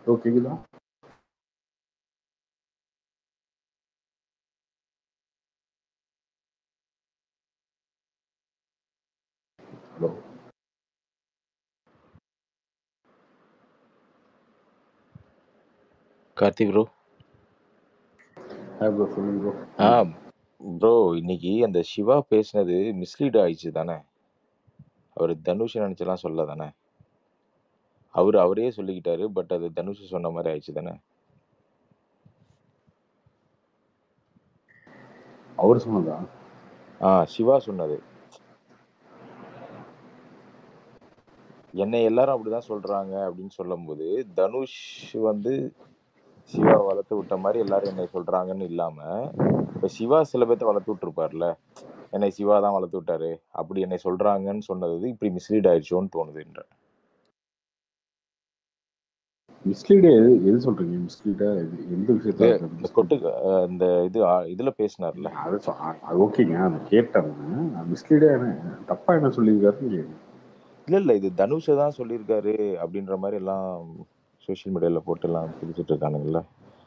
Bro கேக்குதா hello Karthi bro hey bro சொல்லுங்க bro ஆ ப்ரோ இன்னைக்கு அந்த சிவா பேசினது மிஸ்லீட் ஆயிடுச்சு தானே அவர் தனுஷ் நினைச்செல்லாம் சொல்ல தானே அவர் அவரே சொல்லிக்கிட்டாரு பட் அது தனுஷ் சொன்ன மாதிரி ஆயிடுச்சு தானே அவர் சொன்னதா ஆ சிவா சொன்னது என்னை எல்லாரும் அப்படிதான் சொல்றாங்க அப்படின்னு சொல்லும்போது தனுஷ் வந்து சிவா வளர்த்து விட்ட மாதிரி எல்லாரும் என்னை சொல்றாங்கன்னு இல்லாம இப்ப சிவா சில பேர்த்த வளர்த்து விட்டுருப்பார்ல என்னை சிவா தான் வளர்த்து விட்டாரு அப்படி என்னை சொல்றாங்கன்னு சொன்னது இப்படி மிஸ்லீட் ஆயிடுச்சோன்னு தோணுதுன்ற மிஸ்லீடே எது எது சொல்றீங்க மிஸ்லீடா எந்த இது விஷயத்துல இந்த கொட்டு அஹ் இந்த இது ஆ, இதுல பேசினார்ல அது சொ- அ- அது ஓகேங்க அது கேட்டேன் மிஸ்லீடே தப்பா என்ன சொல்லியிருக்காருன்னு கேட்டேன். இல்ல இல்ல இது தனுஷை தான் சொல்லியிருக்காரு அப்படின்ற மாதிரி எல்லாம் சோஷியல் மீடியால போட்டு எல்லாம் பிடிச்சிட்டு இருக்கானுங்கல்ல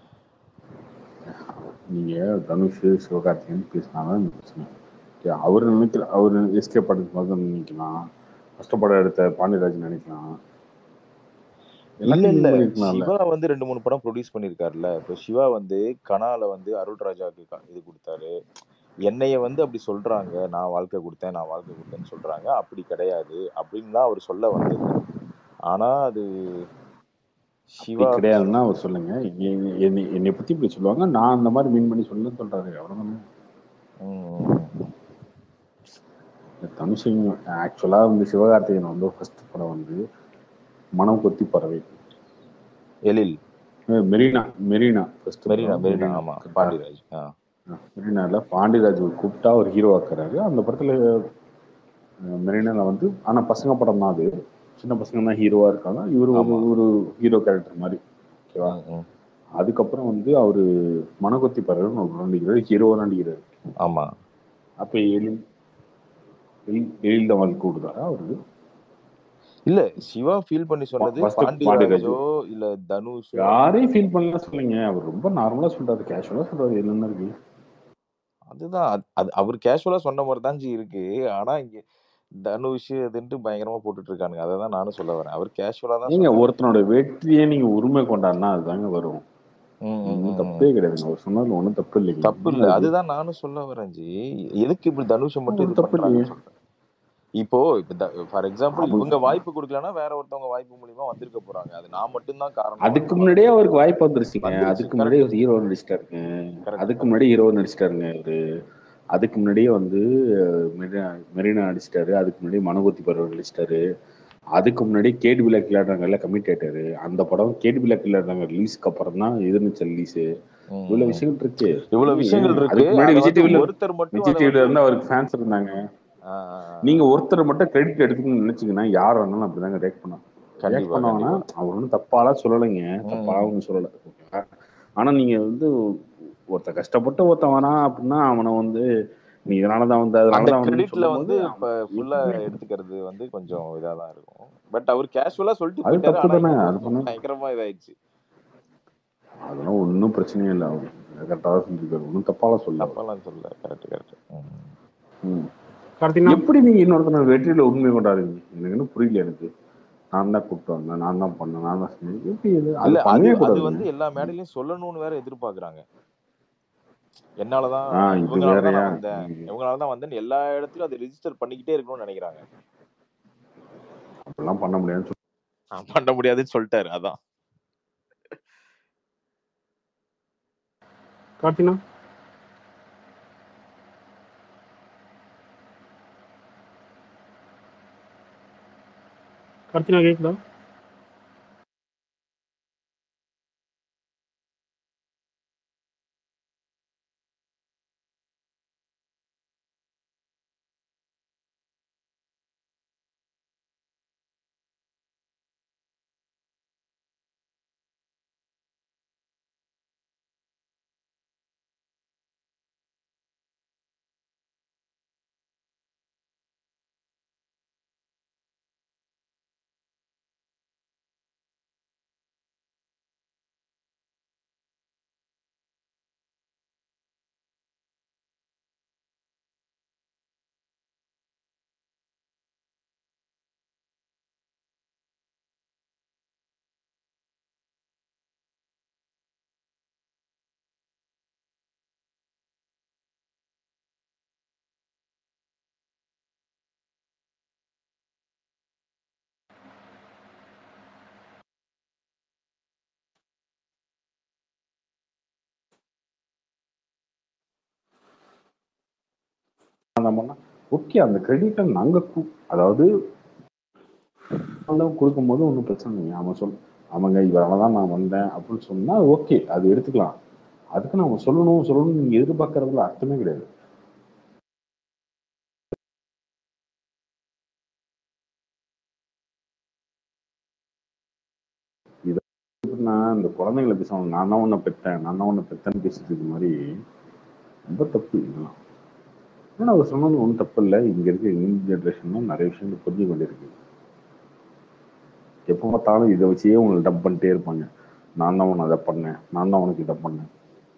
நீங்க தனுஷ் சிவகார்த்திகேயன் பேசினாதான் இந்த பிரச்சனை ஓகே, அவர் நினைக்கிற அவர் எஸ்கே படத்துக்கு வந்து நினைக்கலாம் கஷ்டப்பட எடுத்த பாண்டியராஜ் நினைக்கலாம் இல்ல எல்லாத்தையும் இல்ல மீன் பண்ணிருக்கலாம்ல சிவா வந்து ரெண்டு மூணு படம் ப்ரொடியூஸ் பண்ணிருக்காருல்ல இப்போ சிவா வந்து கனால வந்து அருள் ராஜாக்கு க- இது கொடுத்தாரு என்னைய வந்து அப்படி சொல்றாங்க நான் வாழ்க்கை கொடுத்தேன் நான் வாழ்க்கை கொடுத்தேன்னு சொல்றாங்க அப்படி கிடையாது அப்படின்னு தான் அவர் சொல்ல வந்தது ஆனா அது அப்படி சிவா அப்படி கிடையாதுன்னா சொல் அவர் சொல்லுங்க என்னை என்னை- என்னை பத்தி இப்படி சொல்லுவாங்க நான் அந்த மாதிரி மீன் பண்ணி சொல்லுன்னு சொல்றாரு அவ்வளவுதானே ம், ம், ம். தனுஷ் ஆக்சுவலா வந்து சிவகார்த்திகேயன் வந்து ஃபர்ஸ்ட் படம் வந்து மனம் கொத்தி பறவை எழில் அஹ் மெரினா மெரினா ஃபர்ஸ்ட் மெரினா படம் மெரினா மெரினா ஆமா கரெக்டா பாண்டியராஜ் ஆ மெரினால பாண்டியராஜ் கூப்பிட்டா ஒரு ஹீரோ ஆக்குறாரு அந்த படத்துல அஹ், மெரினால வந்து ஆனா பசங்க படம் தான் அது சின்ன பசங்க தான் ஹீரோவா இருக்காங்க இவர் ஒரு ஆமா ஒரு ஹீரோ கேரக்டர் மாதிரி ஓகேவா ம், ம். அதுக்கப்புறம் வந்து அவரு மனகொத்தி பறவைன்னு ஒரு படம் நடிக்கிறாரு ஹீரோவா நடிக்கிறாரு ஆமா அப்ப எழில் எழில் எழில் தான் வந்து கூப்பிடுதாரா அவருக்கு இல்ல சிவா ஃபீல் பண்ணி சொன்னது ஃபர்ஸ்ட் பாண்டியராஜ் பாண்டியராஜோ இல்ல தனுஷோ யாரையும் ஃபீல் பண்ணல சொல்லுங்க அவர் ரொம்ப நார்மலா சொல்றாரு கேஷுவலா சொல்றாரு என்னென்ன இருக்கு அதுதான் அது அது அவர் கேஷுவலா சொன்ன மாதிரி தான் ஜி இருக்கு ஆனா இங்க தனுஷ் அதுன்ட்டு பயங்கரமா போட்டுட்டு இருக்கானுங்க அதை தான் நானும் சொல்ல வரேன் அவர் கேஷுவலா தான் ஏங்க சொன்னாரு ஒருத்தனோட வெற்றியை நீங்க உரிமை கொண்டாடினா அதுதாங்க வரும் ம், ம், ஒன்றும் ம், தப்பே ம். கிடையாதுங்க அவர் சொன்னதுல ஒன்றும் தப்பு இல்லைங்க தப்பு என்ன இல்ல இருக்கு அதுதான் நானும் சொல்ல வரேன் ஜி எதுக்கு இப்படி தனுஷை மட்டும் ஒரு இது தப்பு இல்லையே பண்றாங்கன்னு சொல்றேன் இப்போ இப்போ ஃபார் எக்ஸாம்பிள் அவங்க இவங்க வாய்ப்பு கொடுக்கலன்னா வேற ஒருத்தவங்க வாய்ப்பு மூலியமா வந்திருக்க போறாங்க அது நான் மட்டும்தான் காரணம் அதுக்கு அப்படின்னு முன்னாடியே வந்து அவருக்கு வாய்ப்பு வந்துருச்சுங்க வந்துருச்சு அதுக்கு முன்னாடியே கரெக்ட் ஒரு ஹீரோ நடிச்சிட்டாருங்க கரெக்ட் அதுக்கு கரெக்ட் முன்னாடி ஹீரோ நடிச்சிட்டாருங்க அவரு அதுக்கு முன்னாடியே வந்து அஹ், மெரினா மெரினா நடிச்சிட்டாரு அதுக்கு முன்னாடி மனோகத்தி பருவ நடிச்சிட்டாரு அதுக்கு முன்னாடி கேட் பிளாக் விளையாடுறாங்கல்ல கமிட் ஆயிட்டாரு அந்த படம் கேட் பிளாக் விளையாடுறாங்க ரிலீஸ்க்கு அப்புறம் தான் எதிர்நீச்சல் ரிலீஸ் ம், இவ்வளவு ம். விஷயங்கள் இருக்கு இவ்வளவு நீங்க விஷயங்கள் இருக்கு அதுக்கு முன்னாடி அதை விஜய் வந்து டிவில ஒருத்தர் மட்டும் விஜய் அதை டிவில வந்து இருந்து அவருக்கு ஃபேன்ஸ் இருந்தாங்க ஆ, ஆ, ஆ, நீங்க ஆ. ஒருத்தர் மட்டும் கிரெடிட் எடுத்துக்கணும்னு நினைச்சீங்கன்னா யார் வேணாலும் அப்படிதாங்க ரியாக்ட் பண்ணலாம் ரியாக்ட் கண்டிப்பா பண்ணவனா கண்டிப்பா அவர் ஒன்றும் தப்பாலாம் சொல்லலைங்க ம், தப்பா ம். ஒன்றும் சொல்லலை ஓகேவா ஆனா நீங்க வந்து ஒருத்த கஷ்டப்பட்டு ஒருத்தன் வரான் அப்படின்னா அவனை வந்து நீ இதனாலதான் வந்து அந்த அதனாலதான் வந்து கிரெடிட்ல சொல்லும் வந்து போது இப்ப அவன் ஃபுல்லா எப்பவுமே எடுத்துக்கிறது வந்து கொஞ்சம் இதா தான் இருக்கும் பட் அவர் கேஷுவலா சொல்லிட்டு அது போயிட்டாரு தப்பு ஆனா தானே இங்க அது வந்து பண்ண பயங்கரமா இதாயிடுச்சு அதெல்லாம் ஒன்றும் பிரச்சனையே இல்லை அவர் கரெக்டாக தான் செஞ்சுருக்காரு ஒன்றும் தப்பாலாம் சொல்ல அவர் தப்பாலாம் சொல்ல கரெக்ட் கரெக்ட் ம். கார்த்தினா எப்படி நீங்க இன்னொருத்தன வெற்றியில உண்மை கொண்டாடுறீங்க எனக்கு இன்னும் புரியல எனக்கு நான் தான் கூப்பிட்டு வந்தேன் நான் தான் பண்ணேன் நான் தான் செஞ்சேன் எப்படி இது அது இல்ல அது பண்ணவே அது கூடாதுங்க வந்து எல்லா மேடையிலயும் சொல்லணும்னு வேற எதிர்பார்க்கறாங்க என்னாலதான் ஆ இது இவங்களாலதான் வேறயா நான் வந்தேன் ம். இவங்களாலதான் வந்தேன்னு எல்லா இடத்துலயும் அதை ரிஜிஸ்டர் பண்ணிக்கிட்டே இருக்கணும்னு நினைக்கிறாங்க அப்படிலாம் பண்ண முடியாதுன்னு சொல்லி நான் பண்ண முடியாதுன்னு சொல்லிட்டாரு அதான் கார்த்தினா கார்த்தினா கேக்குதா அதெல்லாம் பண்ணா ஓகே அந்த கிரெடிட்டை நாங்க கு- அதாவது அளவு கொடுக்கும்போது ஒன்றும் பிரச்சனை இல்லைங்க அவன் சொல் அவங்க இவரால தான் நான் வந்தேன் அப்படின்னு சொன்னா ஓகே அது எடுத்துக்கலாம் அதுக்கு நம்ம சொல்லணும் சொல்லணும் நீங்க எதிர்பார்க்கறதுல அர்த்தமே கிடையாது எப்படின்னா இந்த குழந்தைங்களை பேசுவாங்க நான் தான் உன்னை பெற்றேன் நான் தான் உன்னை பெற்றேன்னு பேசிட்டு இருக்க மாதிரி ரொம்ப தப்பு இதெல்லாம் ஆனால் அவர் சொன்னது ஒன்றும் தப்பு இல்லை இங்க இருக்க யங் ஜென்ரேஷன்லாம் நிறைய விஷயங்கள் புரிஞ்சு கொண்டிருக்கு எப்போ பார்த்தாலும் இதை வச்சே உங்களை டப் பண்ணிட்டே இருப்பாங்க நான் தான் உன்னை அதை பண்ணேன் நான் தான் உனக்கு இதை பண்ணேன்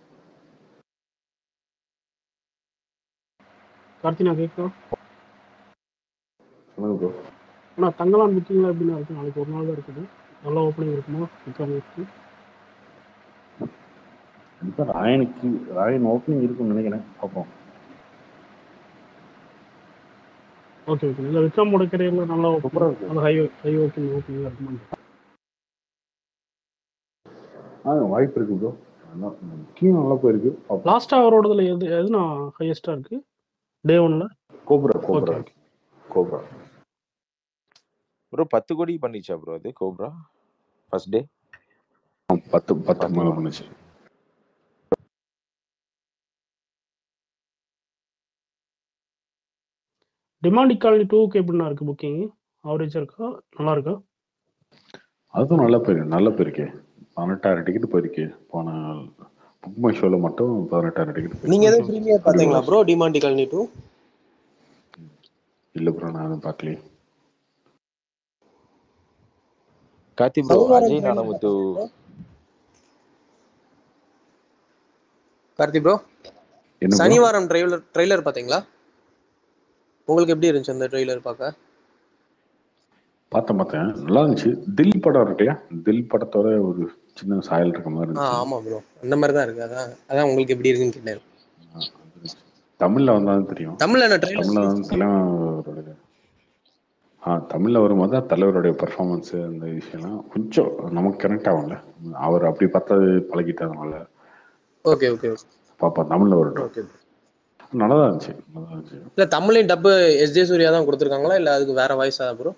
கார்த்தினா கேட்குதா சொல்லுங்க ப்ரோ ஆனால் தங்கலான் புக்கிங்ல எப்படின்னா இருக்கு நாளைக்கு ஒரு நாள் தான் இருக்குது நல்ல ஓப்பனிங் இருக்குமா விக்ரம் இருக்கு கண்டிப்பாக ராயனுக்கு ராயன் ஓப்பனிங் இருக்கும்னு நினைக்கிறேன் பார்ப்போம் ஓகே ஓகே இல்லை விக்ரமோட கரியரில் நல்ல ஓப்பனிங் சூப்பராக இருக்கு அந்த ஹை ஹை ஓப்பனிங் ஓப்பனிங்காக இருக்குமா ஆ வாய்ப்பு இருக்கு ப்ரோ முக்கியம் நல்லா போயிருக்கு பார்ப்போம் லாஸ்ட்டாக அவரோடதுல எது எதுனா ஹையஸ்ட்டாக இருக்கு டே ஒன்ல Cobra Cobra okay Cobra bro பத்து கோடி பண்ணிச்சா ப்ரோ அது கோப்ரா ஃபர்ஸ்ட் டே பத்து பத்து மேலே பாத்தீங்களா பண்ணுச்சு டிமாண்ட் இக்காலனி டூக்கு எப்படின்னா இருக்கு புக்கிங் ஆவரேஜாக இருக்கா நல்லா இருக்கா அதுவும் நல்லா போயிருக்கு நல்ல போயிருக்கு பதினெட்டாயிரம் டிக்கெட் போயிருக்கு போன புக் மை ஷோவில் மட்டும் பதினெட்டாயிரம் டிக்கெட் நீங்க போயிருக்கு எதுவும் ப்ரீமியர் பாத்தீங்களா ப்ரோ டிமாண்டி காலனி டூ இல்லை ப்ரோ நான் அதுவும் பார்க்கலையே கார்த்தி ப்ரோ சனிவாரம் அஜய் trailer நானமுத்து பாத்தீங்களா கார்த்தி ப்ரோ என்ன ப்ரோ சனிவாரம் ட்ரெய்லர் ட்ரெய்லர் பாத்தீங்களா உங்களுக்கு எப்படி இருந்துச்சு அந்த ட்ரெய்லர் பார்க்க பார்த்தேன் பார்த்தேன் நல்லா இருந்துச்சு தில் படம் இருக்கையா தில் படத்தோட ஒரு சின்ன சாயல் இருக்க மாதிரி ஆ இருந்துச்சு ஆமா ப்ரோ அந்த மாதிரி தான் இருக்கு அதான் அதான் உங்களுக்கு எப்படி இருக்குன்னு கேட்டேன் ஆ, அது இருந்துச்சு. தமிழ்ல வந்தாலும் தெரியும் தமிழ்ல என்ன ட்ரெய்லர் தமிழ்ல வந்து தலைவருடைய ஆ தமிழ்ல வரும்போது தான் தலைவருடைய பெர்ஃபார்மன்ஸ் அந்த விஷயம்லாம் கொஞ்சம் நமக்கு கனெக்ட் ஆகும்ல அவர் அப்படி பார்த்தது பழகிட்டதுனால ஓகே ஓகே பாப்பா தமிழ்ல வரட்டும் ஓகே நல்லா தான் இருந்துச்சு நல்லா தான் இருந்துச்சு இல்ல தமிழ்லையும் டப்பு எஸ் ஜே சூர்யா தான் கொடுத்துருக்காங்களா இல்ல அதுக்கு வேற வாய்ஸா ப்ரோ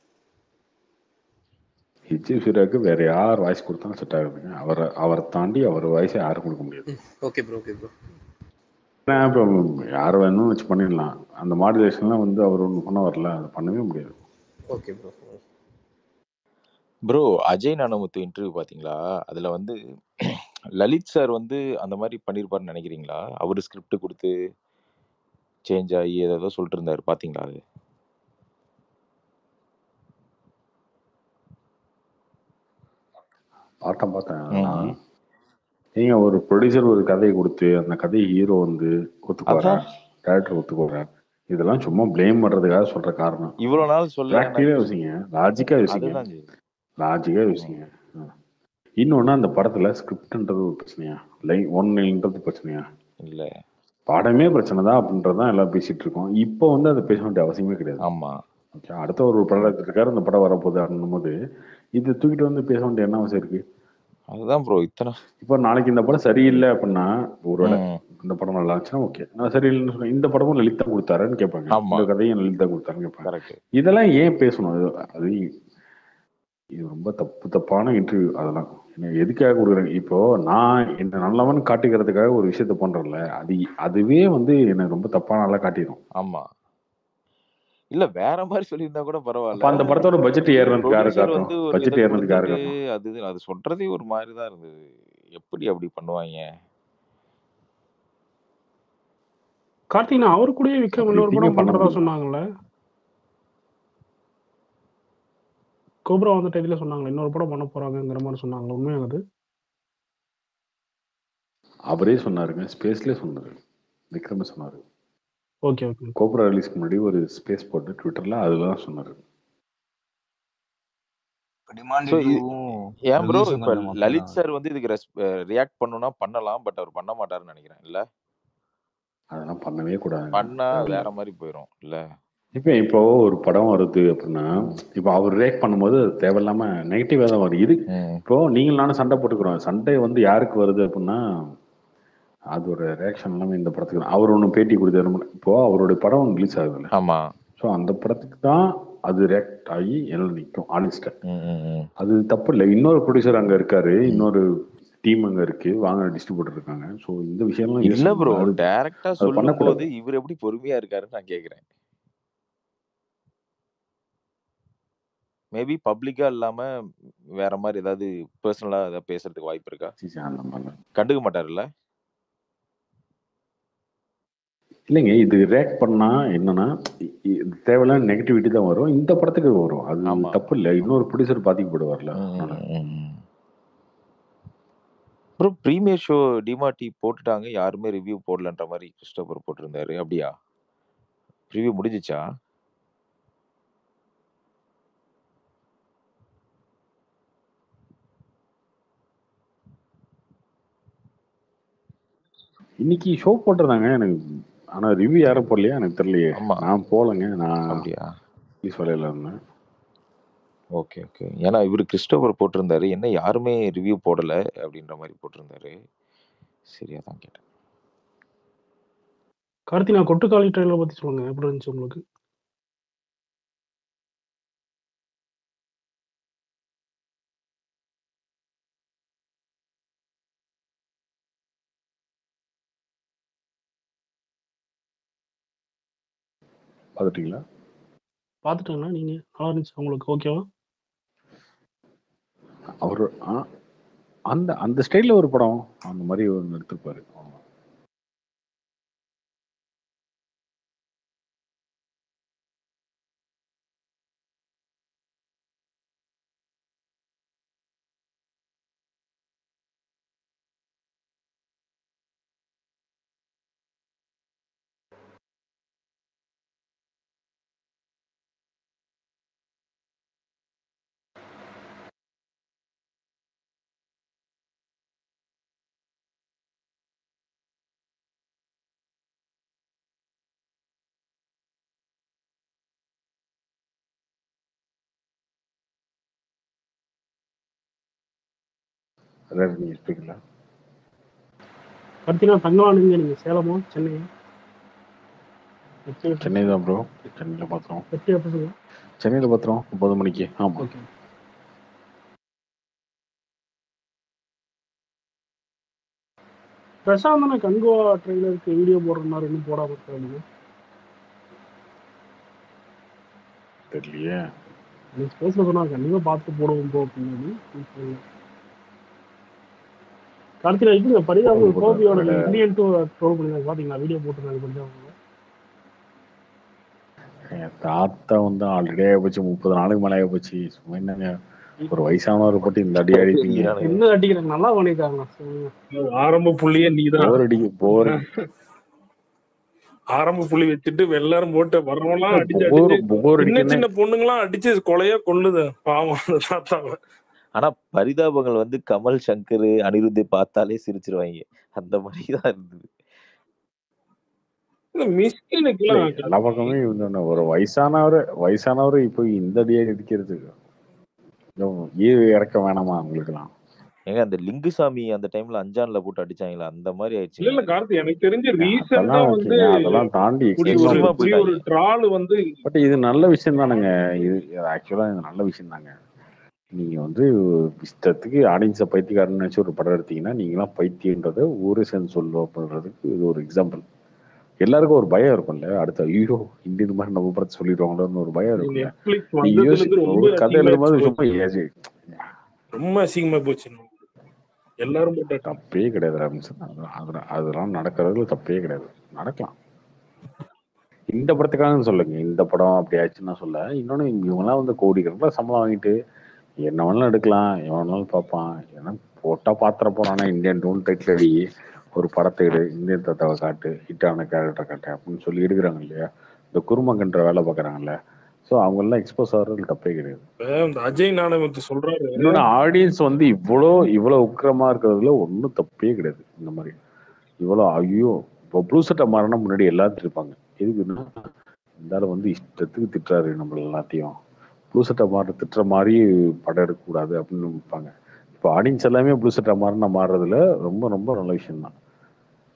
ஹிச்சி சூர்யாவுக்கு வேற யார் வாய்ஸ் கொடுத்தாலும் செட் ஆகுதுங்க அவரை அவரை தாண்டி அவர் வாய்ஸை யாரும் கொடுக்க முடியாது ஓகே ப்ரோ ஓகே ப்ரோ ஏன்னா இப்போ யார் வேணும் வச்சு பண்ணிடலாம் அந்த மாடுலேஷன்லாம் வந்து அவர் ஒன்று பண்ண வரல அதை பண்ணவே முடியாது okay bro bro Ajay Gnanamuthu interview பாத்தீங்களா அதுல வந்து லலித் சார் வந்து அந்த மாதிரி பண்ணிருப்பாருன்னு நினைக்கிறீங்களா அவரு ஸ்கிரிப்ட் கொடுத்து சேஞ்ச் ஆகி ஏதோ சொல்லிட்டு இருந்தாரு பாத்தீங்களா அது பார்த்தேன் பார்த்தேன் அதெல்லாம் ம். நீங்க ஒரு ப்ரொடியூசர் ஒரு கதையை கொடுத்து அந்த கதை ஹீரோ வந்து ஒத்துக்குவாரா அதான் டேரக்டர் ஒத்துக்குவாரா இதெல்லாம் சும்மா ப்ளேம் பண்றதுக்காக சொல்ற காரணம் இவ்வளவு நாள் சொல்ல ப்ராக்டிக்கலா யோசிங்க லாஜிக்கா யோசிங்க அதுதான் ஜி. லாஜிக்கா யோசிங்க ஆ. இன்னொன்னு அந்த படத்துல ஸ்கிரிப்ட்ன்றது ஒரு பிரச்சனையா லைன் ஒன் லைன்ன்றது பிரச்சனையா இல்ல படமே பிரச்சனை தான் அப்படின்றதான் எல்லாம் பேசிட்டு இருக்கோம் இப்போ வந்து அதை பேச வேண்டிய அவசியமே கிடையாது ஆமா ஓகே அடுத்த ஒரு படம் எடுத்துட்டு இருக்காரு அந்த படம் வரப்போகுது அப்படின்னும் போது இது தூக்கிட்டு வந்து பேச வேண்டிய என்ன அவசியம் இருக்கு அதுதான் ப்ரோ இத்தனை இப்போ நாளைக்கு இந்த படம் சரியில்லை அப்படின்னா ஒருவேளை ம். இந்த படம் நல்லா இருந்துச்சுன்னா ஓகே நான் சரியில்லைன்னு சொன்னேன் இந்த படமும் லலிதா கொடுத்தாருன்னு கேட்பாங்க ஆமா. இந்த கதையும் லலிதா கொடுத்தாருன்னு கேட்பாங்க கரெக்ட் இதெல்லாம் ஏன் பேசணும் அது அது இது ரொம்ப தப்பு தப்பான இன்டர்வியூ அதெல்லாம் என்ன எதுக்காக கொடுக்குறேன் இப்போ நான் என்ன நல்லவன் காட்டிக்கிறதுக்காக ஒரு விஷயத்த பண்றேன்ல அது அதுவே வந்து என்ன ரொம்ப தப்பான ஆளா காட்டிடும் ஆமா இல்ல வேற மாதிரி சொல்லியிருந்தா கூட அப்ப பரவாயில்ல அந்த படத்தோட பட்ஜெட் ஏறினதுக்கு யாரு ப்ரொடியூசர் காரணம் வந்து ஒரு பட்ஜெட் இதை ஏறினதுக்கு யாரு கொடுத்துட்டு காரணம் அது இது- அது சொல்றதே ஒரு மாதிரி தான் இருந்தது எப்படி அப்படி பண்ணுவாங்க கார்த்தினா அவர் கூடயே விக்ரம் அப்படி இன்னொரு எப்படிங்க படம் பண்ண பண்றதா முடியும் சொன்னாங்கல்ல கோப்ரா வந்த டைத்துல சொன்னாங்களே இன்னொரு படம் பண்ண போறாங்கங்கிற மாதிரி சொன்னாங்களே உண்மையா அது அவரே சொன்னாருங்க ஸ்பேஸ்லயே சொன்னாரு விக்ரமே சொன்னாரு ஓகே ஓகே கோப்ரா ரிலீஸ்க்கு முன்னாடி ஒரு ஸ்பேஸ் போட்டு ட்விட்டர்ல அதுல தான் சொன்னாரு டிமாண்டி So, இது- டூவும் ஏன் ப்ரோ ரிலீஸும் இப்ப கொஞ்சம் மொக்க லலித் தான் சார் வந்து இதுக்கு ரியாக்ட் பண்ணணும்னா பண்ணலாம் பட் அவர் பண்ண மாட்டாருன்னு நினைக்கிறேன் இல்ல அதெல்லாம் பண்ணவே கூடாது பண்ணா வேற மாதிரி போயிரும் இல்ல இப்போ இப்போ ஒரு படம் வருது அப்படின்னா இப்போ அவர் ரியாக்ட் பண்ணும்போது அது தேவையில்லாம நெகட்டிவா தான் வரும் இது ம். இப்போ நீங்கள் நானும் சண்டை போட்டுக்கிறோம் சண்டை வந்து யாருக்கு வருது அப்படின்னா அதோட ரியாக்ஷன் எல்லாமே இந்த படத்துக்கு தான். அவர் ஒன்று பேட்டி கொடுத்தாரு இப்போ அவருடைய படம் ரிலீஸ் ஆகுதுல்ல ஆமா ஸோ அந்த படத்துக்கு தான் அது ரியாக்ட் ஆகி எல்லாம் நிற்கும் ஆடியன்ஸ்ட ம், ம், ம். அது தப்பு இல்லை இன்னொரு ப்ரொடியூசர் அங்க இருக்காரு இன்னொரு டீம் அங்க இருக்கு வாங்க டிஸ்ட்ரிபியூட்டர் இருக்காங்க ஸோ இந்த விஷயம்லாம் இல்ல யோசிக்கணும். ப்ரோ அது- டைரக்டா அது சொல்லும் பண்ணக்கூடாது. போது இவர் எப்படி பொறுமையா இருக்காருன்னு நான் கேக்குறேன் மேபி பப்ளிக்கா இல்லாம வேற மாதிரி ஏதாவது பர்சனலா ஏதாவது பேசுறதுக்கு வாய்ப்பு இருக்கா சீ, சீ, அந்த மாதிரிலாம். கண்டுக்க மாட்டாருல்ல இல்லைங்க இது ரியாக்ட் பண்ணா என்னன்னா இ- இ- தேவையில்லாத நெகட்டிவிட்டி தான் வரும் இந்த படத்துக்கு வரும் அது ஆமா. தப்பு இல்லை இன்னொரு ப்ரொடியூசர் பாதிக்கப்படுவார்ல அதனால. அப்புறம் ப்ரீமியர் ஷோ டிமாட்டி போட்டுட்டாங்க யாருமே ரிவ்யூ போடலன்ற மாதிரி கிறிஸ்டோபர் போட்டிருந்தாரு அப்படியா ரிவ்யூ முடிஞ்சிச்சா இன்னைக்கு ஷோ போட்டிருந்தாங்க எனக்கு ஆனா ரிவ்யூ யாரும் போடலையா எனக்கு தெரியலையே ஆமா. நான் போலங்க நான் அப்படியா ப்ளீஸ் வேலையில இருந்தேன் ஓகே ஓகே ஏன்னா இவர் கிறிஸ்டோபர் போட்டிருந்தாரு என்ன யாருமே ரிவ்யூ போடல அப்படின்ற மாதிரி போட்டிருந்தாரு சரியா தான் கேட்டேன் கார்த்தி நான் கொட்டுக்காளி ட்ரெயிலர் பத்தி சொல்லுங்க எப்படி இருந்துச்சு உங்களுக்கு பார்த்துட்டீங்களா பார்த்துட்டீங்களா நீங்க நல்லா இருந்துச்சு உங்களுக்கு ஓகேவா அவர் ஆ, அந்த அந்த ஸ்டைல்ல ஒரு படம் அந்த மாதிரி ஒன்று எடுத்திருப்பாரு ஆமா. அதாவது நீங்க ஸ்பீக்கர்ல கார்த்தினா தங்கலாம் நீங்க நீங்க சேலமா சென்னையா வெற்றி சென்னை தான் ப்ரோ சென்னையில பார்த்தோம் வெற்றி எப்படி சொல்லுங்க சென்னையில பார்த்தோம் ஒன்பது மணிக்கு ஆமா ஓகே பிரசாந்த் தானே கண்கோவா ட்ரெயிலருக்கு வீடியோ போடுற மாதிரி இன்னும் போடாம இருக்காங்க தெரியலையே நீங்க ஸ்பேஸ்ல சொன்னாங்க கண்டிப்பா பார்த்து போடுவோம் போ அப்படின்னு கார்த்திகா இது பரிதாபம் கோபியோட இந்தியன் டூ ட்ரோல் பண்ணி பாத்தீங்களா வீடியோ போட்டுருந்தாங்க பரிதாபம் என் தாத்தா வந்து ஆல்ரெடி ஆகிப்போச்சு முப்பது நாளுக்கு மேலே ஆகிப்போச்சு சும்மா என்னங்க ஒரு வயசானவர் போட்டு இந்த அடி அடிப்பீங்க என்ன அடிக்கிறாங்க நல்லா பண்ணிருக்காங்க சொல்லுங்க ஆரம்ப புள்ளியே நீதான் போர் அடிக்க போர் ஆரம்ப புள்ளி வச்சுட்டு எல்லாரும் போட்டு வர்றவங்களாம் அடிச்சு போர் அடிச்சு போர் சின்ன அடிக்கணும் சின்ன பொண்ணுங்களாம் அடிச்சு கொலையா கொல்லுது பாவம் அந்த தாத்தாவை ஆனா பரிதாபங்கள் வந்து கமல் சங்கர் அனிருத்தை பார்த்தாலே சிரிச்சிருவாங்க அந்த மாதிரி தான் இருந்தது இந்த மிஸ்கினுக்குலாம் எல்லா பக்கமே இருந்தோன்னு ஒரு வயசானவர் வயசானவர் இப்போ இந்த அடியா அடிக்கிறது ஈவு இறக்க வேணாமா உங்களுக்குலாம் ஏங்க அந்த லிங்குசாமி அந்த டைம்ல அஞ்சான்ல போட்டு அடிச்சாங்களா அந்த மாதிரி இல்ல ஆயிடுச்சு இல்ல கார்த்தி எனக்கு தெரிஞ்சு ரீசெண்டா அதெல்லாம் வந்து ஓகேங்க அதெல்லாம் தாண்டி இப்படி extreme ஒரு ஆ இப்படி ஒரு ட்ரால் வந்து பட் இது நல்ல விஷயம் தானுங்க இது ஆக்சுவலா இது நல்ல விஷயம் தாங்க நீங்க வந்து இஷ்டத்துக்கு ஆடியன்ஸை பைத்தியக்காரன்னு நினைச்சு ஒரு படம் எடுத்தீங்கன்னா நீங்களாம் பைத்தியன்றதை ஊரே சேர்ந்து சொல்லுவோம் பண்றதுக்கு இது ஒரு எக்ஸாம்பிள் எல்லாருக்கும் ஒரு பயம் இருக்கும்ல அடுத்த ஐயோ இந்தியன் மாதிரி நம்ம படத்தை சொல்லிடுவாங்களோன்னு ஒரு பயம் இருக்கும்ல நெட்ஃபிளிக்ஸ் நீங்க வந்ததுல யோசி இருந்து ரொம்ப ஒரு கதை எழுதும்போது அசிங்கமா சும்மா ஏசி ரொம்ப அசிங்கமா போச்சு எல்லாரும் போட்டு தப்பே கிடையாது ரம்சன் அதெல்லாம் அதெல்லாம் அதெல்லாம் நடக்கிறதுல தப்பே கிடையாது நடக்கலாம் இந்த படத்துக்காக சொல்லுங்க இந்த படம் அப்படி ஆச்சுன்னா சொல்ல இன்னொன்னு இவங்கெல்லாம் வந்து கோடி கணக்கில் சம்பளம் வாங்கிட்டு என்ன வேணாலும் எடுக்கலாம் எவன் வேணாலும் பார்ப்பான் ஏன்னா போட்டா பாத்திர போறானா இந்தியன் டூன் டைட்டில் அடி ஒரு படத்தை எடு இந்தியன் தாத்தாவை காட்டு ஹிட்டான கேரக்டர் காட்டு அப்படின்னு சொல்லி எடுக்கிறாங்க இல்லையா இந்த குருமங்கன்ற வேலை பார்க்குறாங்கல்ல ஸோ அவங்கெல்லாம் எக்ஸ்போஸ் ஆகிறது தப்பே கிடையாது இந்த அஜய் நாணயத்தை சொல்றாரு இன்னொன்று ஆடியன்ஸ் வந்து இவ்வளோ இவ்வளோ உக்கிரமா இருக்கிறதுல ஒன்றும் தப்பே கிடையாது இந்த மாதிரி இவ்வளோ ஐயோ இப்போ ப்ளூ சட்டை மாறினா முன்னாடி எல்லாத்தையும் இருப்பாங்க எதுக்குன்னா இந்த ஆளு வந்து இஷ்டத்துக்கு திட்டுறாரு நம்மள எல்லாத்தையும் ப்ளூ சட்டை மாற திட்டுற மாதிரி படம் எடுக்கக்கூடாது அப்படின்னு நினைப்பாங்க இப்போ ஆடியன்ஸ் எல்லாமே ப்ளூ சட்டை மாறினா மாறுறதுல ரொம்ப ரொம்ப நல்ல விஷயம் தான்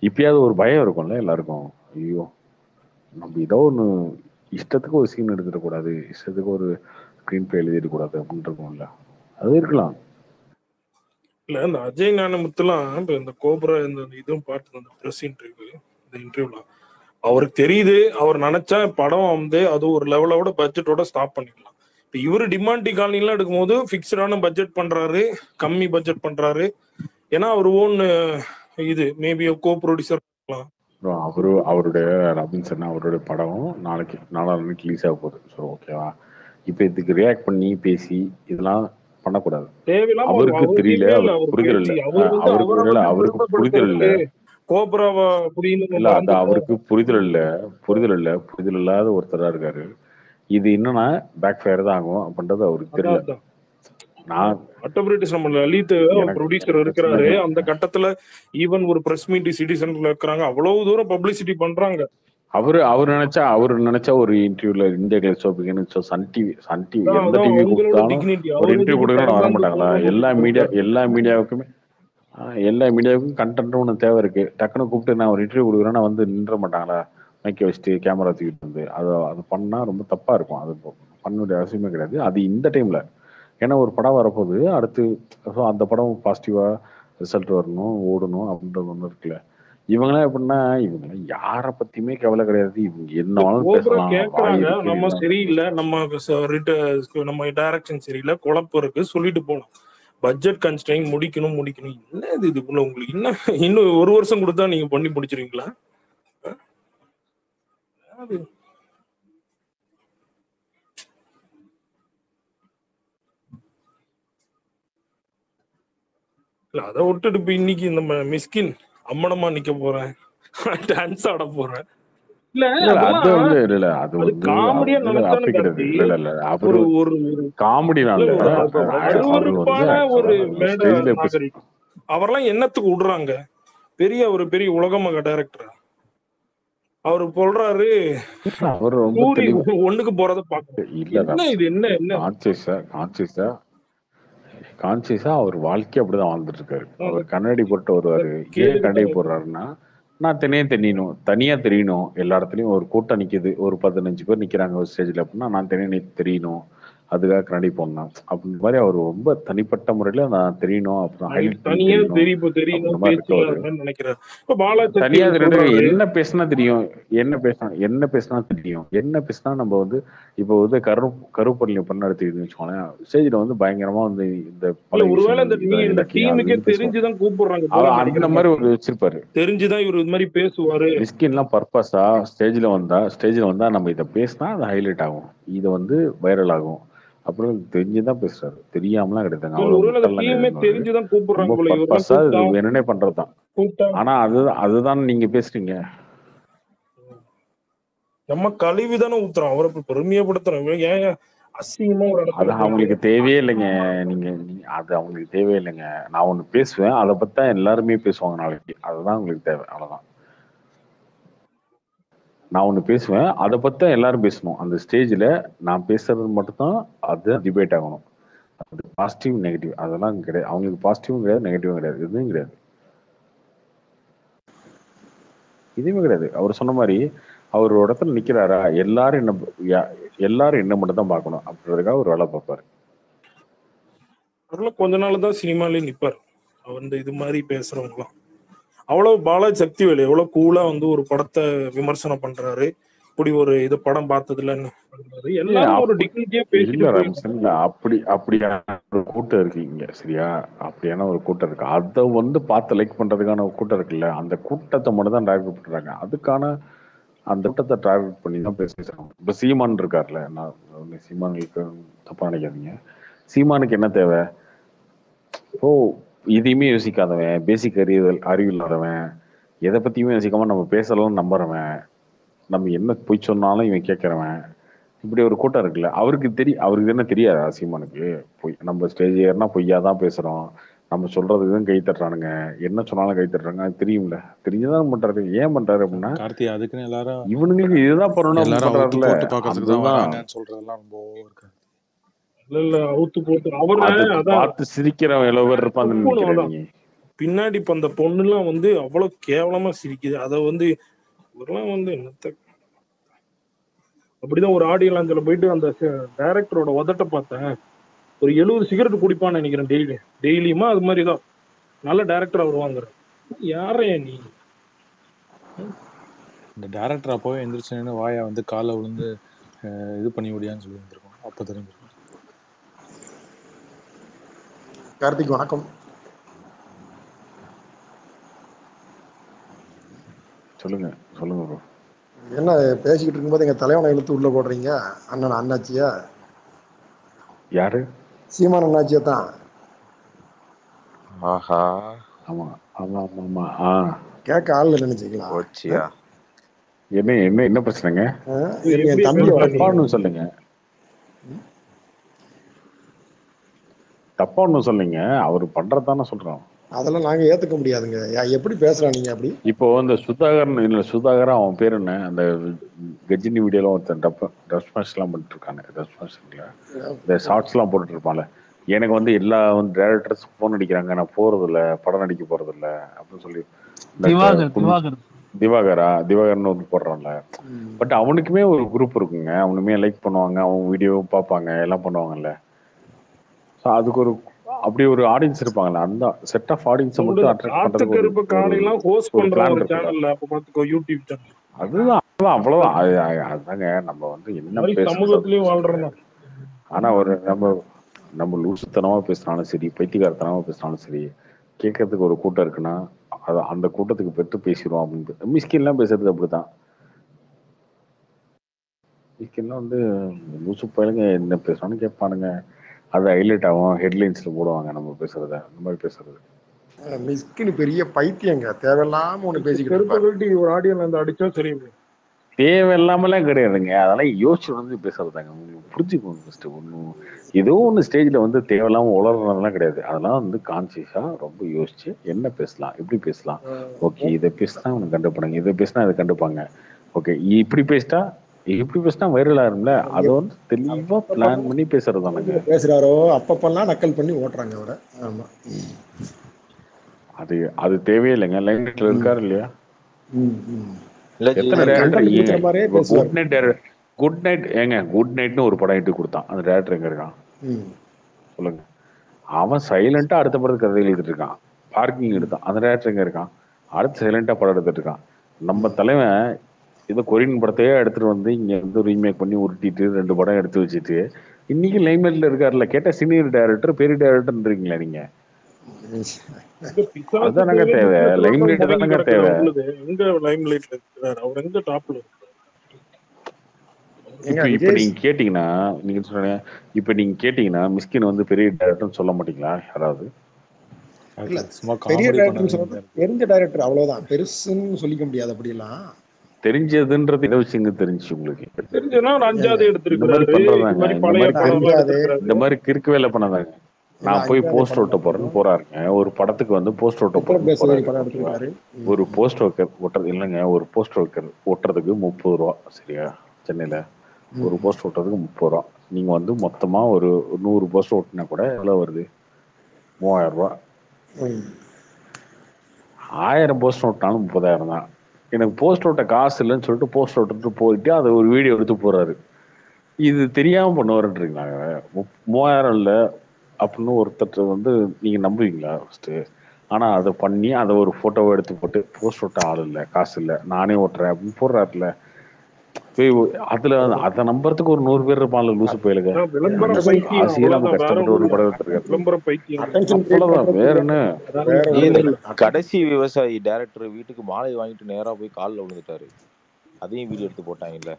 இப்பயாவது ஒரு பயம் இருக்கும்ல எல்லாருக்கும் ஐயோ நம்ம ஏதோ ஒன்று இஷ்டத்துக்கு ஒரு சீன் எடுத்துடக்கூடாது இஷ்டத்துக்கு ஒரு ஸ்க்ரீன் பிளே எழுதிடக்கூடாது அப்படின்னு இருக்கும்ல அது இருக்கலாம் இல்ல இந்த அஜய் ஞானமுத்துலாம் இப்ப இந்த கோபுரா இந்த இதுவும் பார்த்து அந்த ப்ரெஸ் இன்டர்வியூ இந்த இன்டர்வியூல அவருக்கு தெரியுது அவர் நினைச்சா படம் வந்து அது ஒரு லெவலோட பட்ஜெட்டோட ஸ்டாப் பண்ணிக்கலாம் இப்ப இவரு டிமாண்டி காலனிலாம் எடுக்கும்போது ஃபிக்ஸ்டான பட்ஜெட் பண்றாரு கம்மி பட்ஜெட் பண்றாரு ஏன்னா அவர் ஓன் இது மேபி கோ ப்ரொடியூசர் அப்புறம் அவரு அவருடைய ராபின்சன் அவருடைய படம் நாளைக்கு நாளான்னைக்கு ரிலீஸ் ஆக போகுது ஸோ ஓகேவா இப்போ இதுக்கு ரியாக்ட் பண்ணி பேசி இதெல்லாம் பண்ணக்கூடாது தேவையில்லாம அவருக்கு அவர் தெரியல தேவையில்ல அவருக்கு அவர் புரிதல் பேச்சு. இல்ல அவர் வந்து அவருக்கு அவரை இல்ல வந்து அவருக்கு புரிதல் இல்ல பெருமைப்படுத்துறதுக்கு கோபுராவா அப்படின்னு இல்ல நம்ம அந்த வந்து அவருக்கு புரிதல் இல்ல புரிதல் இல்ல புரிதல் இல்லாத ஒருத்தரா இருக்காரு இது என்னன்னா பேக் ஃபயர் தான் ஆகும் அப்படின்றது அவருக்கு அதான் தெரியல அதான் நான் அட்டோபிரிட்டிஸ் நம்ம லலித் எனக்கு ப்ரொடியூசர் பிரச்சனை இருக்கிறாரு இல்லை அந்த கட்டத்துல ஈவன் ஒரு பிரஸ் மீட் சிட்டிசன்ல இருக்கிறாங்க அவ்வளவு தூரம் பப்ளிசிட்டி பண்றாங்க அவரு அவர் நினைச்சா அவர் நினைச்சா ஒரு இன்டர்வியூல இந்தியா கிளேஸ் சோபிக்னு சன் டிவி சன் டிவி அதான் எந்த அதான் டிவி உங்களோட கூப்பிட்டாலும் டிக்னிட்டி ஒரு அவர் வந்து இன்டர்வியூ இப்ப கொடுக்கணும் வர கடந்த மாட்டாங்களா போன எல்லா முடிச்சு மீடியா கொடுத்தாரு எல்லா மீடியாவுக்குமே ஆஹ் எல்லா மீடியாவுக்கும் கண்டென்ட் ஒன்று தேவை இருக்கு டக்குன்னு கூப்பிட்டு நான் ஒரு இன்டர்வியூ கொடுக்குறேன்னா வந்து நின்ற மாட்டாங்களா மைக்க வச்சுட்டு கேமரா தூக்கிட்டு வந்து அது அது பண்ணா ரொம்ப தப்பா இருக்கும் அது ப- பண்ண வேண்டிய அவசியமே கிடையாது அது இந்த டைம்ல ஏன்னா ஒரு படம் வரப்போகுது அடுத்து ஸோ அந்த படம் பாசிட்டிவா ரிசல்ட் வரணும் ஓடணும் அப்படின்றது ஒன்று இருக்குல்ல இவங்களாம் எப்படின்னா இவங்க யாரை பத்தியுமே கவலை கிடையாது இவங்க என்ன இல்ல வேணாலும் கோபுரா பேசலாம் வாய் கேக்குறாங்க இருக்கு நம்ம எல்லாம் சரியில்லை நம்ம ச- ரிட்ட- நம்ம டைரக்ஷன் சரியில்லை குழப்பம் இருக்கு சொல்லிட்டு போலாம் பட்ஜெட் கன்ஸ்டைன் முடிக்கணும் முடிக்கணும் என்ன இது இதுக்குள்ள உங்களுக்கு இன்னும் இன்னும் ஒரு வருஷம் கொடுத்தா நீங்க பண்ணி முடிச்சிருவீங்களா அது இல்ல அதை விட்டுட்டு இப்ப இன்னைக்கு நம்ம மிஸ்கின் அம்மனமா நிக்க போறேன் டான்ஸ் ஆட போறேன் இல்ல இல்ல இல்ல, அது அதெல்லாம் வந்து இல்ல இல்ல அது அது வந்து காமெடியா இல்ல நினைச்சாலும் அப்படி கிடையாது கார்த்தி இல்ல இல்ல இல்ல ஒரு அவரு ஒரு ஒரு காமெடினால இல்ல ஒரு அவர் வந்து அருவருப்பான ஒரு மேட ஸ்டேஜ்ல நாகரிகம் அவரெல்லாம் என்னத்துக்கு விடுறாங்க பெரிய ஒரு பெரிய உலகமக டைரக்டர் அவரு சொல்றாரு அவர் ரொம்ப சூரி தெளிவு ஒண்ணுக்கு போறத பாக்கணும் இல்ல என்ன ராம்சன் இது என்ன என்ன கான்சியஸா கான்சியஸா கான்சியஸா அவர் வாழ்க்கை அப்படிதான் வாழ்ந்துட்டு இருக்காரு அவர் கண்ணாடி போட்டு வருவாரு ஏன் கேளுங்க கண்ணாடி போடுறாருன்னா நான் தனியா தெரியணும் தனியா தெரியணும் எல்லா இடத்துலயும் ஒரு கூட்டம் நிக்குது ஒரு பதினஞ்சு பேர் நிக்கிறாங்க ஒரு ஸ்டேஜ்ல அப்படின்னா நான் தனியா நி- தெரியணும் அதுக்காக கண்ணாடி போடணும் அப்படின்ற மாதிரி அவர் ரொம்ப தனிப்பட்ட முறையில நான் தெரியணும் அப்புறம் ஹைலைட் பண்ணி தனியா தெரியணும் தெரியும் தெரியணும் அப்படின்ற மாதிரி பேச்சுல இருக்கவர் இருந்தேன்னு நினைக்கிறாரு இப்ப பாலாஜி தனியா சக்தி தெரியுது சொல்றாரு என்ன பேசினா தெரியும் என்ன பேசினா என்ன பேசினா தெரியும் என்ன பேசினா நம்ம வந்து இப்போ வந்து கரு கருப்பள்ளி பண்ண எடுத்துக்கிட்டு வச்சுக்கோங்களேன் ஸ்டேஜ்ல வந்து பயங்கரமா வந்து இந்த இல்ல பல ஒருவேளை இந்த விஷயங்கள் நீ இதை இந்த இலக்கியம் அது டீமுக்கே இதுன்னு பேசுவார் தெரிஞ்சுதான் கூப்பிடுறாங்க அவர் போல அந்த நினைக்கிறேன் மாதிரி கார்த்தி ஒரு வச்சிருப்பாரு தெரிஞ்சுதான் இவர் இது மாதிரி பேசுவாரு மிஸ்கின்லாம் பர்பஸா ஸ்டேஜ்ல வந்தா ஸ்டேஜ்ல வந்தா நம்ம இதை பேசினா அது ஹைலைட் ஆகும் இது வந்து வைரல் ஆகும் அப்புறம் தெரிஞ்சுதான் பேசுறாரு தெரியாமலாம் கிடையாதுங்க இல்ல அவ்வளவு ஒருவேளை இந்த முட்டாள்லாம் டீமே கிடையாது அவரு. தெரிஞ்சுதான் கூப்பிடுறாங்க ரொம்ப போல இவரெல்லாம் பர்பஸா இது கூப்பிட்டா வேணும்னே பண்றதுதான் கூப்பிட்டா ஆனா அது அதுதான் நீங்க பேசுறீங்க நம்ம கழுவி தானே ஊத்துறோம் அவரை இப்ப பெருமையப்படுத்துறோம் இவன் ஏன் அசிங்கமா ஒரு அது இடத்துல போயிட்டு அவங்களுக்கு தேவையே இல்லைங்க நீங்க நீங்க- அது அவங்களுக்கு தேவையே இல்லைங்க நான் ஒண்ணு பேசுவேன் அதை பத்தி தான் எல்லாருமே பேசுவாங்க நாளைக்கு அதுதான் உங்களுக்கு தேவை அவ்வளவுதான் நான் ஒண்ணு பேசுவேன் அதை பத்தி தான் எல்லாரும் பேசணும் அந்த ஸ்டேஜ்ல நான் பேசுறது மட்டும்தான் அது டிபேட் ஆகணும் அது பாசிட்டிவ் நெகட்டிவ் அதெல்லாம் கிடையாது அவங்களுக்கு பாசிட்டிவும் கிடையாது நெகட்டிவும் கிடையாது எதுவும் கிடையாது எதுவுமே கிடையாது அவர் சொன்ன மாதிரி அவர் ஒரு இடத்துல நிக்கிறாரா எல்லாரும் என்ன யா- எல்லாரும் என்ன மட்டும் தான் பார்க்கணும் அப்படின்றதுக்காக ஒரு வேலை பார்ப்பாரு அதெல்லாம் கொஞ்ச நாள் தான் சினிமாலே நிப்பாரு அவர் இந்த இது மாதிரி பேசுறவங்களாம் அவ்வளவு பாலாஜி சக்திவேலு எவ்வளவு கூலா வந்து ஒரு படத்தை விமர்சனம் பண்றாரு இப்படி ஒரு இது படம் பார்த்ததுலன்னு பண்றாரு எல்லாரும் ஒரு அப்படி டிக்னிட்டியா இல்ல பேசிட்டு ராமசன் இல்ல அப்படி அப்படியான ஒரு கூட்டம் இருக்கு இங்க சரியா அப்படியான ஒரு கூட்டம் இருக்கு அதை வந்து பார்த்து லைக் பண்றதுக்கான ஒரு கூட்டம் இருக்குல்ல அந்த கூட்டத்தை மட்டும் தான் டார்கெட் பண்றாங்க அதுக்கான அந்த கூட்டத்தை டார்கெட் பண்ணி தான் பேசுறாங்க இப்ப சீமான் இருக்கார்ல நான் வந்து சீமானுக்கு தப்பா நினைக்காதீங்க சீமானுக்கு என்ன தேவை இப்போ எதையுமே யோசிக்காதவன் பேசிக் அறிவியல் அறிவு இல்லாதவன் எதை பத்தியுமே யோசிக்காம நம்ம பேசலாம் நம்புறவன் நம்ம என்ன பொய் சொன்னாலும் இவன் கேட்கறவன் இப்படி ஒரு கூட்டம் இருக்குல்ல அவருக்கு தெரிய அவருக்கு என்ன தெரியாதா சீமானுக்கு பொய் நம்ம ஸ்டேஜ் ஏறினா பொய்யா தான் பேசுறோம் நம்ம சொல்றதுக்கு தான் கை தட்டுறானுங்க என்ன சொன்னாலும் கை தட்டுறாங்க அது தெரியும்ல தெரிஞ்சுதான் பண்றாரு ஏன் பண்றாரு அப்படின்னா கார்த்தி அதுக்குன்னு எல்லாரும் இவனுங்களுக்கு இதுதான் பண்ணணும் எல்லாரும் அவுத்து பண்றாருல போட்டு பாக்கிறதுக்கு தான் அதுதான் வராங்கன்னு சொல்றதெல்லாம் ரொம்ப இருக்கு இல்ல இல்ல அவுத்து போட்டு அவரு அதை அதான் பார்த்து சிரிக்கிறவன் எவ்வளவு பேர் இருப்பான்னு துப்புணும் நினைக்கிறேன் அதான் நீ பின்னாடி இப்ப அந்த பொண்ணுலாம் வந்து அவ்வளவு கேவலமா சிரிக்குது அத வந்து இவரெல்லாம் வந்து என்னத்த அப்படிதான் ஒரு ஆடியோ லாஞ்சில போயிட்டு அந்த டைரக்டரோட உதட்ட பார்த்தேன் ஒரு எழுபது சிகரெட் குடிப்பான்னு நினைக்கிறேன் டெய்லி டெய்லியுமா அது மாதிரி தான் நல்ல டைரக்டரா வருவாங்க யாரையா நீ இந்த டேரக்டர் அப்போவே எந்திரிச்சு வாயா வந்து காலை விழுந்து அஹ், இது பண்ணி விடியான்னு சொல்லி வந்திருக்கோம் அப்போ தெரிஞ்சிருக்கும் கார்த்திக் வணக்கம் சொல்லுங்க சொல்லுங்க ப்ரோ என்ன பேசிக்கிட்டு இருக்கும்போது எங்க தலைவனை இழுத்து உள்ள போடுறீங்க அண்ணன் அண்ணாச்சியா யாரு சீமான் அண்ணாச்சியா தான் ஆஹா ஆமா ஆமா ஆமா ஆமா ஆ கேட்க ஆள் நினைச்சுக்கலாம் போச்சியா என்ன என்ன என்ன பிரச்சனைங்க என் தம்பி எப்படி வளர்க்கணும் தப்பா ஒன்றும் சொல்லுங்க தப்பா ஒன்றும் சொல்லுங்க அவர் பண்றதுதானே சொல்றோம் அதெல்லாம் நாங்க ஏத்துக்க முடியாதுங்க யா- எப்படி பேசுறான் நீங்க அப்படி இப்போ இந்த சுதாகரன் இல்ல சுதாகரன் அவன் பேர் என்ன அந்த கஜினி வீடியோல ஒருத்தன் டப் டப் ஸ்மாஷ் எல்லாம் பண்ணிட்டு இருக்கானே டப் ஸ்மாஷ்ல இந்த ஷார்ட்ஸ் எல்லாம் போட்டுட்டு இருப்பான்ல எனக்கு வந்து எல்லா வந்து டேரக்டர்ஸ் போன் அடிக்கிறாங்க நான் போறது இல்ல படம் நடிக்க போறது இல்ல அப்படின்னு சொல்லி இந்த திவாகர் குன்- திவாகர் திவாகரா திவாகர்னு வந்து போடுறான்ல ம். பட் அவனுக்குமே ஒரு குரூப் இருக்குங்க அவனுமே லைக் பண்ணுவாங்க அவன் வீடியோ பார்ப்பாங்க எல்லாம் பண்ணுவாங்கல்ல ஸோ அதுக்கு ஒரு அப்படி ஒரு ஆடியன்ஸ் இருப்பாங்கல்ல அந்த செட் ஆஃப் ஆடியன்ஸை மட்டும் அட்ராக்ட் காத்து பண்றதுக்கு ஒரு கருப்பு காலையெல்லாம் ஹோஸ்ட் ஒரு பண்ற plan ஒரு இருக்குல்ல. சேனல்ல அப்ப பாத்துக்கோ யூடியூப் சேனல் அதுதான் அதுதான் அவ்வளவுதான் அது- அது- அதுதாங்க நம்ம வந்து என்ன மாதிரி பேசுறது சமூகத்திலயும் வாழ்றோம் ஆனா ஒரு நம்ம நம்ம லூசுத்தனமா பேசினாலும் சரி பைத்தியக்காரத்தனமா பேசினாலும் சரி கேட்கறதுக்கு ஒரு கூட்டம் இருக்குன்னா அது அந்த கூட்டத்துக்கு பெற்று பேசிடுவோம் அப்படின்னு மிஸ்கின்லாம் பேசுறது அப்படிதான் மிஸ்கின்லாம் வந்து லூசு பயிலுங்க என்ன பேசுறான்னு கேட்பானுங்க அது ஹைலைட் ஆகும் ஹெட்லைன்ஸ்ல போடுவாங்க நம்ம பேசுறத அந்த மாதிரி பேசுறது அஹ் மிஸ்கின் பெரிய பைத்தியங்க தேவையில்லாம ஒண்ணு பேசிக்கிட்டு கருப்பை இருப்பாரு கழட்டி ஒரு ஆடியோல அந்த அடிச்சா சரி தேவையில்லாமலாம் கிடையாதுங்க அதெல்லாம் யோசிச்சு வந்து பேசுறதாங்க உங்களுக்கு புரிஞ்சுக்கோங்க ஃபர்ஸ்ட் ஒன்றும் ஏதோ ஒன்று ஸ்டேஜில் வந்து தேவையில்லாம உளறதெல்லாம் கிடையாது அதெல்லாம் வந்து கான்சியஸாக ரொம்ப யோசிச்சு என்ன பேசலாம் எப்படி பேசலாம் ஓகே இதை பேசினா அவனுக்கு கண்டுப்பாங்க இதை பேசினா இதை கண்டுப்பாங்க ஓகே இப்படி பேசிட்டா இப்படி பேசினா வைரல் ஆயிரும்ல அதை வந்து தெளிவா பிளான் பண்ணி பேசுறதானுங்க பேசுறாரோ அப்பப்பெல்லாம் நக்கல் பண்ணி ஓட்டுறாங்க அவரை ஆமா அது அது தேவையே இல்லைங்க லைன் இருக்காரு இல்லையா ம், ம். இல்ல ஜி எத்தனை கண்டென்ட் டேரக்டர் கொடுக்குற மாதிரியே பேசுவாரு குட் நைட் குட் நைட் ஏங்க குட் நைட்னு ஒரு படம் இட்டு கொடுத்தான் அந்த டேரக்டர் எங்க இருக்கான் ம். சொல்லுங்க அவன் சைலண்டா அடுத்த படத்துக்கு கதை எழுதிட்டு இருக்கான் பார்க்கிங் எடுத்தான் அந்த டேரக்டர் எங்க இருக்கான் அடுத்து சைலண்டா படம் எடுத்துட்டு இருக்கான் நம்ம தலைவன் இது கொரியன் படத்தையே எடுத்துட்டு வந்து இங்க வந்து ரீமேக் பண்ணி உருட்டிட்டு ரெண்டு படம் எடுத்து வச்சுட்டு இன்னைக்கு லைம்லைட்ல இருக்காருல்ல கேட்டா சீனியர் டைரக்டர் பெரிய டைரக்டர்ன்றீங்களா நீங்க அதானங்க தேவை. limelight தானங்க தேவை. எங்க லைம் லைட்ல இருக்கிறாரு அவர் எங்க டாப்ல ஏங்க, இப்ப இப்ப விஜய் நீங்க கேட்டீங்கன்னா நீங்க சொன்னீங்க இப்ப நீங்க கேட்டீங்கன்னா மிஸ்கின் வந்து பெரிய டைரக்டர்னு சொல்ல மாட்டீங்களா யாராவது இல்ல, அது சும்மா பெரிய காமெடி டைரக்டர் பண்ணது சொல்றது தெரிஞ்ச டைரக்டர் அவ்வளவுதான் பெருசுன்னு சொல்லிக்க முடியாது அப்படிலாம் தெரிஞ்சதுன்றது எதை வச்சுங்க தெரிஞ்சு உங்களுக்கு தெரிஞ்சதுன்னா ஒரு அஞ்சாவது இந்த மாதிரி எடுத்திருக்கிறாரு பண்றதாங்க. இது மாதிரி இந்த பழைய மாதிரி படம் அஞ்சாவது. இந்த மாதிரி கிறுக்கு வேலை பண்ணாதாங்க நான் போய் அஞ்சாவது போஸ்ட் படம் ஓட்ட போறேன்னு போறாருங்க ஒரு படத்துக்கு வந்து போஸ்ட் ஓட்ட விக்ரம் போறேன்னு பேசுவேரி படம் போறாரு ஓகேவா? எடுத்திருக்காரு ஒரு போஸ்ட் ஒர்க்கர் ஒட்டுறது இல்லைங்க ஒரு போஸ்ட் ஒர்க்கர் ஒட்டுறதுக்கு முப்பது ரூபா சரியா சென்னையில ஒரு போஸ்ட் ஒட்டுறதுக்கு முப்பது ரூபா நீங்க வந்து மொத்தமா ஒரு நூறு போஸ்ட் ஓட்டினா கூட எவ்வளவு வருது மூவாயிரம் ரூபா ம். ஆயிரம் போஸ்ட் ஓட்டினாலும் முப்பதாயிரம் தான் எனக்கு போஸ்ட் ஓட்ட காசு இல்லைன்னு சொல்லிட்டு போஸ்ட் ஓட்டுட்டு போயிட்டு அதை ஒரு வீடியோ எடுத்து போறாரு இது தெரியாம பண்ணுவாருன்றீங்களா முப்- மூவாயிரம் இல்லை அப்படின்னு ஒருத்தர் வந்து நீங்க நம்புவீங்களா ஃபர்ஸ்ட் ஆனா அதை பண்ணி அதை ஒரு போட்டோவை எடுத்து போட்டு போஸ்ட் ஓட்ட ஆள் இல்லை காசு இல்லை நானே ஓட்டுறேன் அப்படின்னு போடுறாருல போய் அதுல அதை நம்புறதுக்கு ஒரு நூறு பேர் இருப்பான்ல லூசு போயிலுங்க விளம்பர அந்த பைத்தியம் ஆசையில நம்ம அவ்வளவுதான் வேற கஷ்டப்பட்டு ஒரு ஒண்ணும் படம் இல்ல. எடுத்திருக்காரு விளம்பர பைத்தியம் Attention create அவ்வளவுதான் பண்றதுக்கு வேற என்ன வேற நீ ஒண்ணும் இந்த இல்ல கடைசி விவசாயி டைரக்டர் வீட்டுக்கு மாலை வாங்கிட்டு நேரா போய் கால்ல விழுந்துட்டாரு அதையும் வீடியோ எடுத்து போட்டாங்கல்ல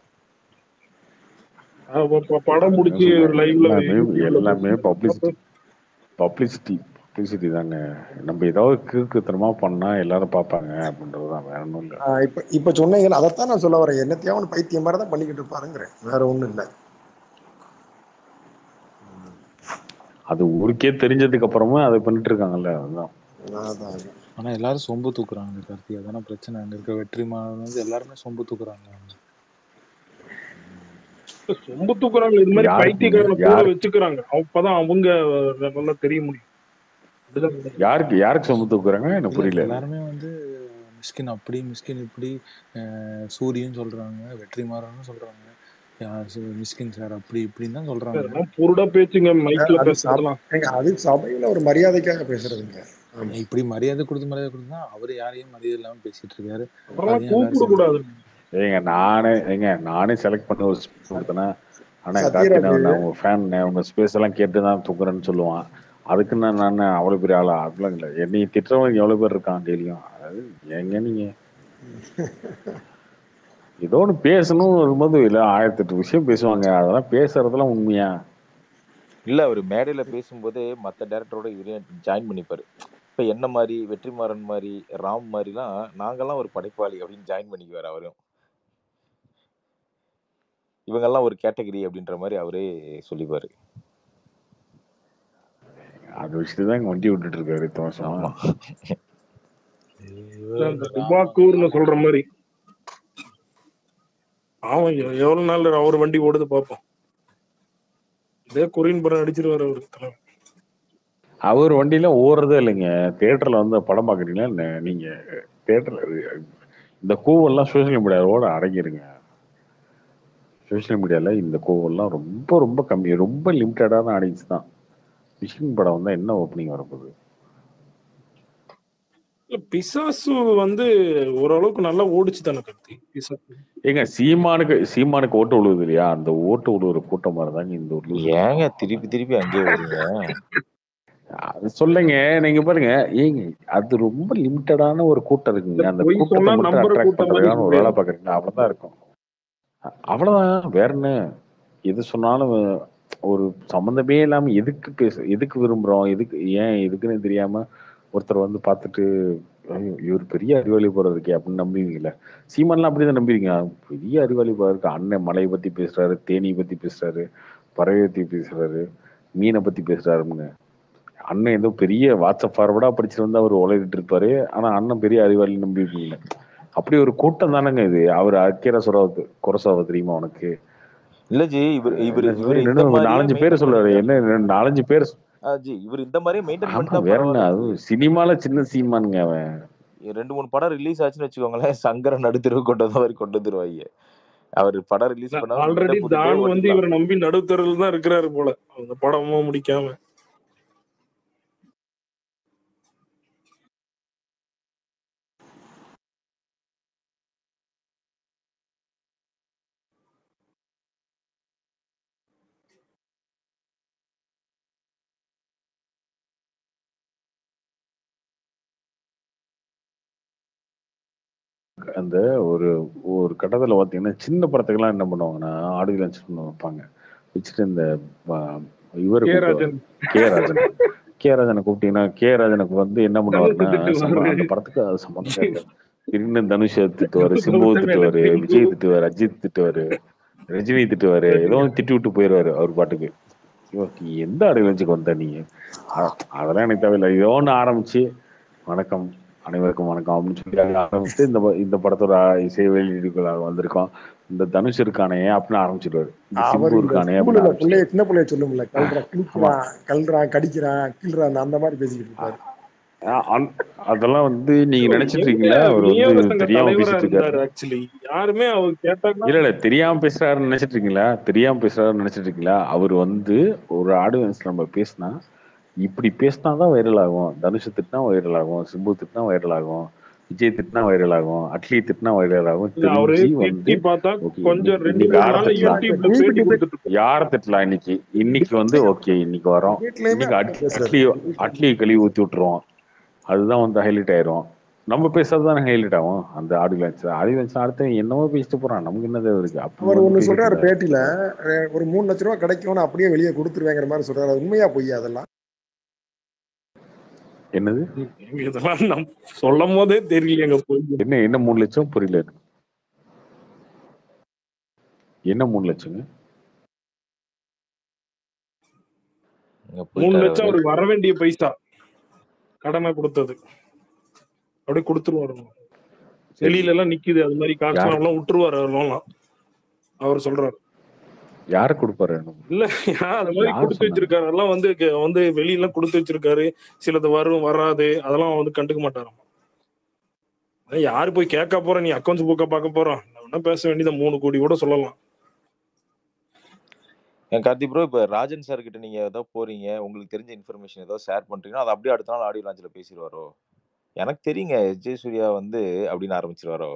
அவ ப- படம் முடிச்சு ஒரு லைவ்ல எல்லாமே எல்லாமே பப்ளிசிட்டி பப்ளிசிட்டி பப்ளிசிட்டி தாங்க நம்ம ஏதாவது கிறுக்குத்தனமா பண்ணா எல்லாரும் பார்ப்பாங்க அப்படின்றது தான் வேற ஒன்றும் இல்லை ஆஹ் இப்ப இப்ப சொன்னீங்கல்ல அதைத்தான் நான் சொல்ல வரேன் என்னத்தையும் அவன் பைத்தியம் மாதிரி தான் பண்ணிக்கிட்டு இருப்பாருங்கிறேன் வேற ஒண்ணும் இல்ல அது ஊருக்கே தெரிஞ்சதுக்கு அப்புறமா அதை பண்ணிட்டு இருக்காங்கல்ல அதுதான் அதான் அதான். ஆனா எல்லாரும் சொம்பு தூக்குறாங்க கார்த்தி அதான பிரச்சனை அங்க இருக்க வெற்றிமாறன் வந்து எல்லாருமே சொம்பு தூக்குறாங்க சொம்பு தூக்குறாங்க இது மாதிரி யாருக்குங்க? பைத்தியக்காரனை கூட யாரு? வச்சுக்கிறாங்க அப்பதான் அவங்க நல்லா தெரிய முடியும் அப்படிதான் நடக்குது. யாருக்கு யாருக்கு சொம்பு தூக்குறாங்க எனக்கு இல்ல புரியல எல்லாருமே வந்து மிஸ்கின் அப்படி மிஸ்கின் இப்படி அஹ் சூரியன் சொல்றாங்க வெற்றிமாறன் சொல்றாங்க யா- சு- மிஸ்கின் சார் அப்படி இப்படின்னு தான் சொல்றாங்க அதெல்லாம் பொருடா பேச்சுங்க மைக்ல அது சபை பேசுறதெல்லாம் ஏங்க, அது சபையில ஒரு மரியாதைக்காக பேசுறதுங்க ஆமா இப்படி மரியாதை கொடுத்து மரியாதை கொடுத்தா அவர் யாரையும் மரியாதை இல்லாம பேசிட்டு இருக்காரு அப்புறமா அதையும் எல்லாரும் கூப்பிட சேர்ந்து கூடாது ஏங்க நானே ஏங்க நானே செலக்ட் பண்ண ஒரு ஸ்பேஸ் கொடுத்தேன்னா ஆனா கார்த்தினா சத்யராஜ் நான் உங்க ஃபேன் உங்க ஸ்பேஸ் எல்லாம் கேட்டு தான் தூக்குறேன்னு சொல்லுவான் அதுக்கு நான் நான் அவ்வளவு பெரிய ஆளா அப்படிலாம் இல்லை என்னை திட்டுறவங்க எவ்வளவு பேர் இருக்கான் டெய்லியும் அதாவது எங்க நீங்க ஏதோ ஒன்று பேசணும் வரும்போது இல்லை ஆயிரத்தி எட்டு விஷயம் பேசுவாங்க அதெல்லாம் பேசுறதெல்லாம் உண்மையா இல்ல அவர் மேடையில பேசும்போதே மத்த டேரக்டரோட இவரையும் ஜாயின் பண்ணிப்பாரு இப்ப என்ன மாதிரி வெற்றிமாறன் மாதிரி ராம் மாதிரிலாம் நாங்கெல்லாம் ஒரு படைப்பாளி அப்படின்னு ஜாயின் பண்ணிக்குவாரு அவரும் இவங்கெல்லாம் ஒரு கேட்டகரி அப்படின்ற மாதிரி அவரே சொல்லிப்பாரு அதை வச்சுட்டு தான் இங்க வண்டி விட்டுட்டு இருக்காரு இத்தனை வருஷமா ஆமா இவர் அந்த இந்த ராம் டுபாக்கூர்னு சொல்ற மாதிரி ஆமா எ- எவ்வளவு நாள் அவர் வண்டி ஓடுது பாப்போம் இதே கொரியன் படம் அடிச்சிருவாரு அவரு தலைவர். அவர் வண்டியில ஓடுறதே இல்லைங்க தியேட்டர்ல வந்து படம் பாக்குறீங்களா என்ன நீங்க தியேட்டர்ல இந்த கூவெல்லாம் சோசியல் மீடியாவோட அடங்கிருங்க சோசியல் மீடியால இந்த கூவெல்லாம் ரொம்ப ரொம்ப கம்மி ரொம்ப லிமிட்டடான ஆடியன்ஸ் தான் மிஷின் படம் வந்தா என்ன ஓப்பனிங் வரப்போகுது இல்ல பிசாசு வந்து ஓரளவுக்கு நல்லா ஓடிச்சு தானே கத்தி பிசாசு ஏங்க சீமானுக்கு சீமானுக்கு ஓட்டு விழுவுது இல்லையா அந்த ஓட்டு விழுவுற கூட்டம் மாதிரி தாங்க இந்த ஊர்ல ஏங்க திருப்பி திருப்பி அங்கேயே வரீங்க அது சொல்லுங்க நீங்க பாருங்க ஏங்க அது ரொம்ப லிமிட்டடான ஒரு கூட்டம் இல்ல இருக்குங்க அந்த பொய் கூட்டத்தை சொன்னா மட்டும் நம்புற அட்ராக்ட் கூட்டம் மாதிரி பண்றதுக்கான ஒரு வேலை இருக்கு பாக்குறீங்களா அவ்வளவுதான் இருக்கும் அ- அவ்வளவுதான் வேற என்ன எது சொன்னாலும் ஒரு சம்மந்தமே இல்லாம எதுக்கு பேச எதுக்கு விரும்புறோம் எதுக்கு ஏன் எதுக்குன்னு தெரியாம ஒருத்தர் வந்து பார்த்துட்டு "ஐயோ, இவர் பெரிய அறிவாளி போல இருக்கே அப்படின்னு நம்புவீங்கல்ல சீமான்லாம் அப்படிதான் நம்புவீங்க பெரிய அறிவாளி போல இருக்கு அண்ணன் மலையை பத்தி பேசுறாரு தேனி பத்தி பேசுறாரு பறவை பத்தி பேசுறாரு மீனை பத்தி பேசுறாருன்னு அண்ணன் ஏதோ பெரிய வாட்ஸ்அப் ஃபார்வர்டா படிச்சுட்டு வந்து அவர் உலகிட்டு இருப்பாரு ஆனா அண்ணன் பெரிய அறிவாளி நம்பிருப்பீங்க அப்படி ஒரு கூட்டம் தானங்க இது அவர் அக்கீர சுரவத்து குரசாவ தெரியுமா உனக்கு இல்ல ஜி இவர் இவர் என்ன இவர் இந்த இன்னும் மாதிரியே நாலஞ்சு பேர் மெயின்டைன் சொல்றாரு பண்றாரு என்ன ரெண்டு நாலஞ்சு பேர் ஆ, ஜி இவர் இந்த மாதிரியே மெயின்டைன் ஆமா பண்ணிட்டா வேற என்ன பரவாயில்ல அது ஜி சினிமால சின்ன சீமானுங்க அவன் ரெண்டு மூணு படம் ரிலீஸ் ஆச்சுன்னு வச்சுக்கோங்களேன் சங்கர நடுத்தெருவு கொண்டு வந்த மாதிரி கொண்டு வந்துருவாங்க அவர் படம் ரிலீஸ் பண்ணாம வீட்டை ஆல்ரெடி பூட்டிட்டே தான் வந்து ஓட்டிக்கலாம் இவரை நம்பி நடுத்தரில் தான் இருக்கிறாரு போல அந்த படமும் முடிக்காம அந்த ஒரு ஒரு கட்டத்துல பாத்தீங்கன்னா சின்ன படத்துக்கெல்லாம் என்ன பண்ணுவாங்கன்னா ஆடியோ லான்ச் வைப்பாங்க வச்சுட்டு இந்த ஆஹ், இவரை கே கூப்பிடுவாங்க ராஜன் கே ராஜன் கே ராஜனை கூப்பிட்டீங்கன்னா கே ராஜனுக்கு வந்து என்ன தனுஷ் பண்ணுவாருன்னா சம்ம திட்டுவாரு அந்த படத்துக்கு அது சம்மந்தமே இருக்காது திடீர்னு தனுஷை திட்டுவாரு சிம்புவை திட்டுவாரு விஜய் திட்டுவாரு அஜித் திட்டுவாரு ரஜினி திட்டுவாரு ஏதோ ஒண்ணு திட்டி விட்டு போயிடுவாரு அவர் பாட்டுக்கு ஐயோ, நீ எந்த ஆடியோ லான்ச்சுக்கு வந்த நீ அ- அதெல்லாம் எனக்கு தேவையில்லை ஏதோ ஒன்று ஆரம்பிச்சு வணக்கம் அனைவருக்கும் வணக்கம் அப்படின்னு சொல்லி அங்க ஆரம்பிச்சு இந்த ப- இந்த படத்தோட இசை வெளியீடுக்குள்ள வந்திருக்கோம் இந்த தனுஷ் இருக்கானே அப்படின்னு ஆரம்பிச்சிடுவாரு இந்த அவர் சிம்பு இந்த இருக்கானே அப்படின்னு ஸ்கூல்ல ஆரம்பிச்சிடுவாரு பிள்ளைய சின்ன பிள்ளைய சொல்லும்ல கல்றா ஆமா கிழிக்கிறான் கல்றான் கடிக்கிறான் கிள்றான் அந்த மாதிரி பேசிக்கிட்டு இருப்பாரு அ- அ- அதெல்லாம் வந்து நீங்க ஐயோ, நினைச்சிட்டு எங்க இருக்கீங்களா அவர் விநியோக வந்து சங்க தெரியாம தலைவரா பேசிட்டு இருக்காரு இருந்தாரு ஆக்சுவலி யாருமே அவர் கேட்டாங்கன்னா இல்ல இல்ல தெரியாம பேசுறாருன்னு நினைச்சிட்டு இருக்கீங்களா தெரியாம பேசுறாருன்னு நினைச்சிட்டு இருக்கீங்களா அவர் வந்து ஒரு ஆடியன்ஸ் நம்ம பேசினா இப்படி பேசினாதான் வைரல் ஆகும் தனுஷ் திட்டினா வைரல் ஆகும் சிம்பு திட்டினா வைரல் ஆகும் விஜய் திட்டினா வைரல் ஆகும் அட்லி திட்டினா வைரல் ஆகும் இல்ல அவரு தெரிஞ்சு வந்து திட்டி பார்த்தா ஓகே கொஞ்சம் இன்னைக்கு ரெண்டு இன்னைக்கு மூணு யாரை நாள்ல திட்டலாம் யூடியூப்ல நீ பேட்டி இப்படி கொடுத்துட்டு இருப்பாரு யாரை திட்டலாம் இன்னைக்கு இன்னைக்கு வந்து ஓகே இன்னைக்கு வரோம் வீட்லயுமே இன்னைக்கு அப்படிதான் அட் பேசுறாரு அட்லி அட்லி கழுவி ஊத்தி விட்டுருவோம் அதுதான் வந்து ஹைலைட் ஆயிரும் நம்ம பேசுறது தானே ஹைலைட் ஆகும் அந்த ஆடியோ லான்ச் ஆடியோ லான்ச் அடுத்து என்னமோ பேசிட்டு போறான் நமக்கு என்ன தேவை இருக்கு அப்படி அவர் வந்து ஒண்ணு பேசிட்டு சொல்றாரு இருந்தாரு பேட்டியில அஹ், ஒரு மூணு லட்ச ரூபா கிடைக்கும்னு அப்படியே வெளியே கொடுத்துருவேங்கிற மாதிரி சொல்றாரு அது உண்மையா பொய்யா அதெல்லாம் என்னது இதெல்லாம் நம் சொல்லும் போதே தெரியலையேங்க போய் என்ன என்ன மூணு லட்சம் புரியல எனக்கு. என்ன மூணு லட்சங்க இங்க மூணு போயிட்டாரு லட்சம் அவரு அவருக்கு வர வேண்டிய பைசா கடனை கொடுத்தது அப்படியே கொடுத்துருவாரு சரி வெளியில எல்லாம் நிக்குது அது மாதிரி காசு யார் எல்லாம் விட்டுருவாரு அவர்லாம் அவர் சொல்றாரு யாரு கொடுப்பாரு இல்ல அது மாதிரி யார் கொடுத்து சொன்னாங்க வச்சிருக்காரு அதெல்லாம் வந்து க- வந்து வெளியெல்லாம் கொடுத்து வச்சிருக்காரு சிலது வரும் வராது அதெல்லாம் வந்து கண்டுக்க மாட்டாராம் அதான் யாரு போய் கேட்க போற நீ அக்கௌண்ட்ஸ் புக்கை பார்க்க போறோம் என்ன பேச வேண்டியது மூணு கோடி கூட சொல்லலாம் என் கார்த்தி ப்ரோ இப்போ ராஜன் சார் கிட்ட நீங்க ஏதோ போறீங்க உங்களுக்கு தெரிஞ்ச இன்ஃபர்மேஷன் ஏதோ ஷேர் பண்றீங்கன்னா அது அப்படியே அடுத்த நாள் ஆடியோ லான்ச்ல பேசிடுவாரோ எனக்கு தெரியுங்க விஜய் சூர்யா வந்து அப்படின்னு ஆரம்பிச்சிருவாரோ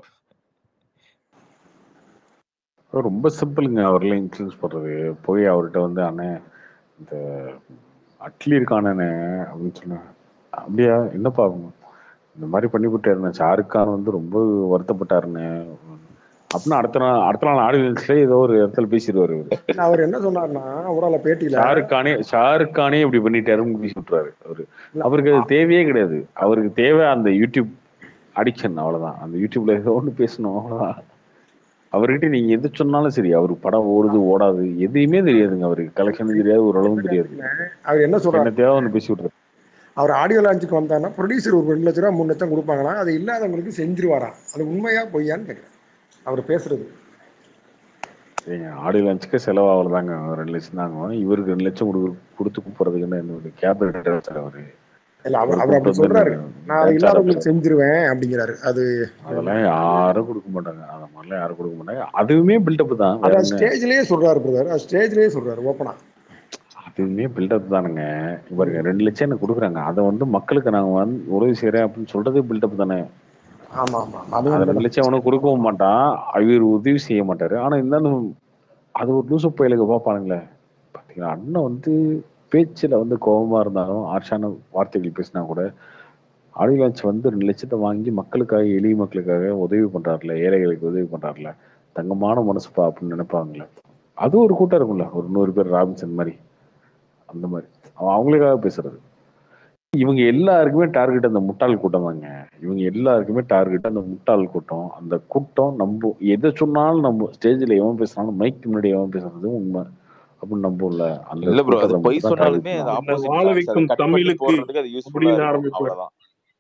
ரொம்ப சிம்பிளுங்க அவரெல்லாம் இன்ஃப்ளூயன்ஸ் பண்றது போய் அவர்கிட்ட வந்து அண்ணே இந்த அட்லி இருக்கானே அப்படின்னு சொன்னேன் அப்படியா என்னப்பா இந்த மாதிரி பண்ணி விட்டாருண்ணே ஷாருக் கான் வந்து ரொம்ப வருத்தப்பட்டாருண்ணே அப்படின்னா அடுத்த நாள் அடுத்த நாள் ஆடியன்ஸ்ல ஏதோ ஒரு இடத்துல பேசிடுவாரு இவரு அவர் என்ன சொன்னார்னா அவரால பேட்டியில ஷாருக் கானே ஷாருக் கானே இப்படி பண்ணிட்டாருன்னு பேசி விட்டுறாரு அவரு அவருக்கு அது தேவையே கிடையாது அவருக்கு தேவை அந்த யூடியூப் அடிக்ஷன் அவ்வளவுதான் அந்த யூடியூப்ல ஏதோ ஒன்று பேசணும் அவ்வளவுதான் அவர்கிட்ட நீங்க எது சொன்னாலும் சரி அவருக்கு படம் ஓடுது ஓடாது எதையுமே தெரியாதுங்க அவருக்கு கலெக்ஷன் தெரியாது ஓரளவும் தெரியாது அவர் என்ன சொல்றாரு என்ன தேவை ஒன்று பேசி விட்டுறாரு அவர் ஆடியோ லான்ச்சுக்கு வந்தாருன்னா ப்ரொடியூசர் ஒரு ரெண்டு லட்ச ரூபா மூணு லட்சம் கொடுப்பாங்களா அது இல்லாதவங்களுக்கு செஞ்சிருவாராம் அது உண்மையா பொய்யான்னு கேட்குறேன் அவர் பேசுறது சரிங்க ஆடியோ லான்ச்சுக்கு செலவு அவ்வளோதாங்க ரெண்டு லட்சம் தாங்க இவருக்கு ரெண்டு லட்சம் கொடு கொடுத்து போறதுக்குன்னு என்ன கேபினட் சார் அவரு இல்ல அவர் ஒரு அவர் அப்படி கூட்டம் சொல்றாரு வந்து நான் அது dance இல்லாதவங்களுக்கு ஆரம்பிச்சாரு. செஞ்சிருவேன் அப்படிங்கிறாரு அது அதெல்லாம் யாரும் கொடுக்க மாட்டாங்க அந்த மாதிரிலாம் யாரும் கொடுக்க மாட்டாங்க அதுவுமே பில்டப் தான் வேற அத என்ன ஸ்டேஜ்லயே சொல்றாரு பிரதர் அது ஸ்டேஜ்லயே சொல்றாரு ஓப்பனா அதுவுமே பில்டப் தானுங்க பாருங்க ரெண்டு லட்சம் எனக்கு கொடுக்குறாங்க அதை வந்து மக்களுக்கு நாங்க வந்து உதவி செய்யறேன் அப்படின்னு சொல்றதே பில்டப் தானே ஆமா ஆமா அது அது ரெண்டு உண்மைதான். லட்சம் அவனுக்கு கொடுக்கவும் மாட்டான் இவர் உதவி செய்ய மாட்டாரு ஆனா இருந்தாலும் அது ஒரு லூசு பயிலுக்கு பார்ப்பானுங்களே பாத்தீங்களா அண்ணன் வந்து பேச்சுல வந்து கோபமா இருந்தாலும் ஆர்ஷான வார்த்தைகள் பேசினா கூட ஆடியோ லான்ச் வந்து ரெண்டு லட்சத்தை வாங்கி மக்களுக்காக எளிய மக்களுக்காக உதவி பண்றாருல ஏழைகளுக்கு உதவி பண்றாருல தங்கமான மனசுப்பா அப்படின்னு நினைப்பாங்கல்ல அது ஒரு கூட்டம் இருக்கும்ல ஒரு நூறு பேர் ராபின்சன் மாதிரி அந்த மாதிரி அவன் அவங்களுக்காக பேசுறது இவங்க எல்லாருக்குமே டார்கெட் அந்த முட்டாள் கூட்டம் தாங்க இவங்க எல்லாருக்குமே டார்கெட் அந்த முட்டாள் கூட்டம் அந்த கூட்டம் நம்ப எதை சொன்னாலும் நம்ம ஸ்டேஜ்ல எவன் பேசுனாலும் மைக்கு முன்னாடி எவன் பேசுறது உண்மை அப்படின்னு நம்பும்ல அந்த இல்ல ப்ரோ அது கூட்டத்தை பொய் மட்டும் தான் target சொன்னாலுமே அது பண்ணுவாங்க. இந்த ஆப்போசிட் வாழ ஃபேன்ஸ் அதை வைக்கும் கட் பண்ணி தமிழுக்கு போடுறதுக்கு அது யூஸ்ஃபுல்லா அப்படின்னு இருக்கும் ஆரம்பிப்பாரு அவ்வளவுதான்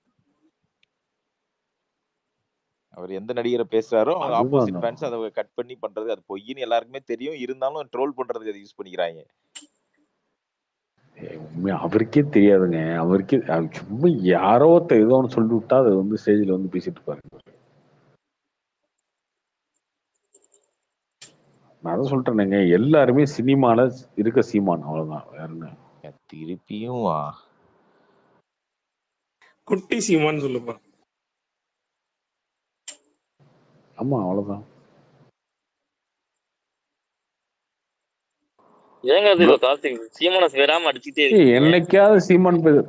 அவர் எந்த நடிகரை பேசுறாரோ அவங்க அதுதான் ஆப்போசிட் அந்த- ஃபேன்ஸ் அதை கட் பண்ணி பண்றது அது பொய்ன்னு எல்லாருக்குமே தெரியும் இருந்தாலும் ட்ரோல் பண்றதுக்கு அதை யூஸ் பண்ணிக்கிறாங்க ஏய், உண்மையா அவருக்கே தெரியாதுங்க அவருக்கே அவர் சும்மா யாரோ ஒருத்தர் ஏதோ ஒன்று சொல்லி விட்டா அதை வந்து ஸ்டேஜ்ல வந்து பேசிட்டு இருப்பாரு நான் தான் சொல்லிட்டேனுங்க எல்லாருமே சினிமால இருக்க சீமான் அவ்வளவுதான் வேற என்ன திருப்பியும் வா. குட்டி சீமான்னு சொல்லுப்பா ஆமா அவ்வளவுதான் ஏங்க அது கார்த்திக் சீமான வேறாம அடிச்சுட்டே ஏய், இருக்கீங்க என்னைக்காவது சீமான் பேச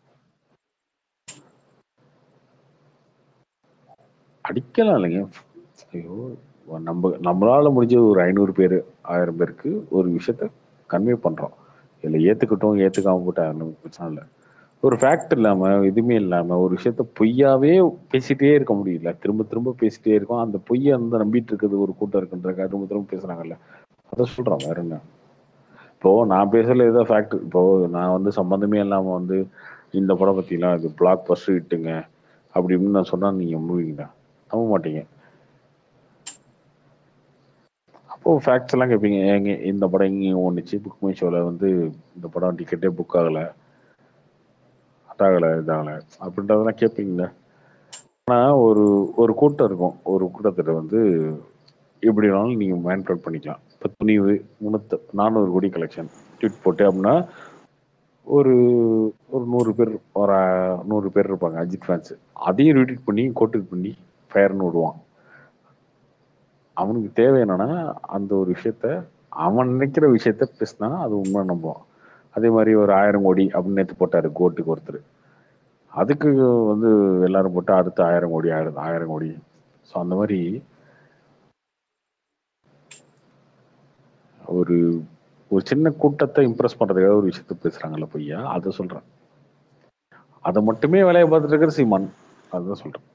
அடிக்கலாம் இல்லைங்க ஐயோ நம்ம நம்மளால முடிஞ்ச ஒரு ஐநூறு பேர் ஆயிரம் பேருக்கு ஒரு விஷயத்த கன்வே பண்றோம் இல்லை ஏத்துக்கிட்டோம் ஏத்துக்காம போட்டா ஒண்ணும் பிரச்சனை இல்லை ஒரு ஃபேக்ட் இல்லாம எதுவுமே இல்லாம ஒரு விஷயத்த பொய்யாவே பேசிட்டே இருக்க முடியல திரும்ப திரும்ப பேசிட்டே இருக்கோம் அந்த பொய்யை வந்து நம்பிட்டு இருக்கிறது ஒரு கூட்டம் இருக்குன்றக்கா திரும்ப திரும்ப பேசுறாங்கல்ல அதை சொல்றோம் வேற என்ன இப்போ நான் பேசல ஏதோ ஃபேக்ட் இப்போ நான் வந்து சம்பந்தமே இல்லாம வந்து இந்த படம் பத்திலாம் இது பிளாக் பஸ்ட் இட்டுங்க அப்படி இப்படின்னு நான் சொன்னா நீங்க நம்புவீங்களா நம்ப மாட்டீங்க அப்போ ஃபேக்ட்ஸ் எல்லாம் கேட்பீங்க ஏங்க இந்த படம் இங்கே ஒன்றுச்சு புக் மை ஷோவில் வந்து இந்த படம் டிக்கெட்டே புக் ஆகலை ஆகலை இதாகலை அப்படின்றதெல்லாம் கேட்பீங்களா ஆனால் ஒரு ஒரு கூட்டம் இருக்கும் ஒரு கூட்டத்தில் வந்து எப்படி வேணாலும் நீங்கள் மேன்ஃபேட் பண்ணிக்கலாம் இப்போ துணிவு முன்னூத்த நானூறு கோடி கலெக்ஷன் ட்வீட் போட்டு அப்படின்னா ஒரு ஒரு நூறு பேர் ஒரு அஹ், நூறு பேர் இருப்பாங்க அஜித் ஃபேன்ஸ் அதையும் ரீட்வீட் பண்ணி கோட்டுக்கு பண்ணி ஃபயர்னு விடுவான் அவனுக்கு தேவை என்னன்னா அந்த ஒரு விஷயத்த அவன் நினைக்கிற விஷயத்த பேசினா அது உண்மை நம்புவான் அதே மாதிரி ஒரு ஆயிரம் கோடி அப்படின்னு நேற்று போட்டாரு கோட்டுக்கு ஒருத்தர் அதுக்கு வந்து எல்லாரும் போட்டு அடுத்து ஆயிரம் கோடி ஆயிரம் ஆயிரம் கோடி ஸோ அந்த மாதிரி ஒரு ஒரு சின்ன கூட்டத்தை இம்ப்ரெஸ் பண்றதுக்காக ஒரு விஷயத்த பேசுறாங்கல்ல பொய்யா அதை சொல்றேன் அதை மட்டுமே வேலையை பார்த்துட்டு இருக்கிற சீமான் அதுதான் சொல்றேன்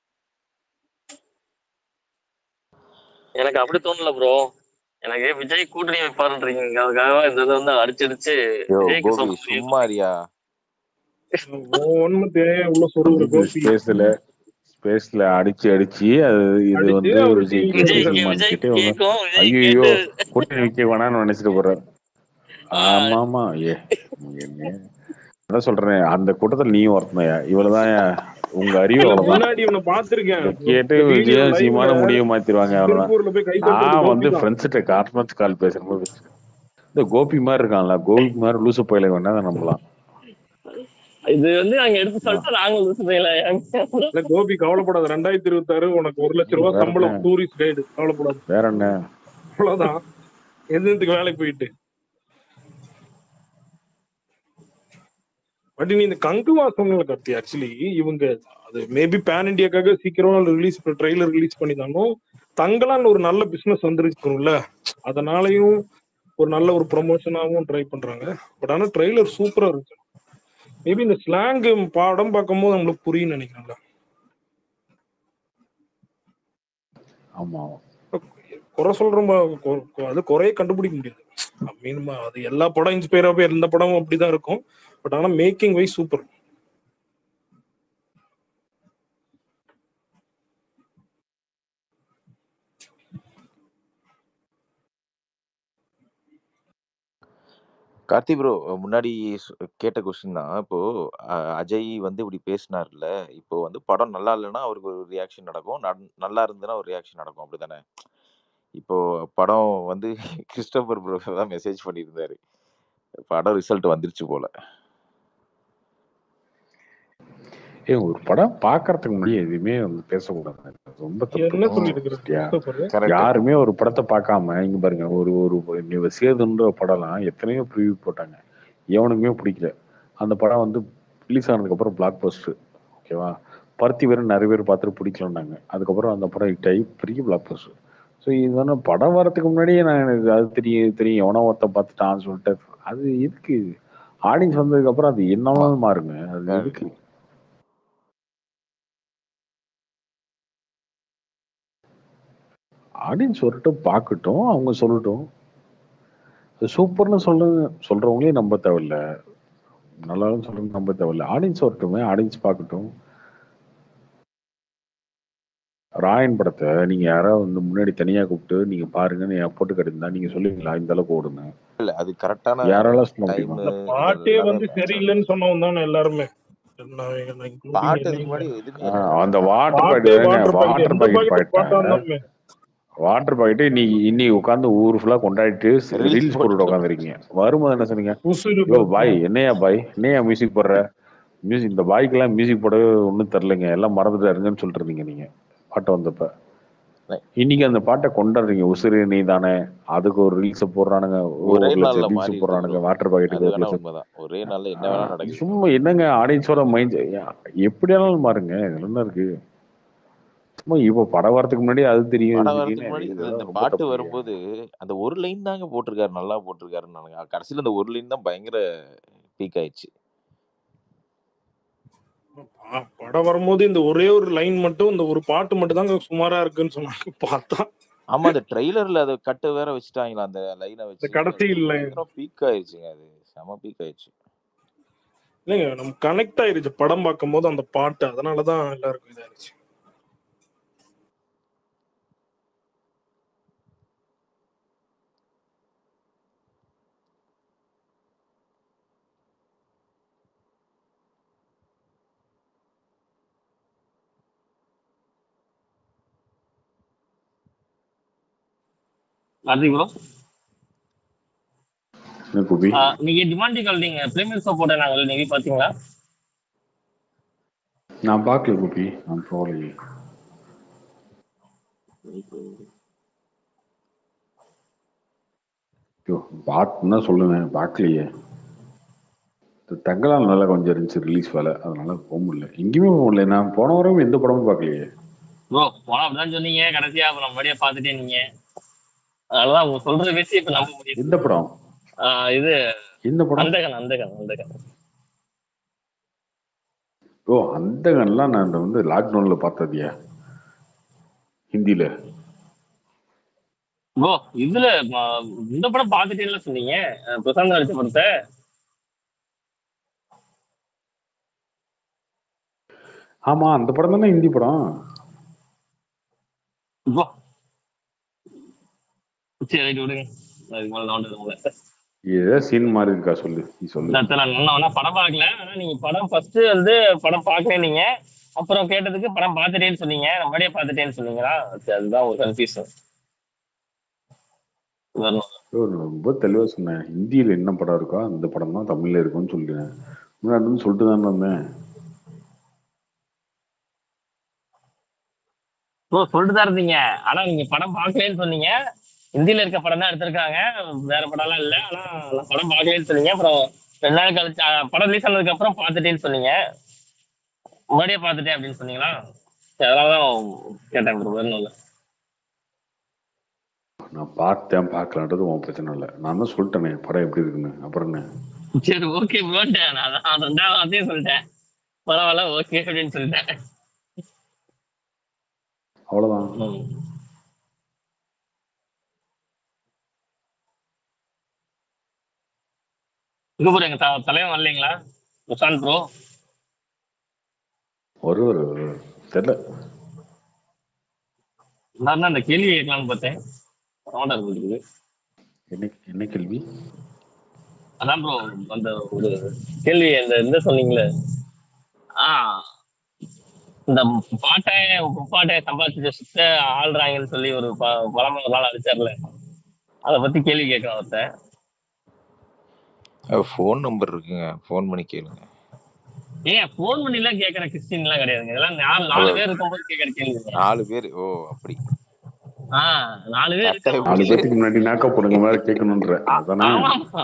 எனக்கு அப்படி தோணல ப்ரோ எனக்கு விஜய் கூட்டணி வைப்பாருன்றீங்க அதுக்காக இந்த இதை வந்து அடிச்சடிச்சு யோ விஜய்க்கு கோபி support சும்மா இருயா ஒன்னும் தேவை உள்ள சொல்ற கோபி ஸ்பேஸ்ல ஸ்பேஸ்ல அடிச்சு அடிச்சு அது இது அடிச்சு வந்து அவர் விஜய்க்கு டிவில விஜய் சல்மான் விஜய் கிட்டே வந்து கேட்கும் விஜய் ஐயோ கேட்டு கூட்டணி வைக்க வேணாம்னு நினைச்சிட்டு போறாரு ஆஹ் ஆமா ஆமா ஏ என்ன அதான் சொல்றேன் அந்த கூட்டத்துல நீயும் ஒருத்தனையா இவ்வளவுதான் உங்க அறிவு இல்ல அவ்வளவுதான் முன்னாடி இவனை பாத்திருக்கேன் இதை கேட்டு இந்த வீடியோ விஜயம் லைவ்ல சீமான முடிவு மாத்திருவாங்க அவ்வளவுதான் திருப்பூர்ல போய் கை தட்டுறது நான் கோபி வந்து தான் ஃப்ரெண்ட்ஸ்கிட்ட கார்மெண்ட்ஸ் கால் பேசுறப்போ இந்த கோபி மாதிரி இருக்கான்ல கோபி மாதிரி லூசு பயில வேணா அதை நம்பலாம் இது வந்து நாங்க எடுத்து ஆமா. சொல்லிட்டு நாங்க லூசுமையில இல்ல கோபி கவலைப்படாத ரெண்டாயிரத்தி இருபத்தி ஆறு உனக்கு ஒரு லட்சம் ரூபாய் வேற சம்பளம் என்ன டூரிஸ்ட் கைடு கவலைப்படாத வேற என்ன அவ்வளவுதான் எதுக்கு வேலைக்கு போயிட்டு பட் நீ இந்த கங்குவா சொன்னல கத்தி ஆக்சுவலி இவங்க அது மேபி பேன் இண்டியாக்காக சீக்கிரம் ரிலீஸ் ட்ரெய்லர் ரிலீஸ் பண்ணிதாலும் தங்கலான்னு ஒரு நல்ல பிசினஸ் வந்துருக்கணும்ல அதனாலயும் ஒரு நல்ல ஒரு ப்ரொமோஷனாகவும் ட்ரை பண்றாங்க பட் ஆனா ட்ரெய்லர் சூப்பரா இருக்கு மேபி இந்த ஸ்லாங் படம் பார்க்கும்போது நம்மளுக்கு புரியும் நினைக்கிறேன்ல ஆமா குறை சொல்றோம் கொ- கொ- அது குறைய கண்டுபிடிக்க முடியாது மீன் அது எல்லா படம் இன்ஸ்பயர் ஆகவே எந்த படமும் அப்படிதான் இருக்கும் பட் ஆனா making wise super Karthi bro முன்னாடி சொ- கேட்ட கொஸ்டின் தான் இப்போ அ- அஜய் வந்து இப்படி பேசினார்ல இப்போ வந்து படம் நல்லா இல்லைன்னா அவருக்கு ஒரு ரியாக்ஷன் நடக்கும் நன்- நல்லா இருந்ததுன்னா ஒரு ரியாக்ஷன் நடக்கும் அப்படிதானே இப்போ படம் வந்து கிறிஸ்டோபர் ப்ரோ தான் மெசேஜ் பண்ணியிருந்தாரு படம் ரிசல்ட் வந்துருச்சு போல ஏ ஒரு படம் பாக்குறதுக்கு முன்னாடி எதுவுமே வந்து பேசக்கூடாது அது ரொம்ப தப்பு என்ன சொல்லிட்டு இருக்கிற சரியா கிறிஸ்டோபர் கரெக்ட் யாருமே ஒரு படத்தை பார்க்காம இங்க பாருங்க ஒரு ஒரு நீ சேதுன்ற படம்லாம் எத்தனையோ ப்ரிவியூ போட்டாங்க எவனுக்குமே பிடிக்கல அந்த படம் வந்து ரிலீஸ் ஆனதுக்கு அப்புறம் பிளாக் பஸ்டர் ஓகேவா பருத்தி வேறு நிறைய பேர் பார்த்துட்டு பிடிக்கலன்னாங்க அதுக்கப்புறம் அந்த படம் ஹிட் ஆகி பெரிய பிளாக் பஸ்டர் ஸோ இதுதானே படம் வரதுக்கு முன்னாடியே நான் எனக்கு அது தெரியும் இது தெரியும் எவனோ ஒருத்தன் பார்த்துட்டான்னு சொல்லிட்டு அது எதுக்கு ஆடியன்ஸ் வந்ததுக்கு அப்புறம் அது ஆமா என்னவாலும் மாறுங்க அது கரெக்ட் எதுக்கு ஆடியன்ஸ் வரட்டும் பார்க்கட்டும் அவங்க சொல்லட்டும் சூப்பர்னு சொல்லுங்க சொல்றவங்களே நம்ப தேவையில்ல நல்லாலும் சொல்றது நம்ப தேவையில்ல ஆடியன்ஸ் வரட்டுமே ஆடியன்ஸ் பார்க்கட்டும் ராயன் படத்தை நீங்க யாராவது வந்து முன்னாடி தனியா கூப்பிட்டு நீங்க பாருங்கன்னு என் போட்டு கட்டிருந்தா நீங்க சொல்லுவீங்களா இந்த அளவுக்கு ஓடுங்க இல்ல அது கரெக்டான யாரால சொல்ல டைம் முடியுமா இந்த பாட்டே எல்லாமே வந்து மேட்ச் ஆகுது சரியில்லைன்னு சொன்னவன் தானே எல்லாருமே நான் நான் including பாட்டு அதுக்கு என்னையும் முன்னாடி எதுவுமே ஆஹ் இல்ல அந்த வாட்டர் பாட்டே பாக்கெட் வாட்டர் பாக்கெட் வாட்டர் எந்த பாக்கெட் பாக்கெட் பாட்டா பாயிட்ட இருந்தாலுமே வாட்டர் பாக்கெட் இன்னைக்கு இன்னைக்கு உட்காந்து ஊர் ஃபுல்லா கொண்டாடிட்டு ரீல்ஸ் ரீல்ஸ் போட்டுட்டு போட்டுட்டு உட்காந்துருக்கீங்க வரும்போது என்ன சொன்னீங்க உசுறு யோ பா- பாய் என்னையா பாய் என்னையா மியூசிக் போடுற மியூசிக் இந்த பாய்க்கெல்லாம் மியூசிக் போடவே ஒன்றும் தெரிலங்க எல்லாம் மறந்துட்டாருங்கன்னு சொல்லிட்டு இருந்தீங்க நீங்க பாட்டு வந்தப்ப இன்னைக்கு அந்த பாட்டை கொண்டாடுறீங்க உசுறு நீ தானே அதுக்கு ஒரு ரீல்ஸ் போடுறானுங்க ஒரே ஒரு நாள்ல லட்சம் மாறி ரீல்ஸ் இருக்கு போடுறானுங்க ப்ரோ வாட்டர் அது பாக்கெட்டுக்கு ஒரு வேணா லட்சம் உண்மைதான் ஒரே நாள்ல என்ன வேணா ஆஹ் நடக்குது சும்மா என்னங்க ஆடியன்ஸோட மைண்ட் எப்படியானாலும் மாறுங்க இதுல என்ன இருக்கு சும்மா இப்போ படம் வரதுக்கு முன்னாடி அது தெரியும் படம் இது வரதுக்கு தெரியும் முன்னாடி இந்த இதெல்லாம் இந்த ரொம்ப பாட்டு தப்பு இல்லையா வரும்போது அந்த ஒரு லைன் தாங்க போட்டிருக்காரு நல்லா போட்டிருக்காருன்னு நானுங்க கடைசியில அந்த ஒரு லைன் தான் பயங்கர பீக் ஆயிடுச்சு பா- படம் வரும்போது இந்த ஒரே ஒரு லைன் மட்டும் இந்த ஒரு பாட்டு மட்டும் தாங்க சுமாரா இருக்குன்னு சொன்னாங்க பார்த்தா ஆமா அந்த ட்ரெய்லர்ல அதை கட்டு வேற வச்சுட்டாங்களா அந்த லைனை இந்த வச்சு கடைசி அது இல்லை பயங்கர பீக் ஆயிடுச்சுங்க அது செம பீக் ஆயிடுச்சு இல்லைங்க நம்ம கனெக்ட் ஆயிருச்சு படம் பார்க்கும்போது அந்த பாட்டு அதனாலதான் எல்லாருக்கும் இதாயிருச்சு கார்த்திக் ப்ரோ என்ன குபி நீங்க டிமாண்டி கால் நீங்க பிரீமியர் ஷோ போட்டேன் நீங்க பாத்தீங்களா நான் பார்க்கல குபி நான் போகலையே ஐயோ பார்த்துன்னா சொல்லுவேன் பார்க்கலையே இந்த தங்கலால் நல்லா கொஞ்சம் இருந்துச்சு ரிலீஸ் வேலை அதனால போக முடியல எங்கேயுமே போக முடியல நான் போன வாரம் எந்த படமும் பார்க்கலையே ப்ரோ போனா அப்படிதான் சொன்னீங்க கடைசியா அப்புறம் மறுபடியும் பாத்துட்டே நீங்க அதனாலதான் அவங்க சொல்றத வச்சு இப்ப நம்ப முடியுது எந்த படம் ஆஹ் இது எந்த படம் அந்தகன் அந்தகன் அந்தகன் ஓ அந்த கன்லாம் நான் இந்த வந்து லாக்டவுன்ல பார்த்ததியா ஹிந்தில ப்ரோ இதுல ம- இந்த படம் பாத்துட்டேன்னு சொன்னீங்க அஹ் பிரசாந்த் நடிச்ச படத்தை ஆமா அந்த படம் தானே ஹிந்தி படம் இப்போ சரி ரைட் விடுங்க அதுக்கு மேல நான் விடுங்க ஏதோ சீன் மாதிரி இருக்கா சொல்லு நீ சொல்லு இந்த இடத்துல நான் வேணா படம் பார்க்கல ஆனா நீங்க படம் ஃபர்ஸ்ட் வந்து படம் பார்க்கல நீங்க அப்புறம் கேட்டதுக்கு படம் பார்த்துட்டேன்னு சொன்னீங்க நான் முன்னாடியே பார்த்துட்டேன்னு சொன்னீங்களா சரி, அதுதான் ஒரு கன்ஃபியூஷன் வரணும் ஐயோ, நான் ரொம்ப தெளிவா சொன்னேன் ஹிந்தியில என்ன படம் இருக்கோ அந்த படம் தான் தமிழ்ல இருக்கும்னு சொல்லிட்டேன் முன்னாடி இருந்து சொல்லிட்டு தான் வந்தேன் ஓ சொல்லிட்டு தான் இருந்தீங்க ஆனா நீங்க படம் பார்க்கலன்னு சொன்னீங்க ஹிந்தில இருக்க படம் தான் எடுத்திருக்காங்க வேற படம்லாம் இல்ல ஆனா நான் படம் பார்க்கலன்னு சொன்னீங்க அப்புறம் ரெண்டு நாள் கழிச்சு அஹ், படம் ரிலீஸ் ஆனதுக்கு அப்புறம் பார்த்துட்டேன்னு சொன்னீங்க முன்னாடியே பார்த்துட்டேன் அப்படின்னு சொன்னீங்களா சரி, அதனாலதான் கேட்டேன் bro. வேற ஒண்ணும் இல்ல நான் பார்த்தேன் பார்க்கலான்றது உன் பிரச்சனை இல்லை நான் தான் சொல்லிட்டேனே படம் எப்படி இருக்குன்னு அப்புறம் என்ன சரி ஓகே ப்ரோட்டேன் நான் அதான் அந்த ரெண்டாவது வார்த்தையும் சொல்லிட்டேன் பரவாயில்ல ஓகே அப்படின்னு சொல்லிட்டேன் அவ்வளவுதான் ம். இங்க ப்ரோ எங்க த- தலைவன் வரலைங்களா பிரசாந்த் ப்ரோ ஒரு ஒரு தெரியல நான் அந்த கேள்வி கேட்கலாம்னு பார்த்தேன் ஆர்டர் இருக்குது என்ன என்ன கேள்வி அதான் ப்ரோ அந்த ஒரு கேள்வி அந்த இந்த சொன்னீங்களே ஆ இந்த பாட்டை முப்பாட்டை சம்பாதிச்சு சுத்த ஆள்றாங்கன்னு சொல்லி ஒரு ப- பழமொழி ஒரு நாள் அடிச்சார்ல அதை பத்தி கேள்வி கேட்கலாம் ஒருத்தன் ஃபோன் நம்பர் இருக்குங்க ஃபோன் பண்ணி கேளுங்க ஏன் போன் பண்ணி எல்லாம் கேட்கற கிறிஸ்டின் எல்லாம் கிடையாதுங்க இதெல்லாம் நாலு நாலு பேர் இருக்கும்போது கேட்கற கேள்வி நாலு பேர் ஓ அப்படி ஆஹ் நாலு பேர் கரெக்டா இருக்கிற நாலு பேத்துக்கு முன்னாடி நாக்க போடுங்க மேல கேட்கணுன்ற அதானே ஆமா ஆமா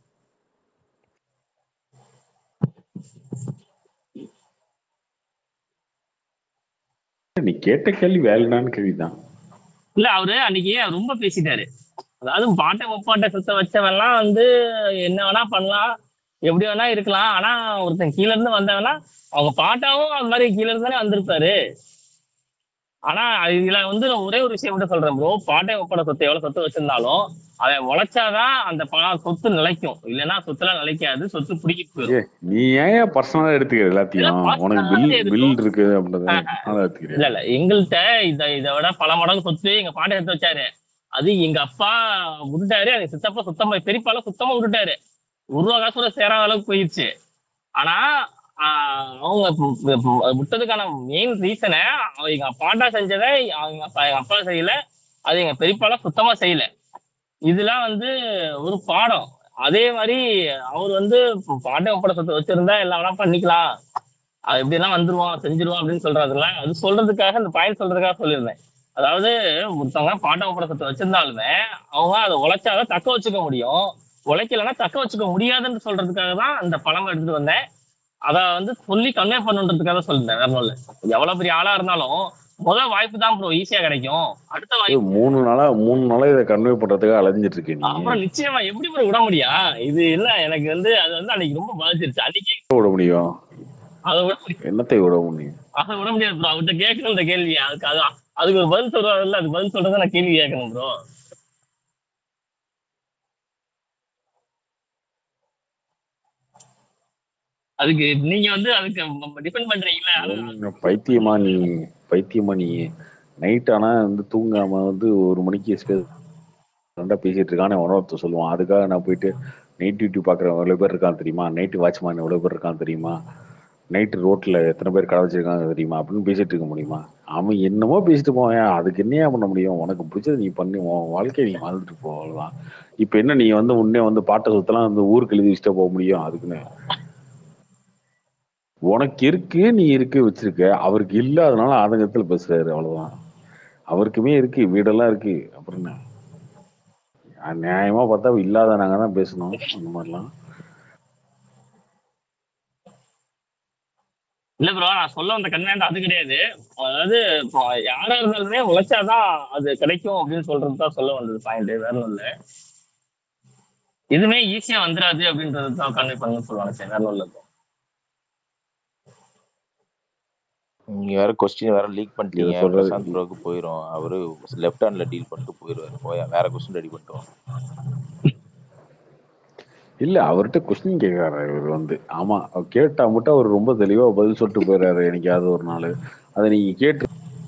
நீ கேட்ட கேள்வி வேலிடான கேள்விதான் இல்ல அவரு அன்னைக்கு ரொம்ப பேசிட்டாரு அதாவது பாட்டை முப்பாட்டை சுத்த வச்சவன்லாம் வந்து என்ன வேணா பண்ணலாம் எப்படி வேணா இருக்கலாம் ஆனா ஒருத்தன் கீழ இருந்து வந்தவனா அவங்க பாட்டாவும் அந்த மாதிரி கீழ இருந்து தானே வந்திருப்பாரு ஆனா இதுல வந்து நான் ஒரே ஒரு விஷயம் மட்டும் சொல்றேன் ப்ரோ பாட்டை முப்பாட்டை சொத்து எவ்வளவு சொத்து வச்சிருந்தாலும் அதை உழைச்சாதான் அந்த ப- சொத்து நிலைக்கும் இல்லைன்னா சொத்துலாம் நிலைக்காது சொத்து பிடிக்கிட்டு போயிடும் ஏ நீ ஏன் பர்சனலா எடுத்துக்கிற எல்லாத்தையும் இதெல்லாம் உனக்கு personal பில் ஆவே பில் இருக்கும். இருக்கு அப்படின்றத அதனால எடுத்துக்கிறியா இல்ல இல்ல எங்கள்கிட்ட இத இதை விட பல மடங்கு சொத்து எங்க பாட்டை எடுத்து வச்சாரு அது எங்க அப்பா விட்டுட்டாரு எங்க சித்தப்பா சுத்தமா பெரியப்பால சுத்தமா விட்டுட்டாரு ஒரு ரூபா காசு கூட சேராத அளவுக்கு போயிடுச்சு ஆனா ஆஹ் அவங்க பு- பு- பு- அது விட்டதுக்கான மெயின் ரீசனை எங்க பாட்டா செஞ்சதை அவங்க அப்பா எங்க அப்பா செய்யல அது எங்க பெரியப்பால சுத்தமா செய்யல இதெல்லாம் வந்து ஒரு பாடம் அதே மாதிரி அவர் வந்து பாட்டை ஒப்பட சொத்து வச்சிருந்தா எல்லாம் வேணா பண்ணிக்கலாம் அது எப்படிலாம் வந்துருவான் செஞ்சிருவான் அப்படின்னு சொல்றதுல அது சொல்றதுக்காக அந்த பாயிண்ட் சொல்றதுக்காக சொல்லியிருந்தேன் அதாவது ஒருத்தவங்க பாட்டம் படத்தை வச்சிருந்தாலுமே அவங்க அதை உழைச்சாதான் தக்க வச்சுக்க முடியும் உழைக்கலைன்னா தக்க வச்சுக்க முடியாதுன்னு சொல்றதுக்காக தான் அந்த பழம் எடுத்துட்டு வந்தேன் அதை வந்து சொல்லி கன்வே பண்ணுன்றதுக்காக சொல்லியிருந்தேன் வேற ஒண்ணும் இல்ல எவ்வளவு பெரிய ஆளா இருந்தாலும் முதல் வாய்ப்பு தான் ப்ரோ ஈஸியா கிடைக்கும் அடுத்த ஏய், வாய்ப்பு மூணு நாளா மூணு நாளா இதை கன்வே பண்றதுக்காக அலைஞ்சிட்டு இருக்க நீ அப்புறம் நிச்சயமா எப்படி ப்ரோ விட முடியா இது இல்ல எனக்கு வந்து அது வந்து அன்னைக்கு ரொம்ப பாதிச்சிருச்சு அன்னைக்கு விட முடியும் அதை விட முடியாது என்னத்தை விட முடியும் அதை விட முடியாது ப்ரோ அவர்கிட்ட கேட்கணும் இந்த கேள்வி அதுக்கு அது அதுக்கு ஒரு பதில் சொல்றாருல்ல அதுக்கு பதில் சொல்றதை நான் கேள்வி கேட்கணும் ப்ரோ அதுக்கு நீங்க வந்து அதுக்கு டிபெண்ட் பண்றீங்களா அது என்ன பைத்தியமா நீ பைத்தியமா நீ நைட் ஆனா வந்து தூங்காம வந்து ஒரு மணிக்கு ரெண்டா பேசிட்டு இருக்கான்னு உணர்த்த சொல்லுவான் அதுக்காக நான் போயிட்டு நைட் டியூட்டி பாக்குறவன் எவ்வளவு பேர் இருக்கான் தெரியுமா நைட்டு வாட்ச்மேன் எவ்வளவு பேர் இருக்கான் தெரியுமா நைட்டு ரோட்ல எத்தனை பேர் கடை வச்சிருக்காங்க தெரியுமா அப்படின்னு பேசிட்டு இருக்க முடியுமா அவன் என்னமோ பேசிட்டு போவேன் அதுக்கு என்னையா பண்ண முடியும் உனக்கு பிடிச்சது நீ பண்ணி உன் வாழ்க்கையை நீ வாழ்ந்துட்டு போ அவ்வளவுதான் இப்ப என்ன நீ வந்து உன்னே வந்து பாட்டை சுத்தலாம் வந்து ஊருக்கு எழுதி வச்சுட்டு போக முடியும் அதுக்குன்னு உனக்கு இருக்கு நீ இருக்கு வச்சிருக்க அவருக்கு இல்ல அதனால ஆதங்கத்துல பேசுறாரு அவ்வளவுதான் அவருக்குமே இருக்கு வீடெல்லாம் இருக்கு அப்புறம் என்ன அஹ் நியாயமா பார்த்தா இல்லாத நாங்க தான் பேசணும் அந்த மாதிரிலாம் இல்ல ப்ரோ நான் சொல்ல வந்த கன்வென்ட் அது கிடையாது அதாவது இப்போ யாரா இருந்தாலுமே உழைச்சாதான் அது கிடைக்கும் அப்படின்னு சொல்றது தான் சொல்ல வந்தது பாயிண்ட் வேற ஒண்ணும் இல்ல எதுவுமே ஈஸியா வந்துடாது அப்படின்றது தான் கன்வே பண்ணுன்னு சொல்லுவாங்க சார் வேற ஒண்ணும் இல்ல bro. நீங்க வேற கொஸ்டின் வேற லீக் இதை பண்ணிட்டீங்க சொல்றது பிரசாந்த் ப்ரோக்கு போயிரும் அவரு லெஃப்ட் ஹேண்ட்ல டீல் பண்ணிட்டு போயிருவாரு போயா வேற கொஸ்டின் ரெடி பண்ணிட்டு வாங்க. இல்ல அவர்கிட்ட கொஸ்டின் கேட்கறாரு இவர் வந்து ஆமா அவர் கேட்டா மட்டும் அவர் ரொம்ப தெளிவா பதில் சொல்லிட்டு போயிடுறாரு என்னைக்காவது ஒரு நாள் அதை நீங்க கேட்டு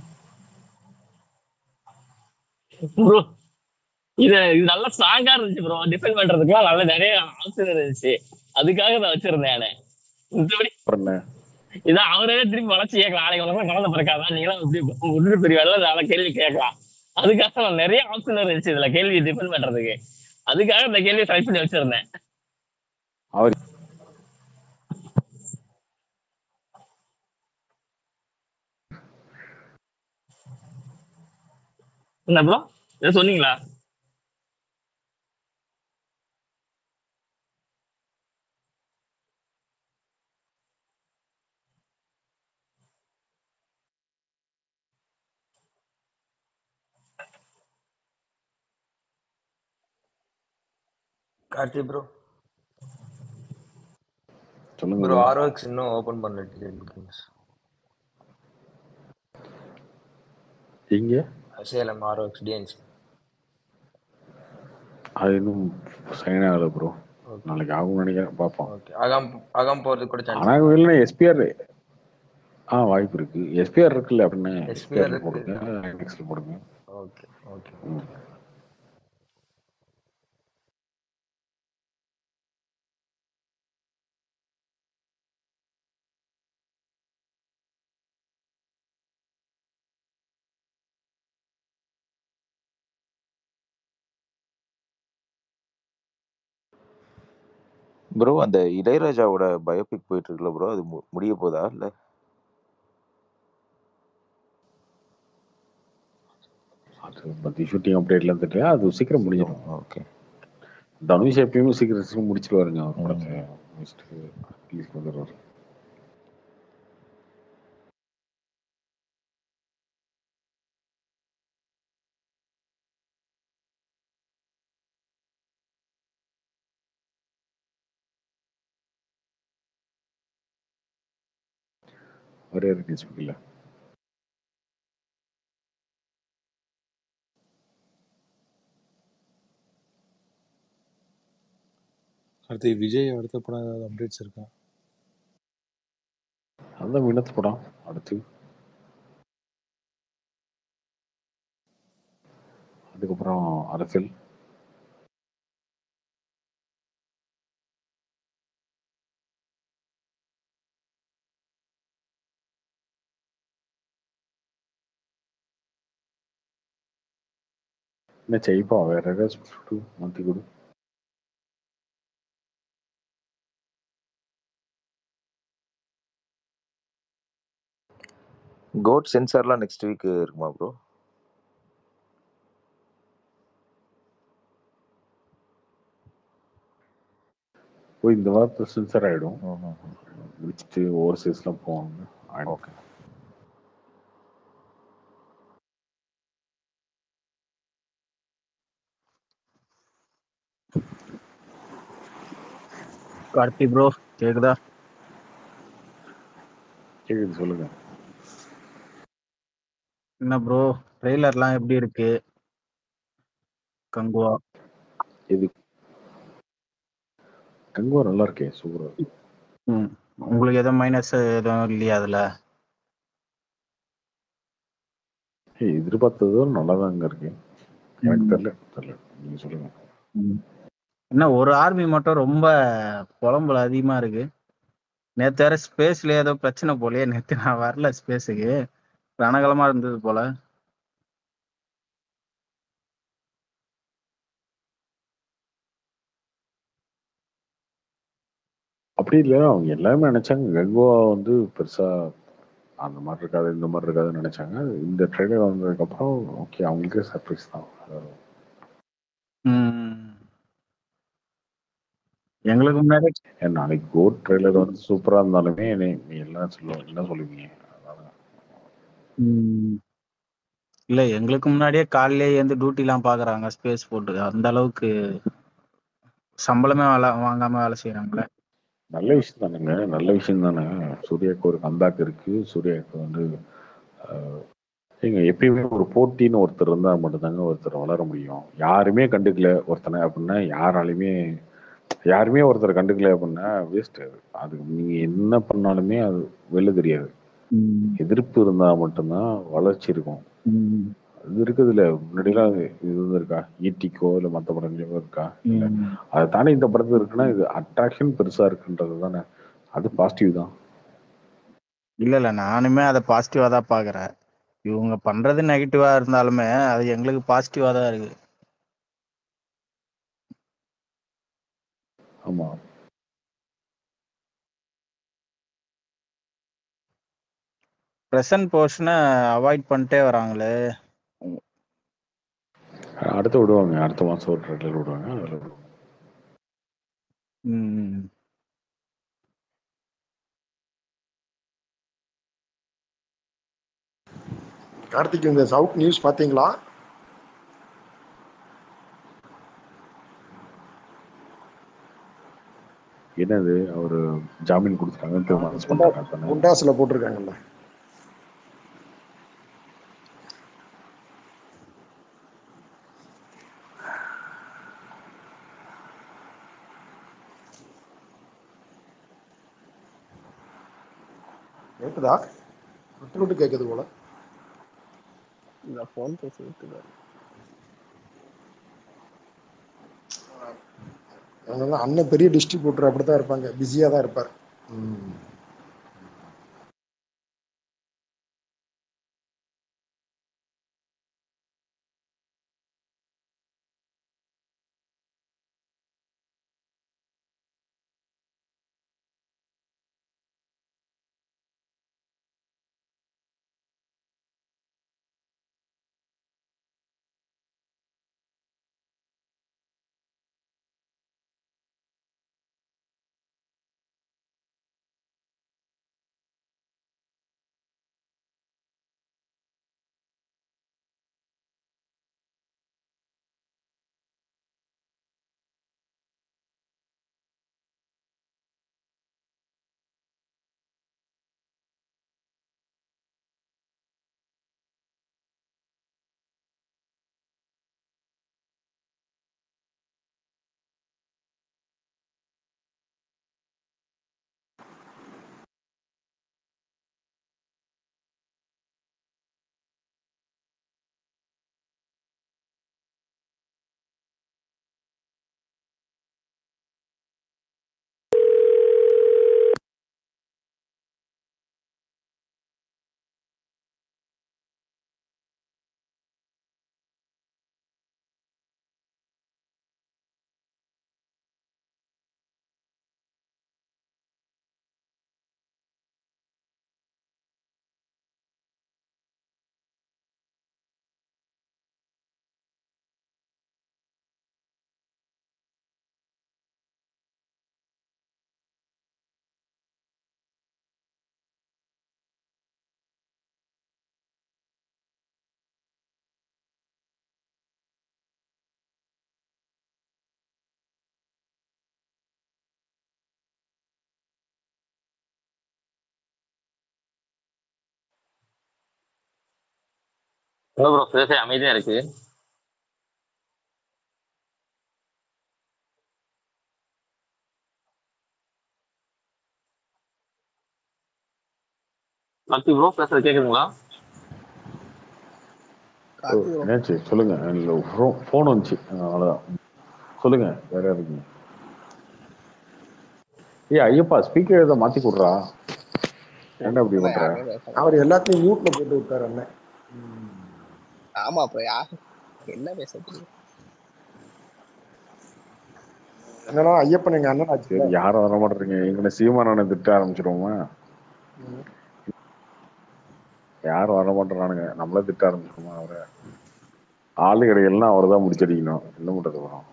ப்ரோ இது இது நல்ல ஸ்ட்ராங்கா இருந்துச்சு ப்ரோ டிஃபெண்ட் பண்றதுக்குலாம் நல்ல நிறைய ஆப்ஷன் இருந்துச்சு அதுக்காக நான் வச்சிருந்தேன் நானு மத்தபடி என்ன இதான் அவரே திருப்பி வளர்ச்சி கேட்கலாம் நாளைக்கு வளர்ந்தா குழந்தை பிறக்காதான் நீங்களும் இப்படி விட்டுட்டு பெரிய வேலை நல்ல கேள்வி கேட்கலாம் அதுக்காக நான் நிறைய ஆப்ஷன் இருந்துச்சு இதுல கேள்வி டிஃபெண்ட் பண்றதுக்கு அதுக்காக இந்த கேள்வி செலக்ட் பண்ணி வச்சிருந்தேன் அவர் என்ன ப்ரோ ஏதோ சொன்னீங்களா கார்த்தி ப்ரோ சொல்லுங்க ப்ரோ bro. ஆர்ஓஎக்ஸ் இன்னும் ஓபன் பண்ணல டிக்கெட் புக்கிங்ஸ் எங்க சேலம் ஆர்ஓஎக்ஸ் டிஎன்சி அது இன்னும் சைன் ஆகல ப்ரோ ஓகே நாளைக்கு ஆகும்னு நினைக்கிறேன் பார்ப்போம் ஓகே அகாம் அகாம் போறதுக்கு கூட சான்ஸ் ஆனா இருக்கா இல்லைன்னா எஸ்பிஆர் ஆ வாய்ப்பு இருக்கு எஸ்பிஆர் இருக்குல்ல அப்படின்னு எஸ்பிஆர் எஸ்பிஆர்ல இருக்கு போடுங்க நெக்ஸ்ட்ல போடுங்க ஓகே ஓகே ம். ப்ரோ அந்த இளையராஜாவோட பயோபிக் போயிட்டு இருக்குல்ல ப்ரோ அது மு- முடிய போதா இல்ல அது பத்தி ஷூட்டிங் அப்டேட்லாம் தெரியல அது சீக்கிரம் முடிஞ்சிடும் ஓகே தனுஷ் எப்பயுமே சீக்கிரம் சீக்கிரம் முடிச்சிருவாருங்க அவர் ம் படத்தை முடிச்சுட்டு ரிலீஸ் வந்துடுவார் ஒரே ரிலீஸ் இல்லை அடுத்து விஜய் அடுத்த படம் ஏதாவது அப்டேட்ஸ் இருக்கா அந்த வினத்து படம் அடுத்து அதுக்கப்புறம் அரசியல் என்ன செய்ப்பா வேற ஏதாவது மாற்றி கொடு கோட் சென்சார்லாம் நெக்ஸ்ட் வீக் இருக்குமா ப்ரோ போய் இந்த வாரத்தை சென்சர் ஆகிடும் ம் முடிச்சுட்டு ஓவர்சீஸ்லாம் போவாங்க ஆயிடும் ஓகே கார்த்தி ப்ரோ கேக்குதா கேக்குது சொல்லுங்க என்ன ப்ரோ ட்ரெய்லர்லாம் எப்படி இருக்கு கங்குவா இது கங்குவா நல்லா இருக்கே சூப்பரா இருக்கு ம் உங்களுக்கு எதுவும் மைனஸ் எதுவும் இல்லையா அதுல ஏய், எதிர்பார்த்ததும் நல்லா தாங்க இருக்கு எனக்கு ம். தெரியல தெரியல நீங்க சொல்லுங்க ம். என்ன ஒரு ஆர்மி மட்டும் ரொம்ப புலம்பல் அதிகமா இருக்கு நேத்து வேற ஸ்பேஸ்ல ஏதோ பிரச்சனை போலயே நேத்து நான் வரல ஸ்பேஸுக்கு ரணகலமா இருந்தது போல அப்படி இல்லை அவங்க எல்லாருமே நினைச்சாங்க கங்குவா வந்து பெருசா அந்த மாதிரி இருக்காது இந்த மாதிரி இருக்காதுன்னு நினைச்சாங்க இந்த ட்ரெய்லர் வந்ததுக்கு அப்புறம் ஓகே அவங்களுக்கே சர்ப்ரைஸ் தான் அது ம். எங்களுக்கு முன்னாடி ஏன் நாளைக்கு கோட் ட்ரெய்லர் வந்து சூப்பரா இருந்தாலுமே நீ- நீ எல்லாம் சொல்லுவோம் என்ன சொல்லுவீங்க அதான் ம். இல்ல எங்களுக்கு முன்னாடியே காலையிலேயே எழுந்து டியூட்டி எல்லாம் பாக்குறாங்க ஸ்பேஸ் போட்டு அந்த அளவுக்கு சம்பளமே வேலை வாங்காம வேலை செய்யறாங்களே நல்ல விஷயம் தானுங்க நல்ல விஷயம் தானே சூர்யாவுக்கு ஒரு கம்பேக் இருக்கு சூர்யாவுக்கு வந்து ஆஹ், ஏங்க எப்பயுமே ஒரு போட்டின்னு ஒருத்தர் இருந்தால் மட்டும்தாங்க ஒருத்தர் வளர முடியும் யாருமே கண்டுக்கல ஒருத்தனை அப்படின்னா யாராலையுமே யாருமே ஒருத்தர் கண்டுக்கல அப்படின்னா வேஸ்ட் அது அதுக்கு நீங்க என்ன பண்ணாலுமே அது வெளில தெரியாது ம், எதிர்ப்பு இருந்தா மட்டும்தான் வளர்ச்சி இருக்கும் ம், அது இருக்குது இல்ல முன்னாடிலாம் அது இது வந்து இருக்கா ஈட்டிக்கோ இல்ல மத்த படங்களுக்கோ இருக்கா இல்ல ம். அதை தாண்டி இந்த படத்துக்கு இருக்குன்னா இது அட்ராக்ஷன் பெருசா இருக்குன்றது தானே அது பாசிட்டிவ் தான் இல்ல இல்ல நானுமே அதை பாசிட்டிவா தான் பாக்குறேன் இவங்க பண்றது நெகட்டிவா இருந்தாலுமே அது எங்களுக்கு பாசிட்டிவா தான் இருக்கு ஆமா ப்ரெசன்ட் போர்ஷனை அவாய்ட் பண்ணிட்டே வராங்களே அடுத்து விடுவாங்க அடுத்த மாசம் ஒரு ட்ரெயிலர் விடுவாங்க அதுல விடுவாங்க ம் கார்த்திக் இந்த சவுத் நியூஸ் பாத்தீங்களா என்னது அவரு ஜாமீன் கொடுத்துட்டாங்க திரும்ப அரெஸ்ட் பண்ணிட்டாங்க தானே குண்டாஸ்ல போட்டிருக்காங்கல்ல கேக்குதா விட்டு விட்டு கேக்குது போல இந்த ஃபோன் பேசிட்டு இருக்காரு அதனால அண்ணன் பெரிய டிஸ்ட்ரிபியூட்டர் அப்படித்தான் இருப்பாங்க பிஸியா தான் இருப்பார் ம். என்ன ப்ரோ பேச அமைதியா இருக்கு கார்த்தி ப்ரோ பேசுறது கேக்குதுங்களா ஓ, கார்த்தி ப்ரோ என்னாச்சு சொல்லுங்க இல்ல ஃபோன் வந்துச்சு அவ்வளவுதான் சொல்லுங்க வேற இருக்குங்க ஏய் ஐயப்பா ஸ்பீக்கர் ஏதோ மாத்தி கொடுறா ஏன்டா இப்படி அதான் பண்ற யாருமே பேச அவர் எல்லாத்தையும் மியூட்ல போட்டு விட்டார் அண்ணன் ஆமா ப்ரோ யார் என்ன பேசுறது என்னன்னா ஐயப்பன் எங்க அண்ணன் ஆச்சு சரி யாரும் வர மாட்டேறீங்க எங்க சீமானனை திட்ட ஆரம்பிச்சிருவோமா யாரும் வர மாட்டேறானுங்க நம்மளே திட்ட ஆரம்பிச்சிருவோமா அவரை ஆளு கிடைக்கலாம் அவரை தான் முடிச்சடிக்கணும் என்ன பண்றது அப்புறம்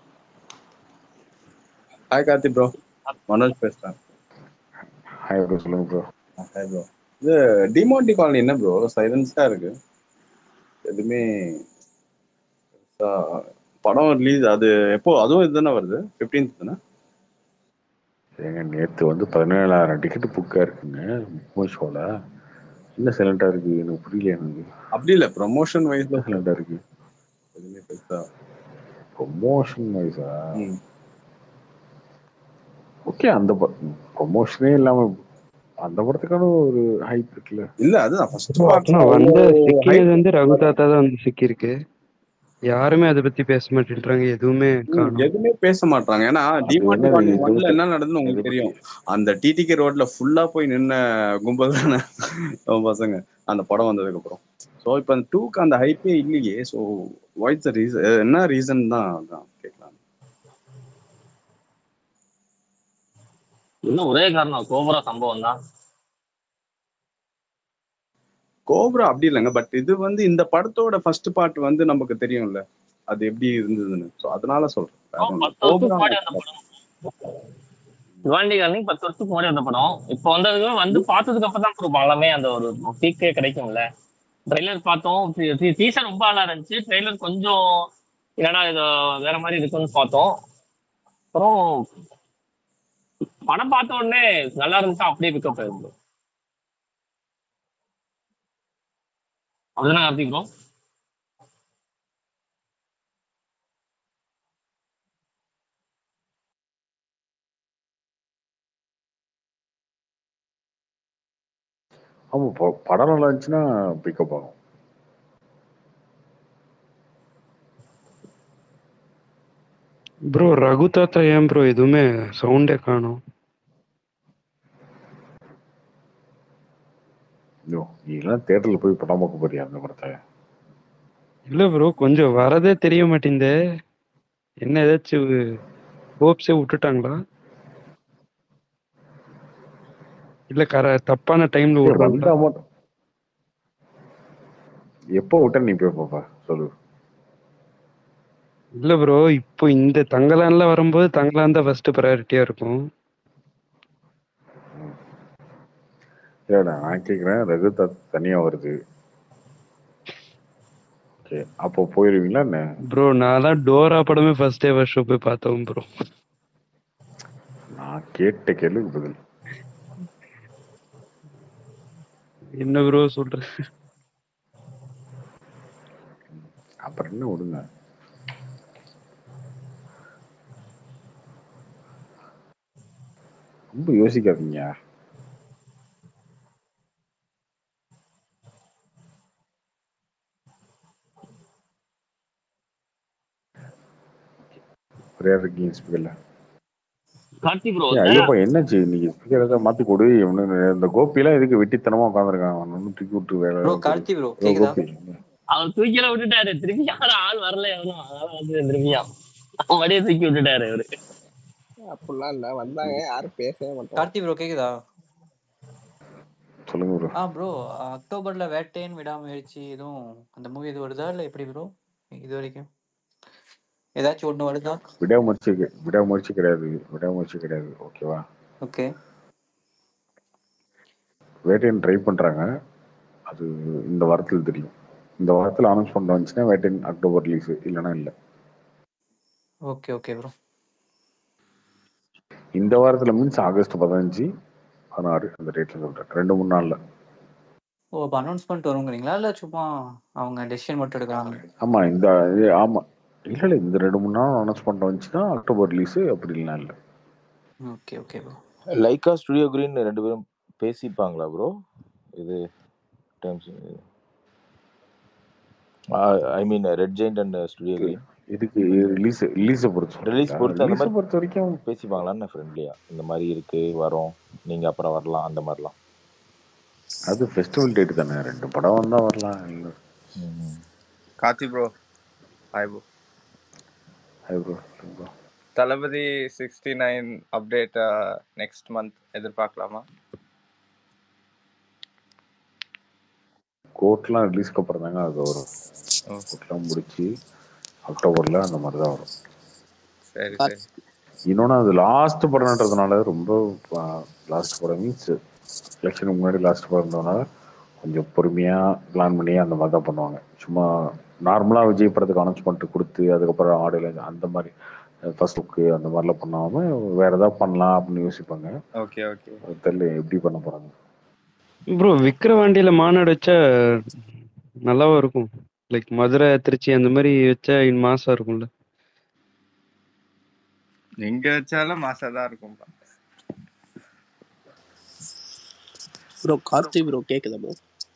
ஹாய் கார்த்தி ப்ரோ மனோஜ் பேசுறேன் ஹாய் ப்ரோ சொல்லுங்க ப்ரோ ஹாய் ப்ரோ இது டிமாண்டி காலனி என்ன ப்ரோ சைலன்ஸா இருக்கு எதுவுமே பெருசா படம் ரிலீஸ் அது எப்போ அதுவும் இதுதானே வருது 15th தானே ஏங்க நேத்து வந்து பதினேழாயிரம் டிக்கெட் புக்கா இருக்குங்க மூவி ஷோல என்ன சைலண்டா இருக்கு எனக்கு புரியல எனக்கு அப்படி இல்ல ப்ரொமோஷன் வைஸ்ல என்ன சைலண்டா இருக்கு எதுவுமே பெருசா ப்ரொமோஷன் வைஸா ம் ஓகே அந்த ப்ரொமோஷனே இல்லாம அந்த படத்துக்கான ஒரு ஹைப் இருக்குல்ல இல்ல அதுதான் ஃபர்ஸ்ட் ப்ரோ பார்ட்ல ஆனா வந்து அவ்வளோ சிக்கினது ஹைப் வந்து ரகு தாத்தா தான் வந்து சிக்கியிருக்கு யாருமே அதை பத்தி பேச மாட்டேன்றாங்க எதுவுமே காணும் எதுவுமே பேச மாட்டாங்க ஏன்னா அது டிமாண்டி என்னது காலனி இதை ஒன்ல விட்டு என்ன நடந்ததுன்னு இதை உங்களுக்கு பத்தி தெரியும் அந்த டிடிகே ரோட்ல ஃபுல்லா போய் நின்ன கும்பல் தானே நம்ம பசங்க அந்த படம் வந்ததுக்கு அப்புறம் ஸோ இப்போ அந்த டூக்கு அந்த ஹைப்பே இல்லையே ஸோ வாட்ஸ் ரீசன் என்ன ரீசன் தான் அதான் கேட்கலாம் இன்னும் ஒரே காரணம் கோபுரா சம்பவம் தான் கோப்ரா அப்படி இல்லைங்க பட் இது வந்து இந்த படத்தோட ஃபர்ஸ்ட் பார்ட் வந்து நமக்கு தெரியும்ல அது எப்படி இருந்ததுன்னு ஸோ அதனால சொல்றேன் வேற ஒண்ணும் இல்ல. பத்து வருஷத்துக்கு கோப்ரா முன்னாடி வந்த படம் சிவாண்டி காலனி பத்து வருஷத்துக்கு முன்னாடி வந்த படம் இப்போ வந்ததுக்கு வந்து பார்த்ததுக்கு அப்புறம் தான் ப்ரோ பலமே அந்த ஒரு பீக்கே கிடைக்கும்ல ட்ரெய்லர் பார்த்தோம் டீசர் ரொம்ப நல்லா இருந்துச்சு ட்ரெய்லர் கொஞ்சம் என்னடா இது வேற மாதிரி இருக்குன்னு பார்த்தோம் அப்புறம் படம் பார்த்த உடனே நல்லா இருந்துச்சா அப்படியே பிக்கப் ஆயிருக்கு அதுதான் கார்த்திக் ப்ரோ ஆமா ப- படம் நல்லா இருந்துச்சுன்னா பிக்கப் ஆகும் ப்ரோ ரகு தாத்தா ஏன் ப்ரோ எதுவுமே சவுண்டே காணும் ஐயோ நீ எல்லாம் தேட்டர்ல போய் படம் பார்க்க போறியா அந்த படத்தை இல்ல ப்ரோ கொஞ்சம் வரதே தெரிய மாட்டேங்குதே என்ன ஏதாச்சும் ஹோப்ஸே விட்டுட்டாங்களா இல்ல கர தப்பான டைம்ல ஏய், விடுறாங்களா வந்தா மட்டும் எப்போ விட்ட நீ போய் பாப்பா சொல்லு இல்ல ப்ரோ இப்போ இந்த தங்கலான்ல வரும்போது தங்கலான் தான் ஃபர்ஸ்ட் ப்ரையாரிட்டியா இருக்கும் இல்லடா நான் கேக்குறேன் ரகு த- தனியா வருது ஓகே அப்போ போயிருவீங்களா என்ன ப்ரோ நான் தான் டோரா படமே ஃபர்ஸ்ட் டே ஃபர்ஸ்ட் ஷோ போய் பார்த்தோம் ப்ரோ நான் கேட்ட கேள்விக்கு பதில் என்ன ப்ரோ சொல்ற அப்புறம் என்ன விடுங்க ரொம்ப யோசிக்காதீங்க ஒரே இருக்கீங்க ஸ்பீக்கர்ல கார்த்தி ப்ரோ ஏய் ஐயோப்பா என்னாச்சு இன்னைக்கு ஸ்பீக்கர் ஏதாவது மாத்தி கொடு இவனு இந்த கோபிலாம் எதுக்கு வெட்டித்தனமா உட்காந்துருக்கான் அவன் ஒன்றும் தூக்கி விட்டு வேற ப்ரோ ஏதாவது கொடு கார்த்தி ப்ரோ ஓ கேக்குதா கோபி அவர் தூக்கில விட்டுட்டாரு திருப்பி யாரும் ஆள் வரல எவனும் அதனால வந்து திரும்பியா அவன் வடியை தூக்கி விட்டுட்டாரு அவரு அப்படிலாம் இல்ல வந்தாங்க யாரும் பேசவே மாட்டோம் கார்த்தி ப்ரோ கேக்குதா சொல்லுங்க ப்ரோ ஆ ப்ரோ அக்டோபர்ல வேட்டையன் விடாமுயற்சி எதுவும் அந்த மூவி எதுவும் வருதா இல்ல எப்படி ப்ரோ இது வரைக்கும் ஏதாச்சும் ஒண்ணு வருதா விடாமுயற்சி கி- விடாமுயற்சி கிடையாது விடாமுயற்சி கிடையாது ஓகேவா ஓகே வேட்டையன் ட்ரை பண்றாங்க அது இந்த வாரத்தில் தெரியும் இந்த வாரத்தில் அனௌன்ஸ் பண்ண வந்துச்சுன்னா வேட்டையன் அக்டோபர் ரிலீஸ் இல்லைன்னா இல்லை ஓகே ஓகே ப்ரோ இந்த வாரத்தில் மீன்ஸ் ஆகஸ்ட் பதினஞ்சு பதினாறு அந்த டேட்ல சொல்றேன் ரெண்டு மூணு நாள்ல ஓ அப்போ அனௌன்ஸ்மெண்ட் வருங்கிறீங்களா இல்ல சும்மா அவங்க டெசிஷன் மட்டும் எடுக்கிறாங்க ஆமா இந்த இது ஆமா இல்ல இல்ல இந்த ரெண்டு மூணு நாள் அனௌன்ஸ் பண்ண வந்துச்சுன்னா அக்டோபர் ரிலீஸ் அப்படி இல்லைன்னா இல்லை okay okay bro Lyca Studio Green ரெண்டு பேரும் பேசிப்பாங்களா ப்ரோ இது times I mean Red Giant and Studio Green இதுக்கு ரிலீஸ் ரிலீஸை பொறுத்து ரிலீஸ் சொல்றீங்களா பொறுத்து அந்த ரிலீஸை மாதிரி பொறுத்த வரைக்கும் பேசிப்பாங்களான்னு ஃப்ரெண்ட்லியா இந்த மாதிரி இருக்கு வரோம் நீங்க அப்புறம் வரலாம் அந்த மாதிரிலாம் அது ஃபெஸ்டிவல் டேட் தானே ரெண்டு படம் வந்தா வரலாம் இல்லை Karthi bro hi bro hi bro bro Thalapathy sixty nine update next month எதிர்பார்க்கலாமா கோர்ட்லாம் ரிலீஸ்க்கு அப்புறம் தாங்க அது வரும் ஓ கோர்ட்லாம் முடிச்சு அக்டோபர்ல அந்த மாதிரி தான் வரும் சரி சரி இன்னொன்று அது லாஸ்ட் படம்ன்றதுனால ரொம்ப லாஸ்ட் படம் மீன்ஸ் எலெக்ஷனுக்கு முன்னாடி லாஸ்ட் படம்ன்றதுனால கொஞ்சம் பொறுமையாக பிளான் பண்ணி அந்த மாதிரி தான் பண்ணுவாங்க சும்மா நார்மலாக விஜய் படத்துக்கு அனௌன்ஸ்மெண்ட் கொடுத்து அதுக்கப்புறம் ஆடியோ அந்த மாதிரி ஃபர்ஸ்ட் லுக்கு அந்த மாதிரிலாம் பண்ணாமல் வேற ஏதாவது பண்ணலாம் அப்படின்னு யோசிப்பாங்க ஓகே ஓகே அது தெரியல எப்படி பண்ண போகிறாங்க ப்ரோ விக்கிரவாண்டியில மாநாடு வச்சா நல்லாவும் இருக்கும் லைக் மதுரை திருச்சி அந்த மாதிரி வச்சா இன் மாசம் இருக்கும்ல எங்க வச்சாலும் மாசா தான் இருக்கும் ப்ரோ கார்த்தி ப்ரோ கேக்குதா ப்ரோ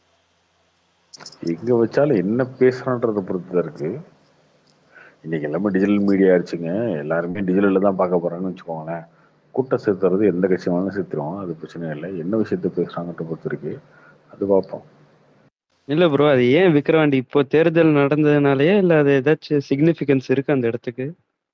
எங்க வச்சாலும் என்ன பேசுறான்றத பொறுத்து தான் இருக்கு இன்னைக்கு எல்லாமே டிஜிட்டல் மீடியா ஆயிடுச்சுங்க எல்லாருமே டிஜிட்டல்ல தான் பார்க்க போறாங்கன்னு வச்சுக்கோங்களேன் கூட்டம் சேர்த்துறது எந்த கட்சி வேணாலும் சேர்த்துருவோம் அது பிரச்சனை இல்லை என்ன விஷயத்த பேசுறாங்கன்ற பொறுத்து இருக்கு அது பார்ப்போம் இல்ல ப்ரோ அது ஏன் விக்ரவாண்டி இப்போ தேர்தல் நடந்ததுனாலயே இல்ல அது ஏதாச்சும் சிக்னிஃபிகன்ஸ் இருக்கு அந்த இடத்துக்கு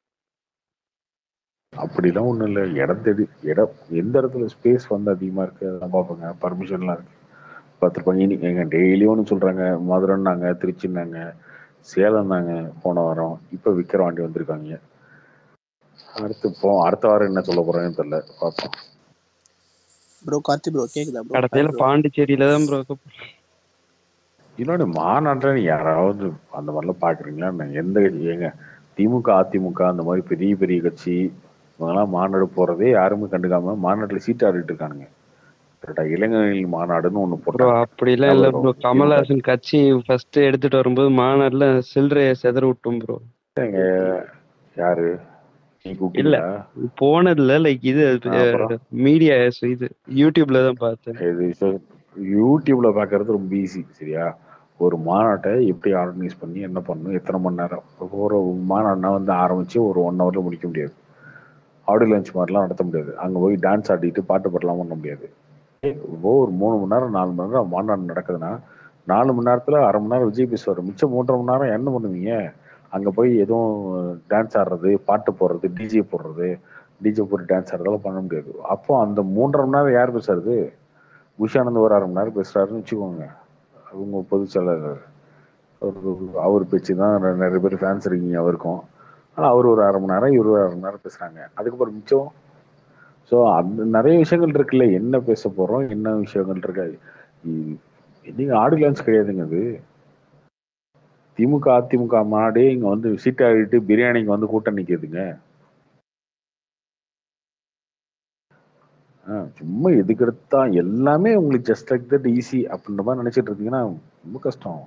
அப்படிலாம் ஒன்றும் இல்லை இடம் தேடி இடம் எந்த இடத்துல ஸ்பேஸ் வந்து அதிகமாக இருக்கு அதெல்லாம் பார்ப்போங்க பர்மிஷன்லாம் இருக்கு பார்த்துருப்பாங்க இனி எங்க டெய்லியும் ஒன்று சொல்றாங்க மதுரைன்னாங்க திருச்சின்னாங்க சேலம்னாங்க போன வாரம் இப்போ விக்கிரவாண்டி வந்திருக்காங்க அடுத்து போ அடுத்த வாரம் என்ன சொல்ல போறாங்கன்னு தெரியல பார்ப்போம் ப்ரோ கார்த்தி ப்ரோ கேக்குதா ப்ரோ கடைசியில பாண்டிச்சேரியில தான் ப்ரோ இன்னொன்று மாநாட்டில் யாராவது அந்த மாதிரிலாம் பார்க்குறீங்களா நான் எந்த கட்சி ஏங்க திமுக அதிமுக அந்த மாதிரி பெரிய பெரிய கட்சி இவங்கெல்லாம் மாநாடு போகிறதே யாருமே கண்டுக்காம மாநாட்டில் சீட்டு ஆடிட்டு இருக்கானுங்க கரெக்டா இளைஞர்கள் மாநாடுன்னு ஒன்று ப்ரோ போட்டாங்க அப்படிலாம் இல்ல ஞாபகம் ப்ரோ இருக்கா? கமல்ஹாசன் கட்சி ஃபர்ஸ்ட் எடுத்துட்டு வரும்போது மாநாடுல சில்லறைய செதற விட்டோம் ப்ரோ ஏங்க, யாரு நீ இல்ல கூப்பிட்டீங்களா போனதுல லைக் இது அப்புறம்? மீடியா இது யூடியூப்ல தான் பார்த்தேன் இது so- யூடியூப்ல பார்க்கறது ரொம்ப ஈஸி சரியா ஒரு மாநாட்டை எப்படி ஆர்கனைஸ் பண்ணி என்ன பண்ணணும் எத்தனை மணி நேரம் இப்போ ஒரு மாநாடுனா வந்து ஆரம்பிச்சு ஒரு ஒன் ஹவர்ல முடிக்க முடியாது ஆடியோ லஞ்ச் மாதிரிலாம் நடத்த முடியாது அங்கே போய் டான்ஸ் ஆடிட்டு பாட்டு பாடலாம் பண்ண முடியாது இப்போ ஒரு மூணு மணி நேரம் நாலு மணி நேரம் மாநாடு நடக்குதுன்னா நாலு மணி நேரத்துல அரை மணி நேரம் விஜய் பேசுவார் மிச்சம் மூன்றரை மணி நேரம் என்ன பண்ணுவீங்க அங்கே போய் எதுவும் டான்ஸ் ஆடுறது பாட்டு போடுறது டிஜே போடுறது டிஜே போட்டு டான்ஸ் ஆடுறதெல்லாம் பண்ண முடியாது அப்போ அந்த மூன்றரை மணி நேரம் யார் பேசுறது உஷானந்த் ஒரு அரை மணி நேரம் பேசுறாருன்னு வச்சுக்கோங்க அவங்க பொதுச் செயலாளர் அவரு அவர் பேச்சு தான் நெ- நிறைய பேர் ஃபேன்ஸ் இருக்கீங்க அவருக்கும் ஆனால் அவர் ஒரு அரை மணி நேரம் இவர் ஒரு அரை மணி நேரம் பேசுறாங்க அதுக்கப்புறம் மிச்சம் ஸோ அந்த நிறைய விஷயங்கள் இருக்குல்ல என்ன பேச போறோம் என்ன விஷயங்கள் இருக்கு இ- நீங்க ஆடியோ லான்ச் கிடையாதுங்க அது திமுக அதிமுக மாநாடே இங்க வந்து சீட் ஆடிட்டு பிரியாணிக்கு வந்து கூட்டம் நிக்குதுங்க ஆ, சும்மா எதுக்கு எடுத்தா எல்லாமே உங்களுக்கு ஜஸ்ட் லைக் தட் ஈஸி அப்படின்ற மாதிரி நினைச்சிட்டு இருந்தீங்கன்னா ரொம்ப கஷ்டம்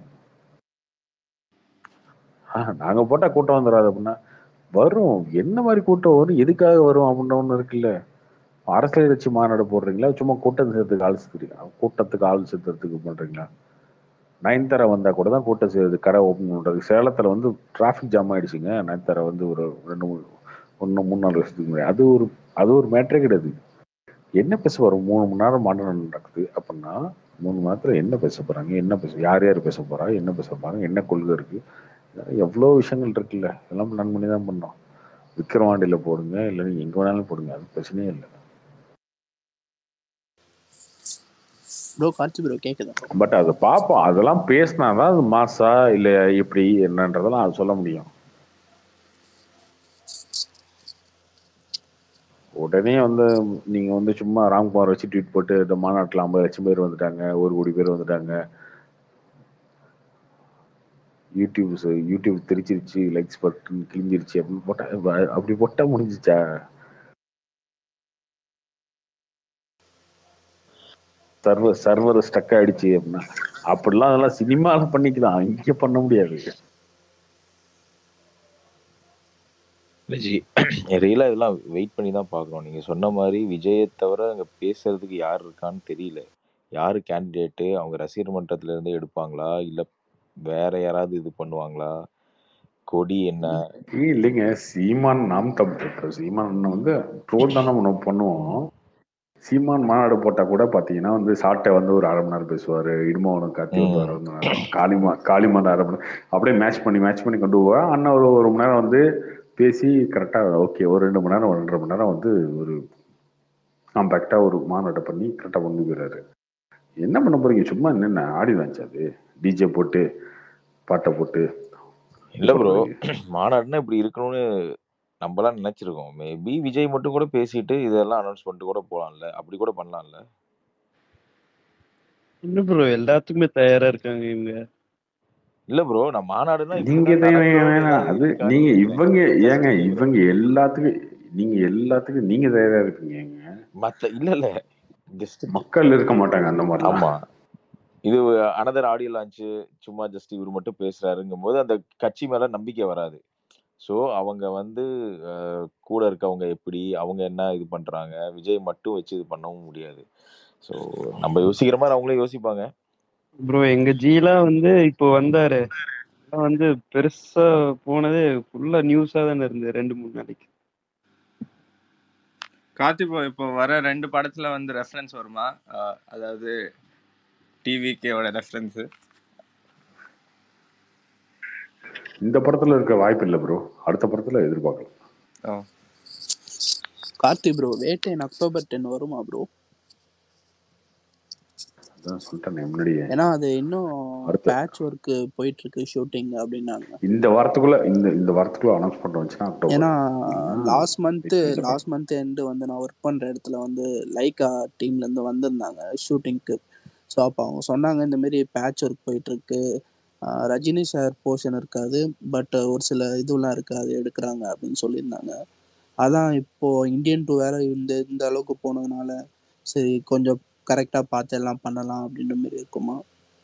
ஆ, நாங்க போட்டா கூட்டம் வந்துடாது அப்படின்னா வரும் என்ன மாதிரி கூட்டம் வரும் எதுக்காக வரும் அப்படின்ற ஒண்ணு இருக்குல்ல அரசியல் கட்சி மாநாடு போடுறீங்களா சும்மா கூட்டம் சேர்த்துக்கு ஆள் சேர்த்துறீங்களா கூட்டத்துக்கு ஆள் சேர்த்துறதுக்கு பண்றீங்களா நயன்தாரா வந்தா கூட தான் கூட்டம் சேர்த்து கடை ஓப்பன் பண்றது சேலத்துல வந்து டிராஃபிக் ஜாம் ஆயிடுச்சுங்க நயன்தாரா வந்து ஒரு ரெண்டு மூணு ஒன்று மூணு நாலு வருஷத்துக்கு முன்னாடி அது ஒரு அது ஒரு மேட்டரே கிடையாது என்ன பேச போறோம் மூணு மணி நேரம் மாநாடு நடக்குது அப்படின்னா மூணு மணி நேரத்துல என்ன பேச போறாங்க என்ன பேச யார் யார் பேச போறா என்ன பேச போறாங்க என்ன கொள்கை இருக்கு எவ்வளோ விஷயங்கள் இருக்குல்ல எல்லாம் பிளான் பண்ணி தான் பண்ணோம் விக்ரவாண்டியில போடுங்க இல்லை நீங்க எங்க வேணாலும் போடுங்க அது பிரச்சனையே இல்லை ப்ரோ கார்த்தி ப்ரோ கேக்குதா பட் அதை பார்ப்போம் அதெல்லாம் பேசினாதான் அது மாசா இல்ல எப்படி என்னன்றதெல்லாம் அது சொல்ல முடியும் உடனே வந்து நீங்க வந்து சும்மா ராம்குமார் வச்சு ட்வீட் போட்டு இந்த மாநாட்டில் ஐம்பது லட்சம் பேர் வந்துட்டாங்க ஒரு கோடி பேர் வந்துட்டாங்க யூடியூப் ச- யூடியூப் தெரிச்சிருச்சு லைக்ஸ் பட்டன் கிழிஞ்சிருச்சு அப்படின்னு போட்டா வ- அப்படி போட்டா முடிஞ்சிச்சா சர்வர் சர்வர் ஸ்டக் ஆயிடுச்சு அப்படின்னா அப்படிலாம் அதெல்லாம் சினிமால பண்ணிக்கலாம் இங்க பண்ண முடியாது ஜி ரியலாக இதெல்லாம் வெயிட் பண்ணி தான் பார்க்குறோம் நீங்கள் சொன்ன மாதிரி விஜயை தவிர அங்கே பேசுறதுக்கு யார் இருக்கான்னு தெரியல யார் கேண்டிடேட்டு அவங்க ரசிகர் மன்றத்துல இருந்தே எடுப்பாங்களா இல்லை வேற யாராவது இது பண்ணுவாங்களா கொடி என்ன ஏய், இல்லைங்க சீமான் நாம் தமிழர் சீமான் அண்ணன் வந்து ட்ரோல் தானே நம்ம பண்ணுவோம் சீமான் மாநாடு போட்டா கூட பாத்தீங்கன்னா வந்து சாட்டை வந்து ஒரு அரை மணி நேரம் பேசுவாரு இடுமோகனும் கார்த்தி வந்து ஒரு அரை மணி நேரம் காளிமா காளிமான் அரை மணி நேரம் அப்படியே மேட்ச் பண்ணி மேட்ச் பண்ணி கொண்டு போவா அண்ணன் ஒரு ஒரு மணி நேரம் வந்து பேசி கரெக்டா ஓகே ஒரு ரெண்டு மணி நேரம் ஒரு ரெண்டரை மணி நேரம் வந்து ஒரு காம்பேக்டா ஒரு மாநாட்டை பண்ணி கரெக்டா கொண்டு போயிடுறாரு என்ன பண்ண போறீங்க சும்மா என்னென்ன ஆடி லான்ச் அது டிஜே போட்டு பாட்டை போட்டு இல்லை ப்ரோ மாநாடுனா இப்படி இருக்கணும்னு நம்மலாம் நினைச்சிருக்கோம் மேபி விஜய் மட்டும் கூட பேசிட்டு இதெல்லாம் அனௌன்ஸ் பண்ணிட்டு கூட போலாம்ல அப்படி கூட பண்ணலாம்ல என்ன ப்ரோ எல்லாத்துக்குமே தயாரா இருக்காங்க இவங்க இல்ல ப்ரோ நான் மாநாடுனா நீங்க இப்படிதான் தான் நடக்கணும்னு வேணாம் ஏதாவது அது இருக்கா நீங்க நீங்க இவங்க எனக்கு ஏங்க தெரியல இவங்க எல்லாத்துக்கும் நீங்க எல்லாத்துக்கும் நீங்க தயாரா இருக்கீங்க மத்த இல்ல இல்ல ஜஸ்ட் மக்கள் இருக்க மாட்டாங்க அந்த மாதிரிலாம் ஆமா இது அனதர் ஆடியோ லான்ச் சும்மா ஜஸ்ட் இவர் மட்டும் பேசுறாருங்கும் போது அந்த கட்சி மேல நம்பிக்கை வராது ஸோ அவங்க வந்து அஹ், கூட இருக்கவங்க எப்படி அவங்க என்ன இது பண்றாங்க விஜய் மட்டும் வச்சு இது பண்ணவும் முடியாது ஸோ நம்ம யோசிக்கிற மாதிரி அவங்களும் யோசிப்பாங்க ப்ரோ எங்க ஜீலாம் வந்து இப்போ வந்தாரு அதெல்லாம் வந்து பெருசா போனது ஃபுல்லா நியூஸா தானே இருந்து ரெண்டு மூணு நாளைக்கு கார்த்தி ப்ரோ இப்போ வர ரெண்டு படத்துல வந்து ரெஃபரன்ஸ் வருமா அஹ் அதாவது டிவிகேவோட ரெஃபரன்ஸ் இந்த படத்துல இருக்க வாய்ப்பு இல்லை ப்ரோ அடுத்த படத்துல எதிர்பார்க்கலாம் Karthi bro Vettaiyan October ten வருமா ப்ரோ அதான் சொல்லிட்டேன் முன்னாடியே ஏன்னா அது இன்னும் அடுத்த பேட்ச் ஒர்க் போயிட்டு இருக்கு ஷூட்டிங் அப்படின்னாங்க இந்த வாரத்துக்குள்ள இந்த இந்த வாரத்துக்குள்ள அனௌன்ஸ் பண்ணிட்டு வந்துச்சுன்னா அக்டோபர் ஏன்னா இல்லைன்னா last month next week last month end வந்து நான் ஒர்க் பண்ற இடத்துல வந்து லைக்கா டீம்ல இருந்து வந்திருந்தாங்க ஷூட்டிங்க்கு ஸோ அப்போ அவங்க சொன்னாங்க இந்த மாதிரி பேட்ச் ஒர்க் போயிட்டு இருக்கு ஆஹ் ரஜினி சார் போர்ஷன் இருக்காது பட் ஒரு சில இதுலாம் இருக்காது எடுக்கிறாங்க அப்படின்னு சொல்லியிருந்தாங்க அதான் இப்போ இந்தியன் டூ வேற இந்த இந்த அளவுக்கு போனதுனால சரி கொஞ்சம் கரெக்டாக பார்த்து எல்லாம் பண்ணலாம் அப்படின்ற மாதிரி இருக்குமா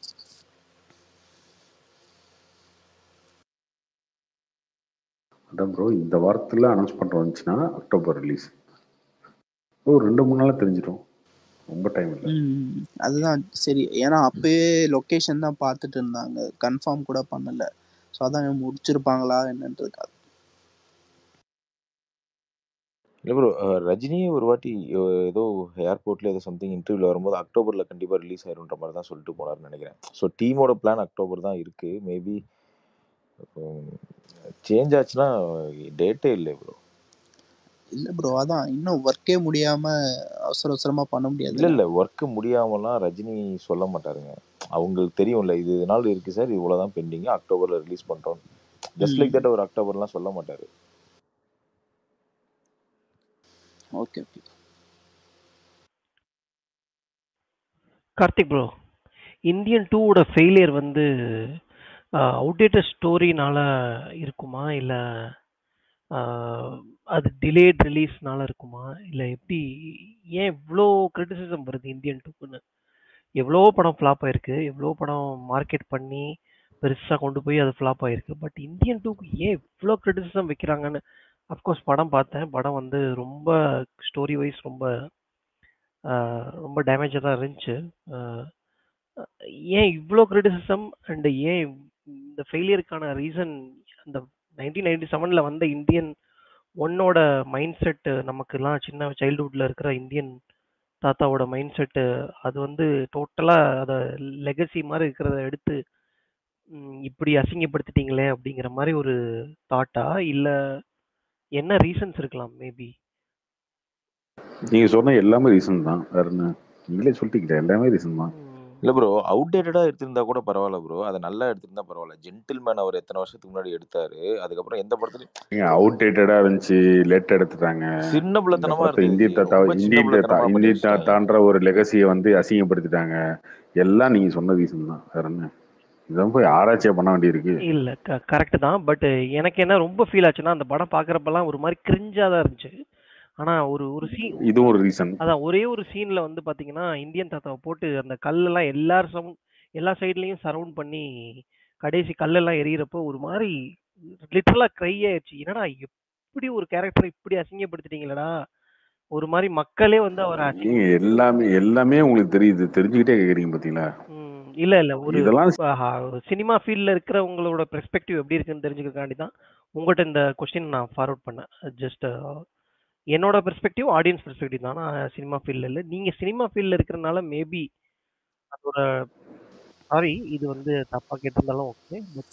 அதான் ப்ரோ இந்த வாரத்துல அனௌன்ஸ் பண்ணிட்டு வந்துச்சுன்னா அக்டோபர் ரிலீஸ் ஒரு ரெண்டு மூணு நாள்ல தெரிஞ்சிடும் ரொம்ப டைம் இல்லை ம் அதுதான் சரி ஏன்னா அப்பயே லொக்கேஷன் தான் பார்த்துட்டு இருந்தாங்க கன்ஃபார்ம் கூட பண்ணல ஸோ அதான் முடிச்சிருப்பாங்களா என்னன்றதுக்காக இல்லை ப்ரோ ரஜினியே ஒரு வாட்டி அஹ், ஏதோ ஏர்போர்ட்ல ஏதோ சம்திங் இன்டர்வியூல வரும்போது அக்டோபர்ல கண்டிப்பா ரிலீஸ் ஆயிருன்ற மாதிரி தான் சொல்லிட்டு போனாருன்னு நினைக்கிறேன் ஸோ டீமோட பிளான் அக்டோபர் தான் இருக்கு மேபி சேஞ்ச் ஆச்சுன்னா டேட்டே இல்லை ப்ரோ இல்லை ப்ரோ அதான் இன்னும் ஒர்க்கே முடியாம அவசர அவசரமா பண்ண இல்ல முடியாதுல்ல இல்ல ஒர்க் முடியாமலாம் ரஜினி சொல்ல மாட்டாருங்க அவங்களுக்கு தெரியும்ல இது நாள் இருக்கு சார் இவ்வளவுதான் பெண்டிங் அக்டோபர்ல ரிலீஸ் பண்றோம் ஜஸ்ட் லைக் ம் தட் ஒரு அக்டோபர்லாம் சொல்ல மாட்டாரு okay okay Karthik bro Indian டூவோட ஃபெயிலியர் வந்து அவுடேட்டட் ஸ்டோரினால இருக்குமா இல்லை அது டிலேட் ரிலீஸ்னால இருக்குமா இல்லை எப்படி ஏன் இவ்வளோ கிரிட்டிசிசம் வருது இந்தியன் டூக்குன்னு எவ்வளோ படம் ஃப்ளாப் ஆயிருக்கு எவ்வளோ படம் மார்க்கெட் பண்ணி பெருசாக கொண்டு போய் அது ஃப்ளாப் ஆயிருக்கு பட் இந்தியன் டூக்கு ஏன் இவ்வளோ கிரிட்டிசிசம் வைக்கிறாங்கன்னு அஃப்கோர்ஸ் படம் பார்த்தேன் படம் வந்து ரொம்ப ஸ்டோரி வைஸ் ரொம்ப ஆஹ் ரொம்ப டேமேஜாக தான் இருந்துச்சு ஆஹ் ஏன் இவ்வளோ கிரிட்டிசிசம் அண்ட் ஏன் இந்த ஃபெயிலியருக்கான ரீசன் அந்த நைன்டீன் நைன்டி செவனில் வந்த இந்தியன் ஒன்னோட மைண்ட் செட்டு நமக்குலாம் சின்ன சைல்டுஹுட்டில் இருக்கிற இந்தியன் தாத்தாவோட மைண்ட் செட்டு அது வந்து டோட்டலாக அதை லெகசி மாதிரி இருக்கிறத எடுத்து ம், இப்படி அசிங்கப்படுத்திட்டீங்களே அப்படிங்கிற மாதிரி ஒரு தாட்டா இல்லை என்ன ரீசன்ஸ் இருக்கலாம் மேபி நீங்க சொன்ன எல்லாமே ரீசன் தான் வேற என்ன நீங்களே சொல்லிட்டீங்களே எல்லாமே ரீசன் தான் இல்ல ப்ரோ அவுடேட்டடா எடுத்திருந்தா கூட பரவாயில்ல ப்ரோ அதை நல்லா எடுத்திருந்தா பரவாயில்ல ஜென்டில்மேன் அவர் எத்தனை வருஷத்துக்கு முன்னாடி எடுத்தாரு அதுக்கப்புறம் எந்த படத்துலயும் நீங்க அவுடேட்டடா இருந்துச்சு லேட் எடுத்துட்டாங்க சின்ன இந்த பிள்ளைத்தனமா படத்தை இருந்தது இந்திய ஜி தாத்தா ரொம்ப சின்ன இந்திய தாத்தா பிள்ளைத்தனமா பண்ணி இந்திய வச்சுட்டாங்க தாத்தான்ற ஒரு லெகசியை வந்து அசிங்கப்படுத்திட்டாங்க எல்லாம் நீங்க சொன்ன ரீசன் தான் வேற என்ன இதான் போய் ஆராய்ச்சியா பண்ண வேண்டியிருக்கு இல்லை க கரெக்டு தான் பட் எனக்கு என்ன ரொம்ப ஃபீல் ஆச்சுன்னா அந்த படம் பார்க்குறப்பெல்லாம் ஒரு மாதிரி கிரிஞ்சாக தான் இருந்துச்சு ஆனால் ஒரு ஒரு சீன் இதுவும் ஒரு ரீசன் அதான் ஒரே ஒரு சீனில் வந்து பார்த்தீங்கன்னா இந்தியன் தாத்தாவை போட்டு அந்த கல்லெல்லாம் எல்லார் சவுண்ட் எல்லா சைட்லேயும் சரவுண்ட் பண்ணி கடைசி கல்லெல்லாம் எரியறப்போ ஒரு மாதிரி லிட்டரலாக க்ரை ஆயிடுச்சு என்னடா எப்படி ஒரு கேரக்டரை இப்படி அசிங்கப்படுத்திட்டீங்களடா ஒரு மாதிரி மக்களே வந்து அவரை அசிங்க நீங்க எல்லாமே எல்லாமே உங்களுக்கு தெரியுது தெரிஞ்சுக்கிட்டே கேக்குறீங்க பாத்தீங்களா ம், இல்ல இல்ல ஒரு இதெல்லாம் சினிமா ஃபீல்ட்ல இருக்கிறவங்களோட பெர்ஸ்பெக்டிவ் எப்படி இருக்குன்னு தெரிஞ்சுக்கிறதுக்காண்டி தான் உங்கள்கிட்ட இந்த கொஸ்டின் நான் ஃபார்வர்ட் பண்ணேன் ஜஸ்ட் என்னோட பெர்ஸ்பெக்டிவ் ஆடியன்ஸ் பெர்ஸ்பெக்டிவ் தான் நான் சினிமா ஃபீல்டில் இல்லை நீங்கள் சினிமா ஃபீல்டில் இருக்கிறனால மேபி அதோட சாரி இது வந்து தப்பாக கேட்டிருந்தாலும் ஓகே பட்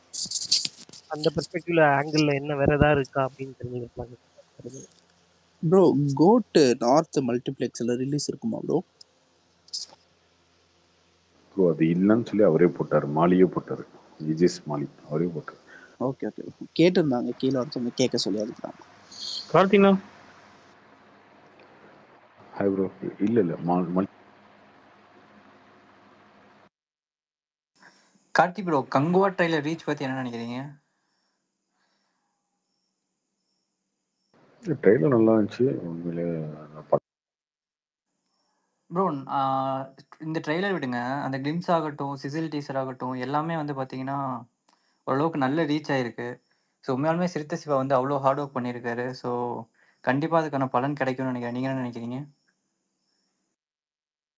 அந்த பெர்ஸ்பெக்டிவ்ல ஆங்கிள் என்ன வேற ஏதாவது இருக்கா அப்படின்னு தெரிஞ்சுக்கலாம் ப்ரோ கோட் நார்த் மல்டிப்ளெக்ஸில் ரிலீஸ் இருக்குமா ப்ரோ ப்ரோ அது இல்லைன்னு சொல்லி அவரே போட்டாரு மாலியே போட்டாரு விஜேஸ் மாலி அவரே போட்டாரு ஓகே ஓகே கேட்டிருந்தாங்க கீழே ஒருத்தவங்க கேட்க சொல்லி அதுக்குதான் கார்த்தினா ஹாய் ப்ரோ இல்ல இல்ல மா- மல்- Karthi bro Kanguva trailer reach பத்தி என்ன நினைக்கிறீங்க ட்ரெயிலர் நல்லா இருந்துச்சு உண்மையிலே நான் பா- ப்ரோ இந்த ட்ரெய்லர் விடுங்க அந்த கிளிம்ஸ் ஆகட்டும் சிசில் டீசர் ஆகட்டும் எல்லாமே வந்து பார்த்தீங்கன்னா ஓரளவுக்கு நல்ல ரீச் ஆயிருக்கு ஸோ உண்மையாலுமே சிறுத்தை சிவா வந்து அவ்வளோ ஹார்ட் ஒர்க் பண்ணியிருக்காரு ஸோ கண்டிப்பாக அதுக்கான பலன் கிடைக்கும்னு நினைக்கிறேன் நீங்கள் என்ன நினைக்கிறீங்க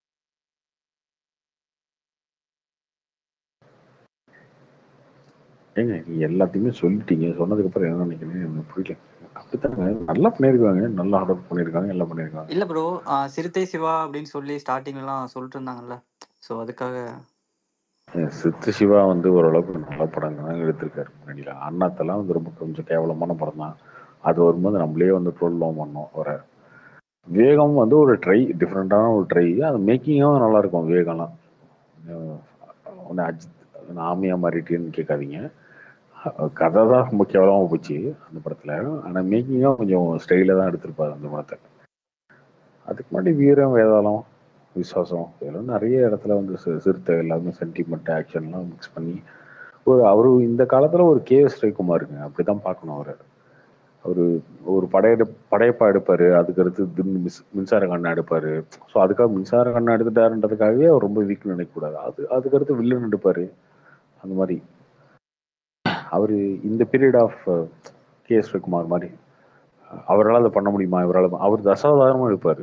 ஏங்க நீங்க எல்லாத்தையுமே சொல்லிட்டீங்க சொன்னதுக்கு அப்புறம் என்ன நினைக்கிறீங்க எனக்கு புரியல அப்படித்தாங்க நல்லா பண்ணியிருக்காங்க நல்லா ஆர்டர் பண்ணியிருக்காங்க எல்லாம் பண்ணியிருக்காங்க இல்ல ப்ரோ சிறுத்தை சிவா அப்படின்னு சொல்லி ஸ்டார்டிங்லாம் சொல்லிட்டு இருந்தாங்கல்ல ஸோ அதுக்காக ஏன் சித்து சிவா வந்து ஓரளவுக்கு நல்ல படங்கள் தான் எடுத்திருக்காரு முன்னாடிலாம் அண்ணாத்தெல்லாம் வந்து ரொம்ப கொஞ்சம் கேவலமான படம் தான் அது வரும்போது நம்மளே வந்து ட்ரோல்லாம் பண்ணோம் வர வேகம் வந்து ஒரு ட்ரை டிஃப்ரெண்ட்டான ஒரு ட்ரை அது மேக்கிங்கும் நல்லா இருக்கும் வேகம்லாம் ஒன்று அஜித் ஆமியா மாறிட்டேன்னு கேட்காதீங்க அஹ் கதை தான் ரொம்ப கேவலமாக போச்சு அந்த படத்தில் ஆனால் மேக்கிங்கும் கொஞ்சம் ஸ்டைலாக தான் எடுத்திருப்பாரு அந்த படத்தை அதுக்கு முன்னாடி வீரம் வேதாளம் விசுவாசம் இதெல்லாம் நிறைய இடத்துல வந்து சி- சிறுத்தை எல்லாமே சென்டிமெண்ட் ஆக்ஷன்லாம் மிக்ஸ் பண்ணி ஒரு அவரு இந்த காலத்துல ஒரு கே எஸ் ரவிக்குமாருங்க அப்படிதான் பார்க்கணும் அவரை அவரு ஒரு படையெடு படையப்பா எடுப்பாரு அதுக்கு அடுத்து திடீர்னு மிஸ் மின்சார கண்ணா எடுப்பாரு ஸோ அதுக்காக மின்சார கண்ணா எடுத்துட்டாருன்றதுக்காகவே அவர் ரொம்ப வீக்னு நினைக்கக்கூடாது அது அதுக்கு அடுத்து வில்லன் எடுப்பாரு அந்த மாதிரி அவரு இந்த period of K S Ravikumar மாதிரி அவரால் அதை பண்ண முடியுமா இவரால் அவர் தசாவதாரமா எடுப்பாரு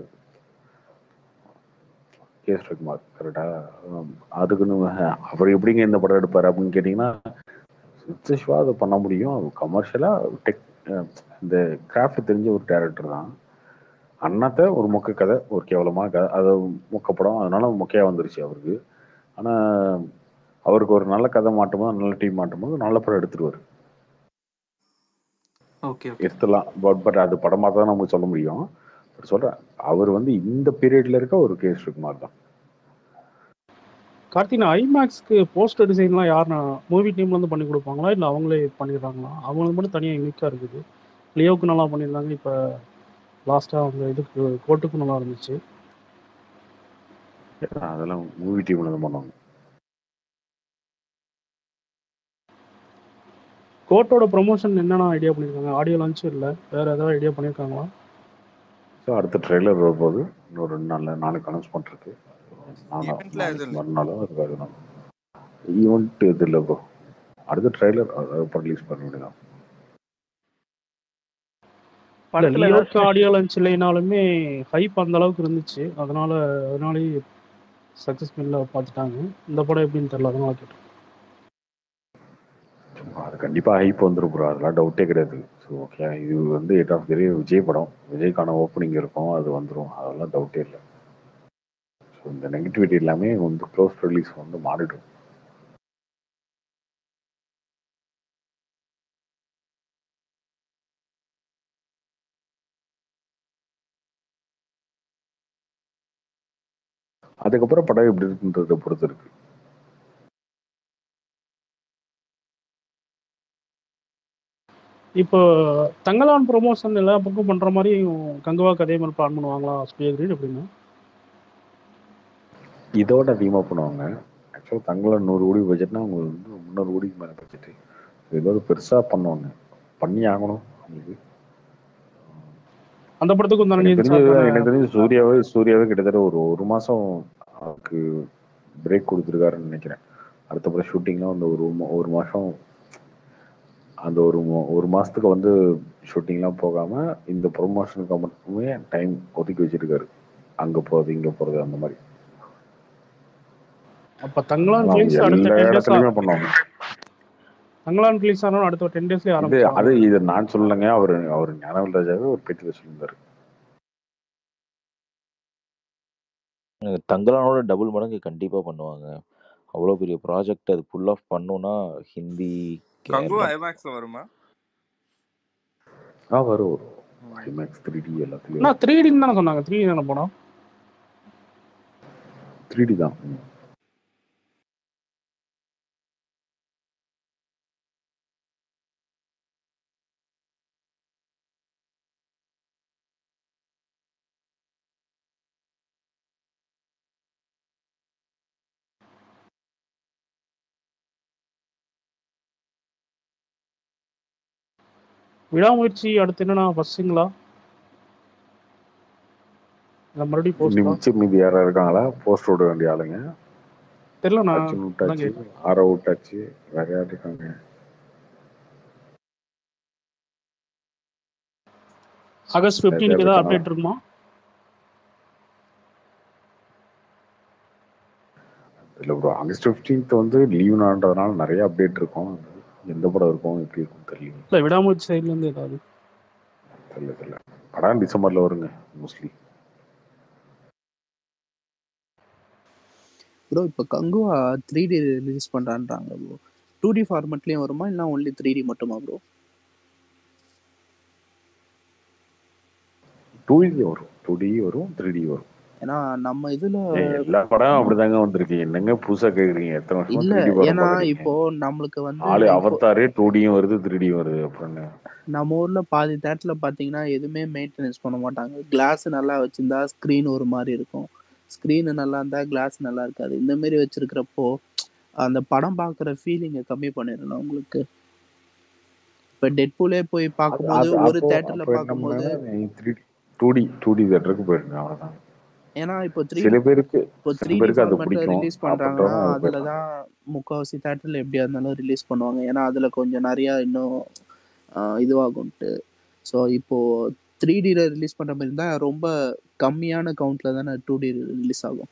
கே எஸ் ரவிக்குமார் கரெக்டா அதுக்குன்னு அஹ், அவர் எப்படிங்க இந்த படம் எடுப்பாரு அப்படின்னு கேட்டிங்கன்னா சிவா அதை பண்ண முடியும் கமர்ஷியலாக டெக் இந்த கிராஃப்ட் தெரிஞ்ச ஒரு டேரக்டர் தான் அண்ணாத்த ஒரு மொக்க கதை ஒரு கேவலமான கதை அது மொக்க படம் அதனால மொக்கையா வந்துருச்சு அவருக்கு ஆனா அவருக்கு ஒரு நல்ல கதை மாட்டும்போது நல்ல டீம் மாட்டும்போது நல்ல படம் எடுத்துருவாரு ஓகே எடுத்துடலாம் பட் பட் அது படமாக தான் நமக்கு சொல்ல முடியும் பட் சொல்றேன் அவர் வந்து இந்த பீரியட்ல இருக்க ஒரு கே ஸ்ரீகுமார் தான் கார்த்தினா ஐமேக்ஸ்க்கு போஸ்டர் டிசைன்லாம் யாருன்னா மூவி டீம்லேருந்து பண்ணி கொடுப்பாங்களா இல்லை அவங்களே பண்ணிடுறாங்களா அவங்களுக்கு மட்டும் தனியாக யூனிக்காக இருக்குது லியோவுக்கு நல்லா பண்ணியிருந்தாங்க இப்போ லாஸ்ட்டாக அவங்க இதுக்கு கோட்டுக்கும் நல்லா இருந்துச்சு அதெல்லாம் மூவி டீம்ல தான் பண்ணுவாங்க கோட்டோட ப்ரொமோஷன் என்னென்ன ஐடியா பண்ணியிருக்காங்க ஆடியோ லான்ச்சும் இல்லை வேறு ஏதாவது ஐடியா பண்ணியிருக்காங்களா ஸோ அடுத்த ட்ரெய்லர் வரும்போது இன்னொரு ரெண்டு நாளில் நாளைக்கு அனௌன்ஸ் பண்ணிருக்கு நாளா Eventல எதுவும் நாளைக்கு மறுநாளோ அதுக்கு அதுதான் ஈவெண்ட் இது இல்லை ப்ரோ அடுத்த ட்ரெய்லர் அப்புறம் ரிலீஸ் பண்ண வேண்டியதான் இல்லை படத்துல லியோக்கு ஏதாச்சும் ஆடியோ லான்ச் இல்லைனாலுமே ஹைப் அந்த அளவுக்கு இருந்துச்சு அதனால அதனாலேயே சக்ஸஸ் மில்ல பார்த்துட்டாங்க இந்த படம் எப்படின்னு தெரியல அதனால கேட்டேன் அது கண்டிப்பாக ஹைப் வந்துரும் ப்ரோ அதெல்லாம் டவுட்டே கிடையாது ஸோ ஓகே இது வந்து எட் ஆஃப் பெரிய விஜய் படம் விஜய்க்கான ஓப்பனிங் இருக்கும் அது வந்துடும் அதெல்லாம் டவுட்டே இல்லை ஸோ இந்த நெகட்டிவிட்டி எல்லாமே வந்து க்ளோஸ் ரிலீஸ் வந்து மாறிடும் அதுக்கப்புறம் படம் எப்படி இருக்குன்றதை பொறுத்து இருக்கு இப்போ தங்கலான் ப்ரொமோஷன் எல்லா பக்கம் பண்ணுற மாதிரி கங்குவாக்கு அதே மாதிரி பிளான் பண்ணுவாங்களா ஸ்பே கிரீட் அப்படின்னு இதோட அதிகமாக பண்ணுவாங்க ஆக்சுவலாக தங்களை நூறு கோடி பட்ஜெட்னா அவங்க வந்து முந்நூறு கோடிக்கு மேலே பட்ஜெட்டு இதோட பெருசாக பண்ணுவாங்க பண்ணி ஆகணும் அவங்களுக்கு அந்த படத்துக்கும் தானே எனக்கு நீதி தெரிஞ்சது சார்பான எனக்கு தெரிஞ்சு சூர்யாவே சூர்யாவே கிட்டத்தட்ட ஒரு ஒரு மாசம் அவருக்கு பிரேக் கொடுத்துருக்காருன்னு நினைக்கிறேன் அடுத்த படம் ஷூட்டிங்லாம் அந்த ஒரு மா- ஒரு மாசம் அந்த ஒரு மா- ஒரு மாசத்துக்கு வந்து ஷூட்டிங்லாம் போகாம இந்த ப்ரொமோஷனுக்கு மட்டுமே டைம் ஒதுக்கி வச்சிருக்காரு அங்க போறது இங்க போறது அந்த மாதிரி அப்போ தங்கலான் அவங்க ரிலீஸ் அடுத்த எல்லா டென் இடத்துலயுமே டேஸ் பண்ணுவாங்க தங்கலான் ரிலீஸ் ஆனாலும் அடுத்த டென் டேஸ்லேயே இது ஆரம்பிச்சிடும் அது இது நான் சொல்லலைங்க அவர் அவர் ஞானவேல் ராஜாவே ஒரு பேட்டியில் சொல்லியிருந்தாரு தங்கலானோட டபுள் மடங்கு கண்டிப்பா பண்ணுவாங்க அவ்வளோ பெரிய ப்ராஜெக்ட் அது புல் ஆஃப் பண்ணுனா ஹிந்தி கங்கு கேரளா ஐமேக்ஸ்ல வருமா ஆ வரும் வரும் ஐமேக்ஸ் த்ரீ டி எல்லாத்துலயும் நான் த்ரீ டின்னு தானே சொன்னாங்க த்ரீ தானே படம் த்ரீ டி தான் ம். விடாமுயற்சி அடுத்து என்னன்னா ஃபர்ஸ்ட்டுங்களா இல்லை மறுபடியும் இனி போஸ்டா மிச்சம் மீதி யாரா இருக்காங்களா போஸ்ட் விட வேண்டிய ஆளுங்க தெரியல நான் அர்ஜுன் அதான் விட்டாச்சு கேட்டேன் ஆரோ விட்டாச்சு வேற யார் இருக்காங்க ஆகஸ்ட் வேற ஃபிஃப்டீனுக்கு யார் ஏதாவது இருக்காங்களா அப்டேட் இருக்குமா இல்ல ப்ரோ ஆகஸ்ட் 15th வந்து லீவ் நான்றதுனால நிறைய அப்டேட் இருக்கும் எந்த படம் இருக்கும் எப்படி இருக்கும் தெரியல இல்லை விடாமுயற்சி சைட்லேருந்து ஏதாவது தெரியல தெரியல படம் டிசம்பர்ல வருங்க மோஸ்ட்லி ப்ரோ இப்போ கங்குவா த்ரீ டி ரிலீஸ் பண்ணுறான்றாங்க ப்ரோ டூ டி ஃபார்மெட்லேயும் வருமா இல்லை ஒன்லி த்ரீ டி மட்டுமா ப்ரோ டூ டி வரும் டூ டி வரும் த்ரீ டி வரும் ஏன்னா நம்ம இதில் ஏய், எல்லா படம் அப்படிதாங்க வந்திருக்கு என்னங்க புதுசா கேக்குறீங்க எத்தனை வருஷமா இல்லை த்ரீ டி படம் ஏன்னா பாக்குறீங்க இப்போ நம்மளுக்கு வந்து ஆளு இப்போ அவத்தாரே டூ டியும் வருது த்ரீ டியும் வருது அப்புறம் என்ன நம்ம ஊரில் பாதி தேட்டரில் பார்த்தீங்கன்னா எதுவுமே மெயின்டெனன்ஸ் பண்ண மாட்டாங்க கிளாஸ் நல்லா வச்சிருந்தா ஸ்க்ரீன் ஒரு மாதிரி இருக்கும் ஸ்க்ரீனு நல்லா இருந்தா கிளாஸ் நல்லா இருக்காது இந்த மாதிரி வச்சிருக்கிறப்போ அந்த படம் பார்க்குற ஃபீலிங்கை கம்மி பண்ணிடணும் உங்களுக்கு இப்போ டெட்பூலே போய் அது பார்க்கும்போது அது ஒரு அப்போ தேட்டரில் அப்போ என்ன பார்க்கும்போது பண்ணாங்க three two D two D தேட்டருக்கு போயிருங்க அவ்வளவுதான் ஏன்னா இப்போ த்ரீ சில பேருக்கு இப்போ சில த்ரீ டி பேருக்கு அது ஃபார்மேட்டில் பிடிக்கும் ரிலீஸ் பண்ணுறாங்கன்னா அப்படின்றவங்க அது அதில் போயிடலாம் தான் முக்கால்வாசி தேட்டரில் எப்படியா இருந்தாலும் ரிலீஸ் பண்ணுவாங்க ஏன்னா அதில் கொஞ்சம் நிறையா இன்னும் ஆஹ், இதுவாகும்ட்டு ஸோ இப்போது த்ரீ டியில் ரிலீஸ் பண்ணுற மாதிரி இருந்தால் ரொம்ப கம்மியான கவுண்ட்டில் தானே டூ டி ரிலீஸ் ஆகும்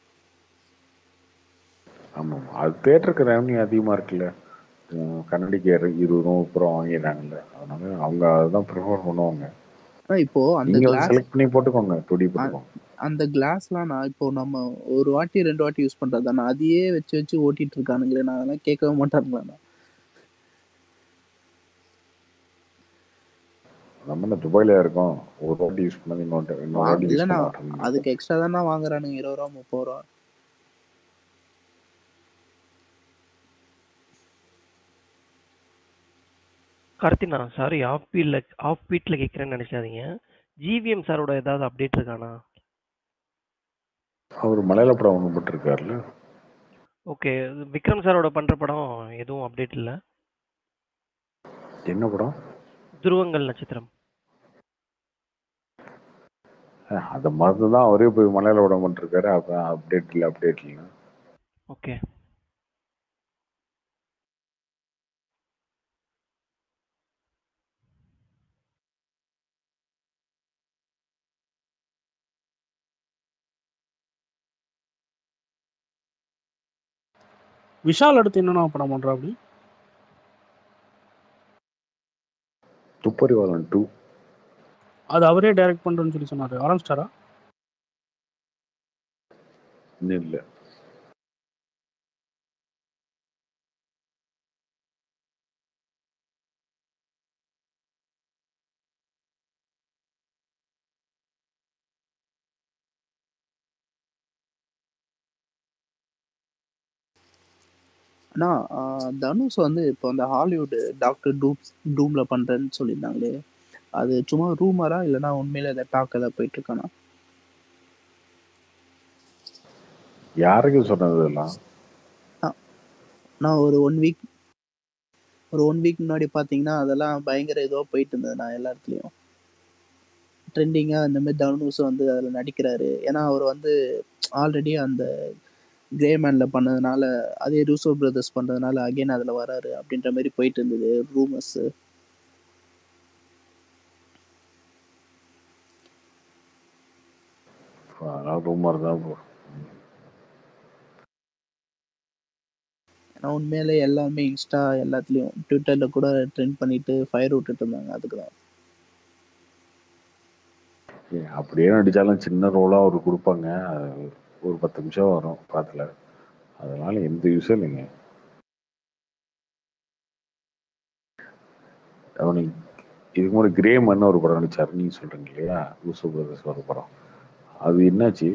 ஆமா ஆமா. அது தேட்டருக்கு ரெவன்யூ அதிகமா இருக்குல்ல உம் கன்னடிக்கு இரு- இருபது ரூபா முப்பது ரூபா வாங்கிடுறாங்கல்ல அதனால அவங்க அதுதான் ப்ரிஃபர் பண்ணுவாங்க ஆனால் இப்போது அந்த நீங்க வந்து கிளாஸ் செலக்ட் பண்ணி போட்டுக்கோங்க டூ டி போட்டுக்கோங்க அந்த கிளாஸ்லாம் நான் இப்போ நம்ம ஒரு வாட்டி ரெண்டு வாட்டி யூஸ் பண்ணுறது தானே அதையே வச்சு வச்சு ஓட்டிட்டு இருக்கானுங்களே நான் அதெல்லாம் கேட்கவே மாட்டாங்களா நம்ம என்ன துபாயில இருக்கோம் ஒரு வாட்டி யூஸ் பண்ணது இன்னொரு இன்னொரு வாங்க வாட்டி யூஸ் இல்லைண்ணா பண்ண மாட்டோம் அதுக்கு எக்ஸ்ட்ரா தானே வாங்குறானுங்க இருபது ரூபா முப்பது ரூபா கார்த்தினா சாரி ஆஃப் பீட்ல ஆஃப் பீட்ல கேட்குறேன்னு நினைக்காதீங்க ஜிவிஎம் சாரோட ஏதாவது அப்டேட் இருக்கானா அவர் மலையாள படம் ஒன்று போட்டிருக்காருல்ல ஓகே விக்ரம் சாரோட பண்ற படம் எதுவும் அப்டேட் இல்ல என்ன படம் துருவங்கள் நட்சத்திரம் அஹ் அதை மறந்து தான் அவரே போய் மலையாள படம் பண்ணிருக்காரு அப்ப அப்டேட் இல்லை அப்டேட் இல்லை ஓகே விஷால் அடுத்து என்னென்ன படம் பண்றா அப்படி துப்பறிவாளன் டூ அது அவரே டைரக்ட் பண்றேன்னு சொல்லி சொன்னாரு ஆரம்பிச்சிட்டாரா இன்னும் இல்லை அண்ணா ஆஹ் தனுஷ் வந்து இப்போ அந்த ஹாலிவுட் டாக்டர் டூம் டூம்ல பண்றேன்னு சொல்லியிருந்தாங்களே அது சும்மா ரூமரா இல்லைன்னா உண்மையில அதை டாக் ஏதாவது போயிட்டு இருக்கானா யாருக்கு சொன்னது இதெல்லாம் நான் ஒரு ஒன் வீக் ஒரு ஒன் வீக் முன்னாடி பார்த்தீங்கன்னா அதெல்லாம் பயங்கர இதுவாக போயிட்டு இருந்தது நான் எல்லா இடத்துலையும் ட்ரெண்டிங்காக இந்த மாதிரி தனுஷ் வந்து அதில் நடிக்கிறாரு ஏன்னா அவர் வந்து ஆல்ரெடி அந்த கிரே மேனில் பண்ணதுனால அதே ரூசோ பிரதர்ஸ் பண்ணுறதுனால அகைன் அதில் வராரு அப்படின்ற மாதிரி போயிட்டு இருந்தது ரூமர்ஸு அதெல்லாம் ரூமர் தான் bro. ஏன்னா உண்மையிலே எல்லாமே இன்ஸ்டா எல்லாத்துலேயும் ட்விட்டரில் கூட ட்ரெண்ட் பண்ணிட்டு ஃபயர் விட்டுட்டு இருந்தாங்க அதுக்கு தான் ஏய், அப்படியே நடிச்சாலும் சின்ன ரோலா அவர் கொடுப்பாங்க அது ஒரு பத்து நிமிஷம் வரும் படத்துல அதனால எந்த யூஸும் இல்லைங்க அவனுக்கு இதுக்கு முன்னாடி கிரே மன்னு ஒரு படம் நடிச்சாரு நீங்க சொல்றீங்க இல்லையா யூசு பிரதர்ஸ் ஒரு படம் அது என்னாச்சு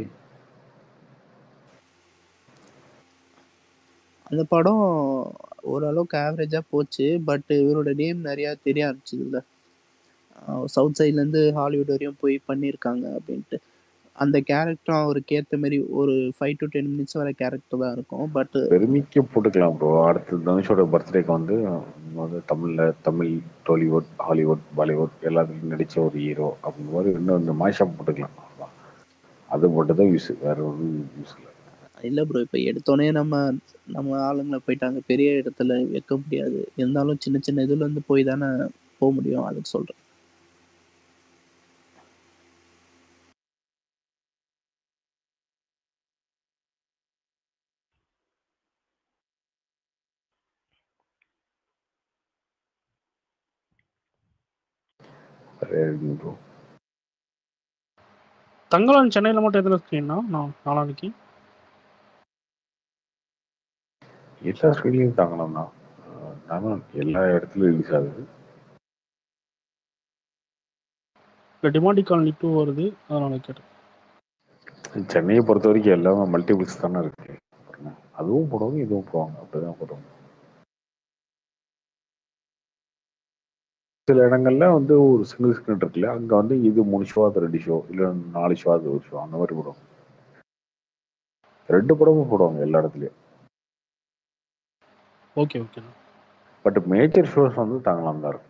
அந்த படம் ஓரளவுக்கு ஆவரேஜாக போச்சு பட் இவரோட நேம் நிறையா தெரிய ஆரம்பிச்சதுல்ல சவுத் சைட்லேருந்து ஹாலிவுட் வரையும் போய் பண்ணியிருக்காங்க அப்படின்ட்டு அந்த கேரக்டரும் அவருக்கு ஏற்ற மாதிரி ஒரு ஃபைவ் டு டென் மினிட்ஸ் வர கேரக்டர் தான் இருக்கும் பட் பெருமைக்கு போட்டுக்கலாம் ப்ரோ அடுத்து தனுஷோட பர்த்டேக்கு வந்து வந்து தமிழ்ல தமிழ் டோலிவுட் ஹாலிவுட் பாலிவுட் எல்லாத்துலையும் நடிச்ச ஒரு ஹீரோ அப்படின்ற மாதிரி இன்னும் இந்த மாஷாப் போட்டுக்கலாம் அவ்வளவுதான். அது மட்டும் தான் யூஸ் வேற ஒன்றும் யூஸ் இல்லை இல்லை ப்ரோ இப்போ எடுத்தோடனே நம்ம நம்ம ஆளுங்களை போயிட்டாங்க பெரிய இடத்துல வைக்க முடியாது இருந்தாலும் சின்ன சின்ன இதுல இருந்து போய் தானே போக முடியும் அதுக்கு சொல்கிறேன் சரிங்க ப்ரோ தங்கலான் சென்னையில் மட்டும் எதில் ஸ்க்ரீன்னா நான் நாளானிக்கு எல்லா ஸ்க்ரீன்லையும் தாங்கலாம் தான் நானும் எல்லா இடத்துலையும் ரிலீஸ் ஆகுது இல்லை டிமாண்டி காலனி டூ வருது அதனால கேட்டேன் சென்னையை பொறுத்த வரைக்கும் எல்லாமே மல்டிபிள்ஸ் தானே இருக்கு அதுவும் போடுவாங்க இதுவும் போடுவாங்க அப்படிதான் போடுவாங்க சில இடங்கள்ல வந்து ஒரு சிங்கிள் ஸ்கிரீன் இருக்குல்ல அங்க வந்து இது மூணு ஷோ அது ரெண்டு ஷோ இல்ல நாலு ஷோ அது ஒரு ஷோ அந்த மாதிரி போடுவாங்க ரெண்டு படமும் போடுவாங்க எல்லா இடத்துலயும் okay okay but major shows வந்து தாங்கலாம் தான் இருக்கும்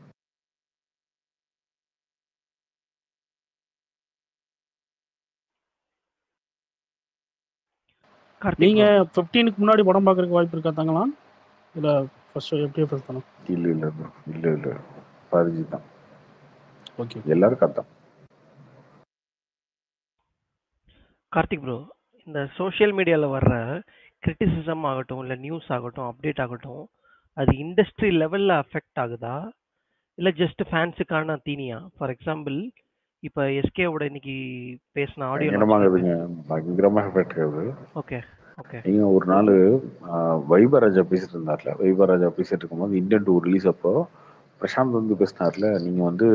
நீங்க ஃபிஃப்டீனுக்கு முன்னாடி படம் பார்க்கறதுக்கு வாய்ப்பு இருக்கா தங்கலாம் இல்ல ஃபர்ஸ்ட் எப்படி ஃபர்ஸ்ட் தானே இல்ல இல்ல bro. இல்ல இல்ல பதினஞ்சு தான் ஓகே எல்லாரும் கரெக்ட் கார்த்திக் ப்ரோ இந்த சோஷியல் மீடியாவில் வர்ற கிரிட்டிசிசம் ஆகட்டும் இல்லை நியூஸ் ஆகட்டும் அப்டேட் ஆகட்டும் அது இண்டஸ்ட்ரி லெவலில் அஃபெக்ட் ஆகுதா இல்லை ஜஸ்ட் ஃபேன்ஸுக்கான தீனியா ஃபார் எக்ஸாம்பிள் இப்போ எஸ்கேவோட இன்னைக்கு பேசின ஆடியோ பயங்கரமாகுதுங்க பயங்கரமாக எஃபெக்ட் ஆகுது ஓகே ஓகே நீங்க ஒரு நாள் வைபராஜா பேசிட்டு இருந்தார்ல வைபராஜா பேசிட்டு இருக்கும்போது இந்தியன் டூ ரிலீஸ் அப்போ பிரசாந்த் வந்து பேசினார்ல நீங்க வந்து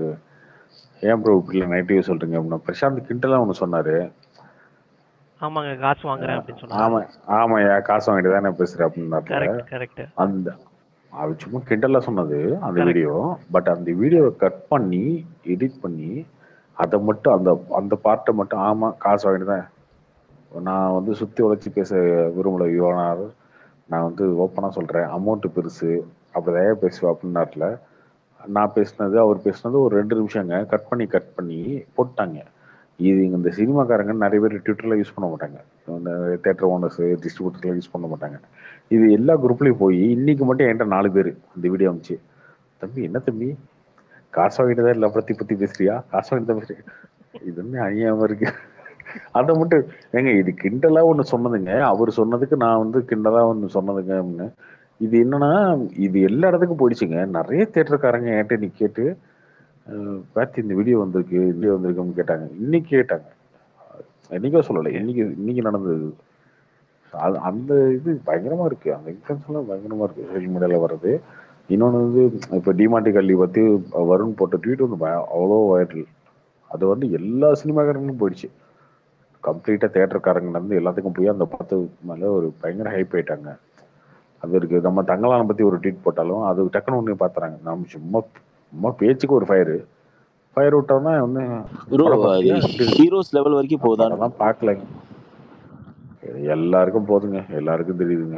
ஏன் ப்ரோ இப்படி நெகட்டிவ் சொல்றீங்க அப்படின்னா பிரசாந்த் கிண்டலா ஒன்று சொன்னாரு ஆமாங்க காசு வாங்குறேன் அப்படின்னு சொன்னாங்க ஆமா ஆமாய்யா காசு வாங்கிட்டு தானே பேசுறேன் அப்படின்னார்ல கரெக்ட் கரெக்ட் அந்த அது சும்மா கிண்டலா சொன்னது அந்த வீடியோ பட் அந்த வீடியோவை கட் பண்ணி எடிட் பண்ணி அதை மட்டும் அந்த அந்த பார்ட்டை மட்டும் ஆமா காசு வாங்கிட்டு தான் நான் வந்து சுத்தி உழைச்சி பேச விரும்பல யுவனார் நான் வந்து ஓப்பனா சொல்றேன் அமௌண்ட் பெருசு அப்படிதான் பேசுவேன் அப்படின்னார்ல நான் பேசினது அவர் பேசினது ஒரு ரெண்டு நிமிஷங்க கட் பண்ணி கட் பண்ணி போட்டாங்க இது இந்த சினிமாக்காரங்க நிறைய பேர் ட்விட்டர்ல யூஸ் பண்ண மாட்டாங்க இந்த தேட்டர் ஓனர்ஸ் டிஸ்ட்ரிபியூட்டர்ல யூஸ் பண்ண மாட்டாங்க இது எல்லா குரூப்லயும் போய் இன்னைக்கு மட்டும் என்கிட்ட நாலு பேர் இந்த வீடியோ அமிச்சு தம்பி என்ன தம்பி காசு வாங்கிட்டு தான் எல்லா பத்தி பத்தி பேசுறியா காசு வாங்கிட்டு தான் பேசுறியா இது என்ன அநியாயமா இருக்கு அதை மட்டும் ஏங்க இது கிண்டலா ஒண்ணு சொன்னதுங்க அவர் சொன்னதுக்கு நான் வந்து கிண்டலா ஒண்ணு சொன்னதுங்க அப்படின்னு இது என்னன்னா இது எல்லா இடத்துக்கும் போயிடுச்சுங்க நிறைய தேட்டருக்காரங்க என்கிட்ட நீ கேட்டு அஹ், பார்த்தி இந்த வீடியோ வந்திருக்கு இந்த வீடியோ வந்திருக்குன்னு கேட்டாங்க இன்னைக்கு கேட்டாங்க என்னைக்கோ சொல்லலை இன்னைக்கு இன்னைக்கு நடந்தது அது அந்த இது பயங்கரமா இருக்கு அந்த இன்ஃபுளுன்ஸ் எல்லாம் பயங்கரமா இருக்கு சோஷியல் மீடியால வர்றது இன்னொன்று வந்து இப்போ டிமாண்டி கல்வி பத்தி வருண் போட்ட ட்வீட் வந்து பய- அவ்வளோ வைரல் அது வந்து எல்லா சினிமாக்காரங்களும் போயிடுச்சு கம்ப்ளீட்டா தேட்டருக்காரங்க இருந்து எல்லாத்துக்கும் போய் அந்த படத்து மேல ஒரு பயங்கர ஹைப் ஆயிட்டாங்க அது இருக்கு நம்ம தங்கலான பத்தி ஒரு ட்வீட் போட்டாலும் அது டக்குன்னு ஒண்ணு பாத்துறாங்க நம்ம சும்மா சும்மா பேச்சுக்கு ஒரு ஃபயரு ஃபயர் விட்டோம்னா வந்து ப்ரோ படம் அது பார்த்தியா? எப்படி இருக்கு? ஹீரோஸ் லெவல் வரைக்கும் போதான் படம்லாம் பார்க்கலங்க எல்லாருக்கும் போதுங்க எல்லாருக்கும் தெரியுதுங்க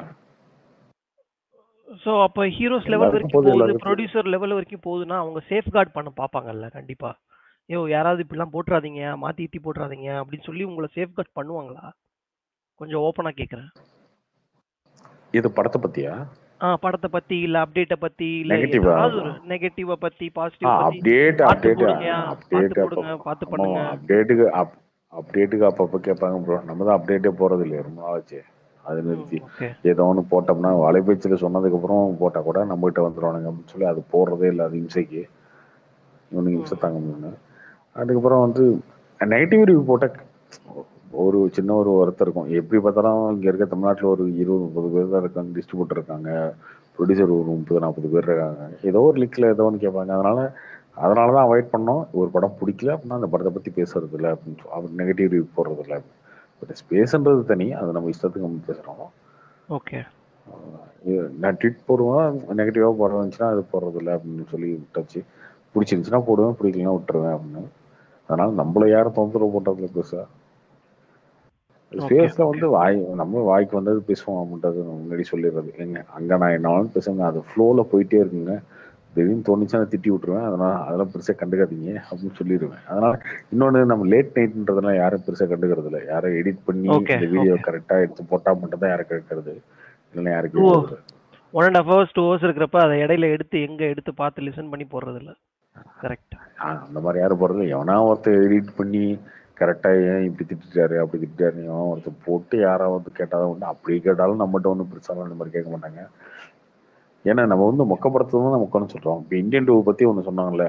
ஸோ அப்போ ஹீரோஸ் லெவல் எல்லாருக்கும் வரைக்கும் போகுது, போகுது எல்லாருக்கும் ப்ரொடியூசர் லெவல் வரைக்கும் போகுதுன்னா அவங்க சேஃப்கார்ட் பண்ண பார்ப்பாங்கல்ல கண்டிப்பா ஐயோ யாராவது இப்படிலாம் போட்டுறாதீங்க மாத்தி இத்தி போட்டுறாதீங்க அப்படின்னு சொல்லி உங்களை சேஃப்கார்ட் பண்ணுவாங்களா கொஞ்சம் ஓப்பனா கேக்குறேன் இது படத்தை பத்தியா ஆ படத்தை பத்தி இல்ல அப்டேட்டை பத்தி இல்ல Negative ஆ? ஏதாவது ஒரு நெகட்டிவ பத்தி ஆ பாசிட்டிவ் பத்தி அப்டேட் பார்த்து அப்டேட் போடுங்க அப்டேட் பார்த்து போடுங்க பார்த்து பண்ணுங்க அப்டேட்டுக்கு அப் அப்டேட்டுக்கு அப்பப்போ கேட்பாங்க ப்ரோ நம்ம தான் அப்டேட்டே போறது இல்லையா ரொம்ப ஆச்சு அது நிறுத்தி ஓகே ஏதோ ஒன்று போட்டோம்னா வலைபேச்சில் சொன்னதுக்கு அப்புறம் போட்டா கூட நம்ம கிட்ட வந்துடுவானுங்க அப்படின்னு சொல்லி அது போடுறதே இல்லை அது இம்சைக்கு இவனுக்கு இம்சை தாங்க முடியல அதுக்கப்புறம் வந்து நெகட்டிவ் ரிவ்யூ போட்ட ஒரு சின்ன ஒரு வருத்தம் இருக்கும் எப்படி பார்த்தாலும் இங்க இருக்க தமிழ்நாட்டுல ஒரு இருபது முப்பது பேர் தான் இருக்காங்க டிஸ்ட்ரிபியூட்டர் இருக்காங்க ப்ரொடியூசர் ஒரு முப்பது நாற்பது பேர் இருக்காங்க ஏதோ ஒரு லிங்க்ல ஏதோ ஒன்று கேட்பாங்க அதனால அதனால தான் அவாய்ட் பண்ணோம் ஒரு படம் பிடிக்கல அப்படின்னா அந்த படத்தை பத்தி பேசுறது இல்லை அப்படின்னு சொல்லி அவர் நெகட்டிவ் ரிவ்யூ போடுறது இல்லை பட் ஸ்பேஸ்ன்றது தனி அது நம்ம இஷ்டத்துக்கு நம்ம பேசுறோம் ஓகே இது நான் ட்வீட் போடுவேன் நெகட்டிவாக போட வந்துச்சுன்னா அது போடுறது இல்லை அப்படின்னு சொல்லி விட்டாச்சு பிடிச்சிருந்துச்சுன்னா போடுவேன் பிடிக்கலன்னா விட்டுருவேன் அப்படின்னு அதனால நம்மள யாரும் தொந்தரவு போட்டதுல பெருசா ஓகே ஸ்பேஸ்ல வந்து வாய் நம்ம வாய்க்கு வந்தது பேசுவோம் அப்படின்றது நான் முன்னாடி சொல்லிடுறது எங்க அங்க நான் என்னாலும் பேசுங்க அது ஃப்ளோல போயிட்டே இருக்குங்க திடீர்னு தோணுச்சுன்னா திட்டி விட்டுருவேன் அதனால அதெல்லாம் பெருசா கண்டுக்காதீங்க அப்படின்னு சொல்லிடுவேன் அதனால இன்னொன்னு நம்ம லேட் நைட்ன்றதெல்லாம் யாரும் பெருசா கண்டுக்கிறது இல்லை யாரும் எடிட் பண்ணி ஓகே இந்த வீடியோ ஓகே கரெக்டா எடுத்து போட்டா மட்டும் தான் யாரும் கேட்கறது இல்லைன்னா யாரும் டூ கேட்கறது இல்ல. One and half hours two hours இருக்கிறப்ப அதை இடையில எடுத்து எங்க எடுத்து பார்த்து லிசன் பண்ணி போடுறது இல்ல கரெக்ட் ஆ, அந்த மாதிரி யாரும் போறது எவனா ஒருத்தர் எடிட் பண்ணி கரெக்டா ஏன் இப்படி திட்டிட்டாரு அப்படி திட்டிட்டாரு எவன் ஒருத்தர் போட்டு யாராவது கேட்டாதான் உண்டு அப்படி கேட்டாலும் நம்மகிட்ட ஒன்றும் பெருசாலாம் இந்த மாதிரி கேட்க மாட்டாங்க ஏன்னா நம்ம வந்து மொக்க படத்தை தான் மொக்கன்னு சொல்றோம் இப்போ இந்தியன் டூ பத்தி ஒன்று சொன்னாங்கல்ல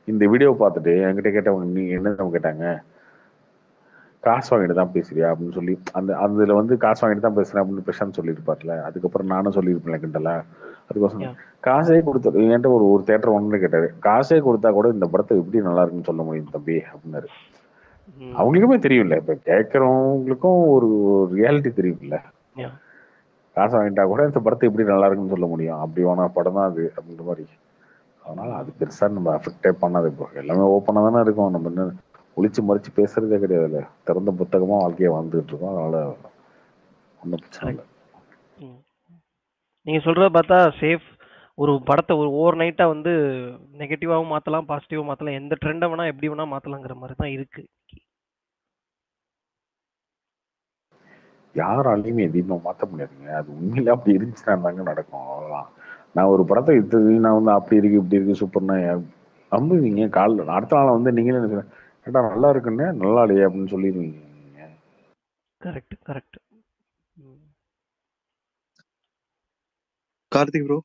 இந்த வீடியோ பார்த்துட்டு என்கிட்ட கேட்டவங்க நீ என்ன தெரியுமா கேட்டாங்க காசு வாங்கிட்டு தான் பேசுறியா அப்படின்னு சொல்லி அந்த அதுல வந்து காசு வாங்கிட்டு தான் பேசுறேன் அப்படின்னு பிரசாந்த் சொல்லியிருப்பார்ல அதுக்கப்புறம் நானும் சொல்லியிருப்பேன் கிண்டலா அதுக்கோசரம் Yeah. காசே கொடுத்து என்கிட்ட ஒரு ஒரு தேட்டர் ஒன்று கேட்டாரு காசே கொடுத்தா கூட இந்த படத்தை எப்படி நல்லா இருக்குன்னு சொல்ல முடியும் தம்பி அப்படின்னாரு ம். அவங்களுக்குமே தெரியும்ல இப்ப கேட்கறவங்களுக்கும் ஒரு ரியாலிட்டி தெரியும்ல Yeah. காசு வாங்கிட்டா கூட இந்த படத்தை எப்படி நல்லா இருக்குன்னு சொல்ல முடியும் அப்படி வேணா படம் தான் அது அப்படின்ற மாதிரி அதனால அது பெருசா நம்ம அஃபெக்டே பண்ணாது இப்போ எல்லாமே ஓப்பனா தானே இருக்கும் நம்ம என்ன ஒளிச்சு மறைச்சு பேசுறதே கிடையாதுல்ல திறந்த புத்தகமா வாழ்க்கையை வாழ்ந்துட்டு இருக்கோம் அதனால ஒன்றும் பிரச்சனை இல்லை ம். நீங்க சொல்றத பார்த்தா சேஃப் ஒரு படத்தை ஒரு ஓவர் நைட்டா வந்து நெகட்டிவாவும் மாத்தலாம் பாசிட்டிவாவும் மாத்தலாம் எந்த ட்ரெண்டை வேணா எப்படி வேணா மாத்தலாங்கிற மாதிரி தான் இருக்கு யாராலையுமே எதையுமே மாற்ற முடியாதுங்க அது உண்மையில அப்படி இருந்துச்சுன்னா தாங்க நடக்கும் அவ்வளோதான் நான் ஒரு படத்தை இது நான் வந்து அப்படி இருக்கு இப்படி இருக்கு சூப்பர்னா நம்புவீங்க காலைல அடுத்த நாள் வந்து நீங்களே என்ன சொல்லுங்க, ஏடா நல்லா இருக்குன்னு நல்லா இல்லையே அப்படின்னு சொல்லிடுவீங்க கரெக்ட் கரெக்ட் கார்த்திக் ப்ரோ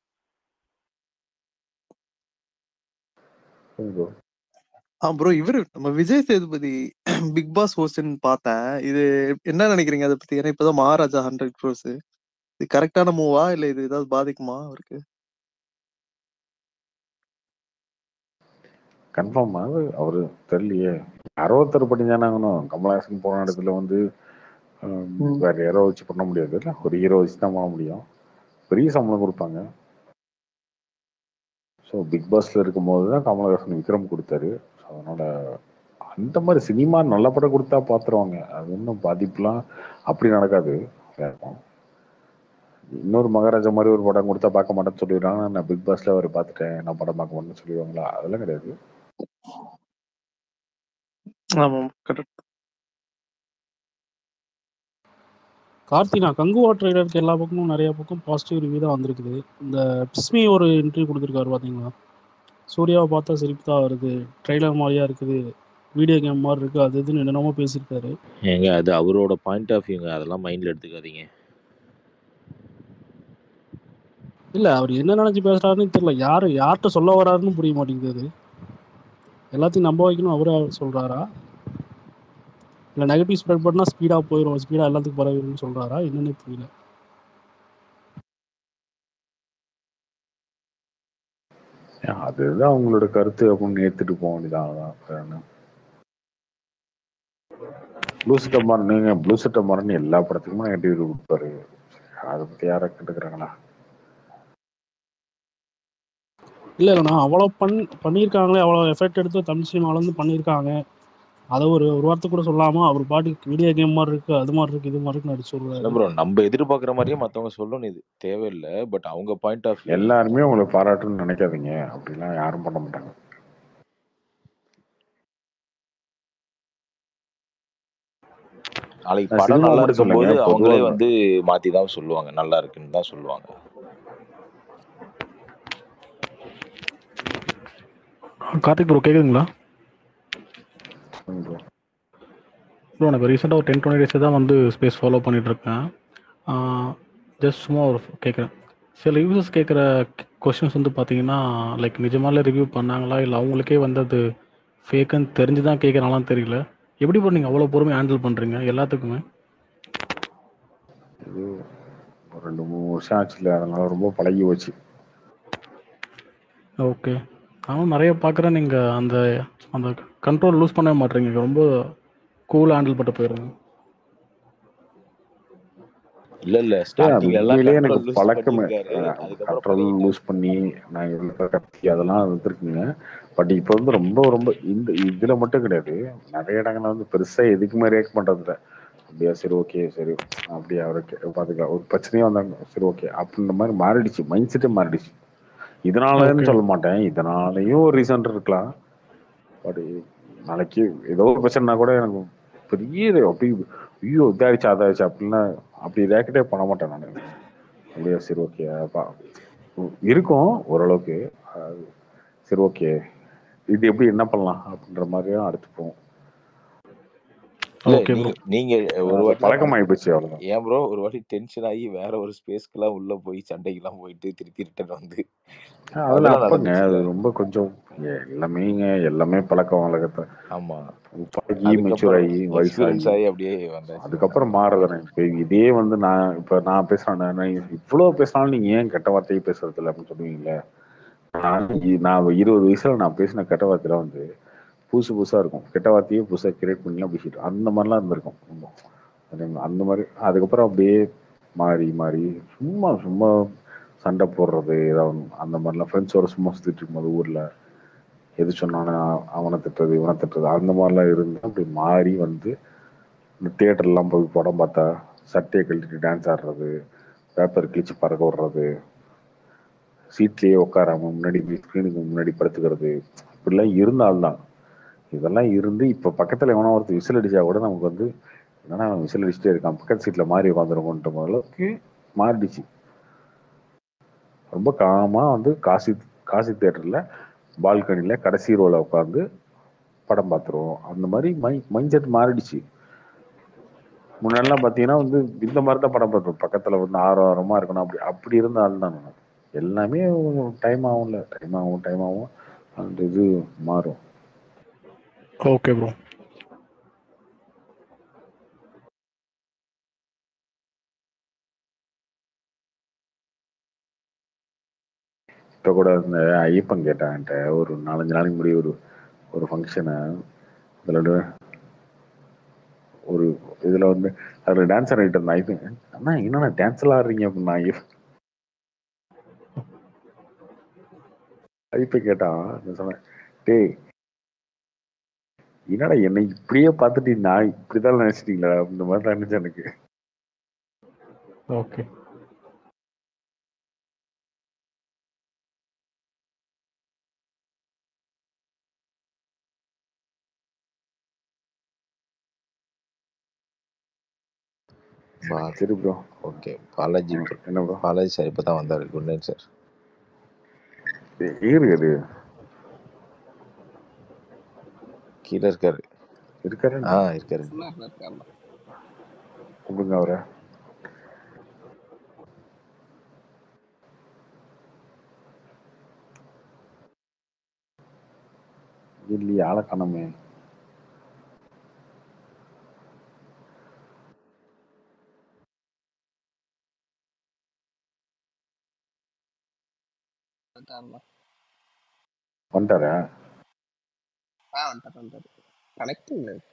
ஆ ப்ரோ இவரு நம்ம விஜய் சேதுபதி பிக் பாஸ் ஹோஸ்ட்னு பார்த்தேன் இது என்ன நினைக்கிறீங்க அதை பத்தி ஏன்னா இப்பதான் மகாராஜா ஹண்ட்ரட் க்ரோஸ் இது கரெக்டான மூவா இல்ல இது ஏதாவது பாதிக்குமா அவருக்கு கன்ஃபார்ம் அது அவரு தெரியலையே யாரோ ஒருத்தர் பண்ணி தானே ஆகணும் கமலஹாசன் போன இடத்துல வந்து ஹம், ம். வேற யாரோ வச்சு பண்ண முடியாது இல்ல ஒரு ஹீரோ வச்சு தான் பண்ண முடியும் பெரிய சம்பளம் கொடுப்பாங்க ஸோ பிக் பாஸ்ல இருக்கும்போது தான் கமலஹாசன் விக்ரம் கொடுத்தாரு ஸோ அதனால அந்த மாதிரி சினிமா நல்ல படம் கொடுத்தா பார்த்துருவாங்க அது ஒன்றும் பாதிப்புலாம் அப்படி நடக்காது இருக்கும். இன்னொரு மகாராஜா மாதிரி ஒரு படம் கொடுத்தா பார்க்க மாட்டேன்னு சொல்லிடுறாங்க நான் பிக் பாஸ்ல அவர் பார்த்துட்டேன் நான் படம் பார்க்க மாட்டேன்னு சொல்லிடுவாங்களா அதெல்லாம் கிடையாது ஆமா கரெக்ட் கார்த்தி நான் கங்குவா ட்ரைலருக்கு எல்லா பக்கமும் நிறைய பக்கம் பாசிட்டிவ் ரிவ்யூ தான் வந்திருக்குது இந்த பிஸ்மி ஒரு இன்டர்வியூ கொடுத்துருக்காரு பார்த்தீங்களா சூர்யாவை பார்த்தா சிரிப்பு தான் வருது ட்ரைலர் மாதிரியா இருக்குது வீடியோ கேம் மாதிரி இருக்குது அது இதுன்னு என்னென்னமோ பேசியிருக்காரு ஏங்க அது அவரோட பாயிண்ட் ஆஃப் வியூங்க அதெல்லாம் மைண்ட்ல எடுத்துக்காதீங்க இல்லை அவர் என்ன நினச்சி பேசுறாருன்னு தெரியல யார் யார்கிட்ட சொல்ல வராருன்னு புரிய மாட்டேங்குது அது. எல்லாத்தையும் நம்ப வைக்கணும் அவரே சொல்கிறாரா இல்லை நெகட்டிவ் ஸ்ப்ரெட் பண்ணால் ஸ்பீடாக போயிடும் ஸ்பீடாக எல்லாத்துக்கும் பரவிடும்னு சொல்கிறாரா என்னன்னே புரியல அதுதான் அவங்களோட கருத்து அப்படின்னு ஏத்துட்டு போக வேண்டியதான் அவ்வளவுதான். வேற என்ன ப்ளூ சட்டை மாறன் நீங்க ப்ளூ சட்டை மாறன் எல்லா படத்துக்குமே நெகட்டிவ் ரிவ்யூ கொடுப்பாரு அதை பத்தி யாரை கேட்டுக்கிறாங்களா இல்லை இல்லைண்ணா அவ்வளோ பண் பண்ணியிருக்காங்களே அவ்வளோ எஃபெக்ட் எடுத்து தமிழ் சினிமாவிலேருந்து பண்ணியிருக்காங்க அதை ஒரு ஒரு வார்த்தை கூட சொல்லாமல் அவர் பாட்டுக்கு வீடியோ கேம் மாதிரி இருக்குது அது மாதிரி இருக்குது இது மாதிரி இருக்குன்னு அடிச்சு இல்ல சொல்கிறாரு ப்ரோ நம்ம எதிர்பார்க்குற மாதிரியே மத்தவங்க சொல்லணும் இது தேவையில்லை பட் அவங்க பாயிண்ட் ஆஃப் வியூ எல்லாருமே உங்களை பாராட்டுன்னு நினைக்காதீங்க அப்படிலாம் யாரும் பண்ண மாட்டாங்க நாளைக்கு நான் படம் சினிமா நல்லா மட்டும் இருக்கும்போது சொல்லுங்க அவங்களே பொதுவாக வந்து மாத்தி தான் சொல்லுவாங்க நல்லா இருக்குன்னு தான் சொல்லுவாங்க கார்த்திக் ப்ரோ கேட்குதுங்களா ப்ரோ எனக்கு ரீசெண்டாக ஒரு டென் டுவெண்ட்டி டேஸ் தான் வந்து ஸ்பேஸ் ஃபாலோ பண்ணிட்டு இருக்கேன் ஜஸ்ட் சும்மா ஒரு கேட்குறேன் சில யூசர்ஸ் கேட்குற கொஷின்ஸ் வந்து பார்த்தீங்கன்னா லைக் நிஜமாலே ரிவ்யூ பண்ணாங்களா இல்லை அவங்களுக்கே வந்து அது ஃபேக்குன்னு தெரிஞ்சு தான் கேட்குறாங்களான்னு தெரியல எப்படி ப்ரோ நீங்கள் அவ்வளோ பொறுமையாக ஹேண்டில் பண்ணுறீங்க எல்லாத்துக்குமே இது ஒரு ரெண்டு மூணு வருஷம் ஆச்சுல அதனால ரொம்ப பழகி போச்சு ஓகே நானும் நிறைய பார்க்குறேன் நீங்கள் அந்த அந்த கண்ட்ரோல் லூஸ் பண்ணவே மாட்டேறீங்க ரொம்ப கூலாக ஹேண்டில் பண்ணிட்டு போயிடுங்க இல்ல இல்ல ஏன் அது ஸ்டார்டிங்ல எல்லாம் உண்மையிலேயே எனக்கு கண்ட்ரோல் லூஸ் பழக்கமே பண்ணியிருக்காரு அதுக்கப்புறம் கண்ட்ரோல் லூஸ் பண்ணி நான் இவ்வளோ கத்தி அதெல்லாம் இருந்திருக்குங்க பட் இப்போ வந்து ரொம்ப ரொம்ப இந்த இதுல மட்டும் கிடையாது நிறைய இடங்கள்ல வந்து பெருசா எதுக்குமே ரியாக்ட் பண்றது இல்ல அப்படியா சரி ஓகே சரி அப்படியா ஓகே பார்த்துக்கலாம் ஒரு பிரச்சனையே வந்தாங்க சரி ஓகே அப்படின்ற மாதிரி மாறிடுச்சு மைண்ட் செட்டே மாறிடுச்சு இதனாலன்னு ஓகே சொல்ல மாட்டேன் இதனாலையும் ஒரு ரீசன் இருக்கலாம் பட் நாளைக்கு ஏதோ ஒரு பிரச்சனைனா கூட எனக்கு பெரிய இது அப்படி ஐயோ இதாயிடுச்சு அதாயிடுச்சு அப்படிலாம் அப்படி ரேக்கெட்டே பண்ண மாட்டேன் நான் அப்படியா சரி ஓகே இருக்கும் ஓரளவுக்கு அது சரி ஓகே இது எப்படி என்ன பண்ணலாம் அப்படின்ற மாதிரியும் அடுத்து போவோம் இல்ல ஓகே நீ ப்ரோ நீங்க ஒரு அது வாட்டி பழக்கமாயி போச்சு அவ்வளவுதான் ஏன் ப்ரோ ஒரு வாட்டி டென்ஷன் ஆகி வேற ஒரு ஸ்பேஸ்க்குலாம் உள்ள போய் சண்டைக்கெல்லாம் போயிட்டு திருப்பி ரிட்டர்ன் வந்து அதெல்லாம் அதெல்லாம் அப்பங்க அது நடந்துச்சுல்ல ரொம்ப கொஞ்சம் எல்லாமேங்க எல்லாமே பழக்கம் வழக்கத்தை ஆமா பழகி மெச்சூர் அதுக்கப்புறம் ஆகி எக்ஸ்பீரியன்ஸ் வயசாகி ஆகி அப்படியே வந்தாச்சு அதுக்கப்புறம் மாறுதானே இப்போ இதே வந்து நான் இப்போ நான் பேசுறேன் நான் இவ்வளோ பேசினாலும் நீங்க ஏன் கெட்ட வார்த்தையை பேசுறது இல்லை அப்படின்னு சொல்லுவீங்களே நான் இ- நான் இருபது வயசுல நான் பேசின கெட்ட வார்த்தையில வந்து புதுசு புதுசா இருக்கும் கெட்ட வார்த்தையே புதுசா கிரியேட் பண்ணிலாம் பேசிட்டு அந்த மாதிரிலாம் இருந்திருக்கும் ரொம்ப. அதே மாதிரி அந்த மாதிரி அதுக்கப்புறம் அப்படியே மாறி மாறி சும்மா சும்மா சண்டை போடுறது ஏதாவது அந்த மாதிரிலாம் ஃப்ரெண்ட்ஸோட சும்மா சுத்திட்டு இருக்கும்போது ஊர்ல எது சொன்னாலும் அவனை திட்டுறது இவனை திட்டுறது அந்த மாதிரிலாம் இருந்து அப்படி மாறி வந்து இந்த தியேட்டர்லாம் போய் படம் பார்த்தா சட்டையை கழட்டிட்டு டான்ஸ் ஆடுறது பேப்பர் கிழிச்சு பறக்க விடுறது சீட்லயே உட்காராம முன்னாடி ஸ்க்ரீனுக்கு முன்னாடி படுத்துக்கிறது இப்படிலாம் இருந்தால்தான் இதெல்லாம் இருந்து இப்ப பக்கத்துல எவனா ஒருத்தர் விசில் அடிச்சா கூட நமக்கு வந்து என்னன்னா அவன் விசில் அடிச்சுட்டே இருக்கான் பக்கத்து சீட்ல மாறி உட்காந்துருக்கோன்ற அளவுக்கு மாறிடுச்சு ரொம்ப காமா வந்து காசி காசி தியேட்டர்ல பால்கனில கடைசி ரோல உட்காந்து படம் பார்த்துருவோம் அந்த மாதிரி மை மைண்ட் செட் மாறிடுச்சு முன்னாடிலாம் பார்த்தீங்கன்னா வந்து இந்த மாதிரி தான் படம் பார்ப்போம் பக்கத்துல வந்து ஆரோரமா இருக்கணும் அப்படி அப்படி இருந்த ஆள் தான் நான் எல்லாமே டைம் ஆகும்ல டைம் ஆகும் டைம் ஆகும் அந்த இது மாறும் ஓகே ப்ரோ இப்போ கூட இந்த ஐயப்பன் கேட்டான் என்கிட்ட ஒரு நாலஞ்சு நாளைக்கு முன்னாடி ஒரு ஒரு ஃபங்க்ஷனை அதில் வந்து ஒரு இதில் வந்து அதில் டான்ஸ் ஆடிட்டு இருந்தேன் ஐயப்பன் அண்ணா என்னண்ணா டான்ஸ் எல்லாம் ஆடுறீங்க அப்படின்னா ஐயப்பன் ஐயப்பன் கேட்டான் நான் சொன்னேன் டேய் என்னடா என்னை இப்படியே பார்த்துட்டு நான் இப்படிதான் நினைச்சிட்டீங்களா இந்த மாதிரி தான் இருந்துச்சு எனக்கு ஓகே சரி ப்ரோ ஓகே பாலாஜி bro. என்ன ப்ரோ பாலாஜி சார் இப்போ தான் வந்தார் குட் நைட் சார் இருக்குது கீழே இருக்காரு இருக்காரு ஆ இருக்காரு கூப்பிடுங்க அவரை இல்லையே ஆளை காணோமே வந்துட்டாரா ஆ வந்துட்டாரு வந்துட்டாரு கனெக்டிங்ல இருக்கு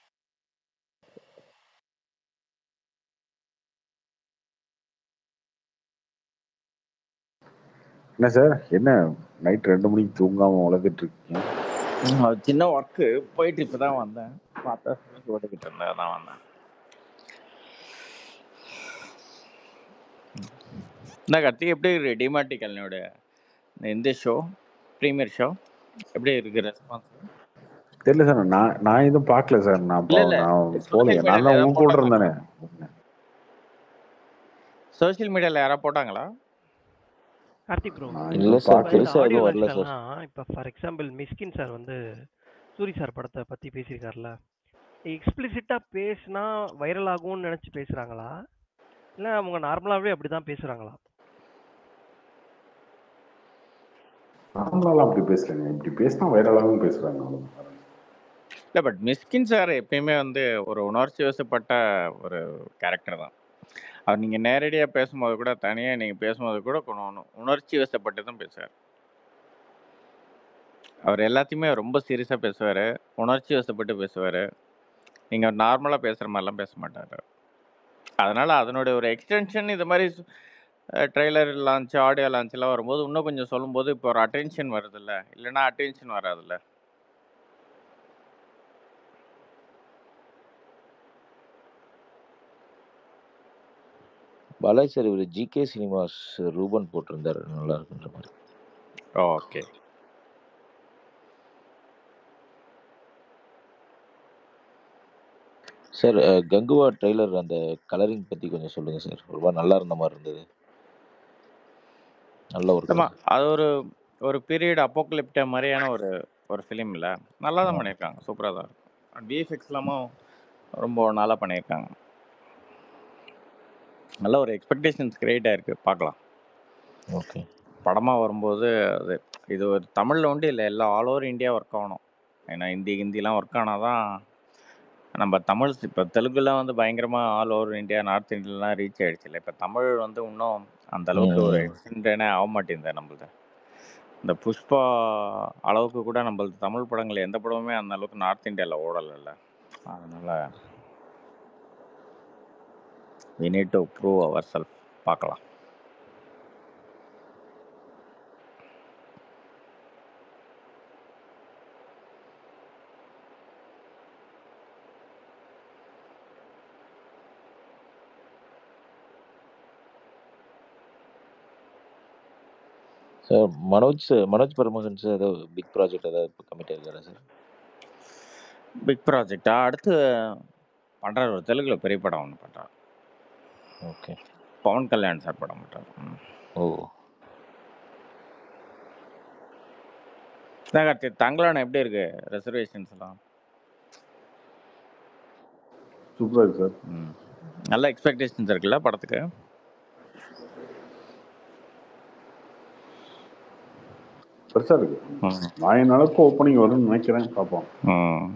என்ன சார் என்ன நைட் ரெண்டு மணிக்கு தூங்காம உழந்துட்டு இருக்கீங்க ம், ஒரு சின்ன ஒர்க்கு போயிட்டு இப்போ தான் வந்தேன் பார்த்தா ஓட்டிக்கிட்டு இருந்தேன் அதான் வந்தேன் என்ன கார்த்திக் எப்படி இருக்கு டிமாட்டி கல்னியோட இந்த ஷோ ப்ரீமியர் ஷோ எப்படி இருக்கு ரெஸ்பான்ஸ் தெரியல சார் நான் நான் எதுவும் பார்க்கல சார் நான் இல்ல பா- இல்ல நான் சோஷியல் போகலையே நான் மீடியால தான் ஏதாவது உங்க கூட போட்டாங்களா இருந்தேனே சோஷியல் மீடியால யாராவது போட்டாங்களா கார்த்திக் ப்ரோ நான் இல்லை எதுவும் சார் இப்போ இந்த பார்க்கல பெருசாக ஆடியோ எதுவும் வரல சார் லான்ச்லலாம் இப்போ ஃபார் எக்ஸாம்பிள் மிஸ்கின் சார் வந்து சூரி சார் படத்தை பற்றி பேசியிருக்காருல எக்ஸ்பிளிசிட்டாக பேசினா வைரல் ஆகும்னு நினச்சி பேசுகிறாங்களா இல்லை அவங்க நார்மலாகவே அப்படி தான் பேசுகிறாங்களா நார்மலாலாம் அப்படி பேசுறேங்க இப்படி பேசினா வைரலாகவும் பேசுறாங்க அவ்வளவுதான். இல்லை பட் மிஸ்கின் சார் எப்பயுமே வந்து ஒரு உணர்ச்சி வசப்பட்ட ஒரு கேரக்டர் தான் அவர் நீங்கள் நேரடியாக பேசும்போது கூட தனியாக நீங்கள் பேசும்போது கூட கொஞ்சம் உண- உணர்ச்சி வசப்பட்டு தான் பேசுவார் அவர் எல்லாத்தையுமே ரொம்ப சீரியஸாக பேசுவார் உணர்ச்சி வசப்பட்டு பேசுவார் நீங்கள் நார்மலாக பேசுகிற மாதிரிலாம் பேச மாட்டார் அதனால் அதனுடைய ஒரு எக்ஸ்டென்ஷன் இது மாதிரி ட்ரெய்லர் லான்ச் ஆடியோ லான்ச்லாம் வரும்போது இன்னும் கொஞ்சம் சொல்லும்போது இப்போ ஒரு அட்டென்ஷன் வருதுல்ல இல்லைன்னா அட்டென்ஷன் வராதுல்ல பாலாஜி சார் இவர் ஜிகே சினிமாஸ் ரூபன் போட்டிருந்தாரு நல்லா இருக்குன்ற மாதிரி ஓகே சார் அஹ், கங்குவா ட்ரெய்லர் அந்த கலரிங் பற்றி கொஞ்சம் சொல்லுங்கள் சார் ரொம்ப நல்லா இருந்த மாதிரி இருந்தது நல்ல ஒரு ஆமாம் கலர் அது ஒரு ஒரு பீரியட் அப்போக்லிப்ட மாதிரியான ஒரு ஒரு ஃபிலிம் இல்லை நல்லா தான் ஆ பண்ணியிருக்காங்க சூப்பராக தான் இருக்கும் விஎஃப்எக்ஸ்லாமும் ரொம்ப நல்லா பண்ணியிருக்காங்க நல்ல ஒரு எக்ஸ்பெக்டேஷன்ஸ் கிரியேட் ஆயிருக்கு பார்க்கலாம் ஓகே படமாக வரும்போது அது இது ஒரு தமிழில் வந்து இல்லை எல்லா ஆல் ஓவர் இந்தியா ஒர்க் ஆகணும் ஏன்னா ஹிந்தி ஹிந்திலாம் ஒர்க் ஆனால் தான் நம்ம தமிழ் இப்போ தெலுங்குலாம் வந்து பயங்கரமாக ஆல் ஓவர் இந்தியா நார்த் இந்தியாலாம் ரீச் ஆயிடுச்சு இல்லை இப்போ தமிழ் வந்து இன்னும் அந்த அளவுக்கு ஒரு ம் எக்ஸ்டெண்டே ஆக மாட்டேங்குது நம்மளது இந்த புஷ்பா அளவுக்கு கூட நம்மளது தமிழ் படங்கள் எந்த படமுமே அந்த அளவுக்கு நார்த் இந்தியாவில் ஓடலைல்ல அதனால we need to prove our self பார்க்கலாம் சார் மனோஜ் மனோஜ் பரமஹன்ஸ் ஏதோ பிக் ப்ராஜெக்ட் ஏதாவது கமிட் ஆயிருக்காரா சார் பிக் ப்ராஜெக்டா அடுத்து பண்ணுறாரு ஒரு தெலுங்குல பெரிய படம் ஒன்று பண்ணுறாரு ஓகே பவன் கல்யாண் சார் படம் பண்ணுறாரு ம் ஓ என்ன கார்த்தி தங்கலான எப்படி இருக்கு ரெசர்வேஷன்ஸ் எல்லாம் சூப்பராக இருக்கு சார் ம் நல்ல எக்ஸ்பெக்டேஷன்ஸ் இருக்குல்ல படத்துக்கு பெருசாக இருக்கு ம் நான் அளவுக்கு ஓப்பனிங் வரும்னு நினைக்கிறேன் பார்ப்போம் ம்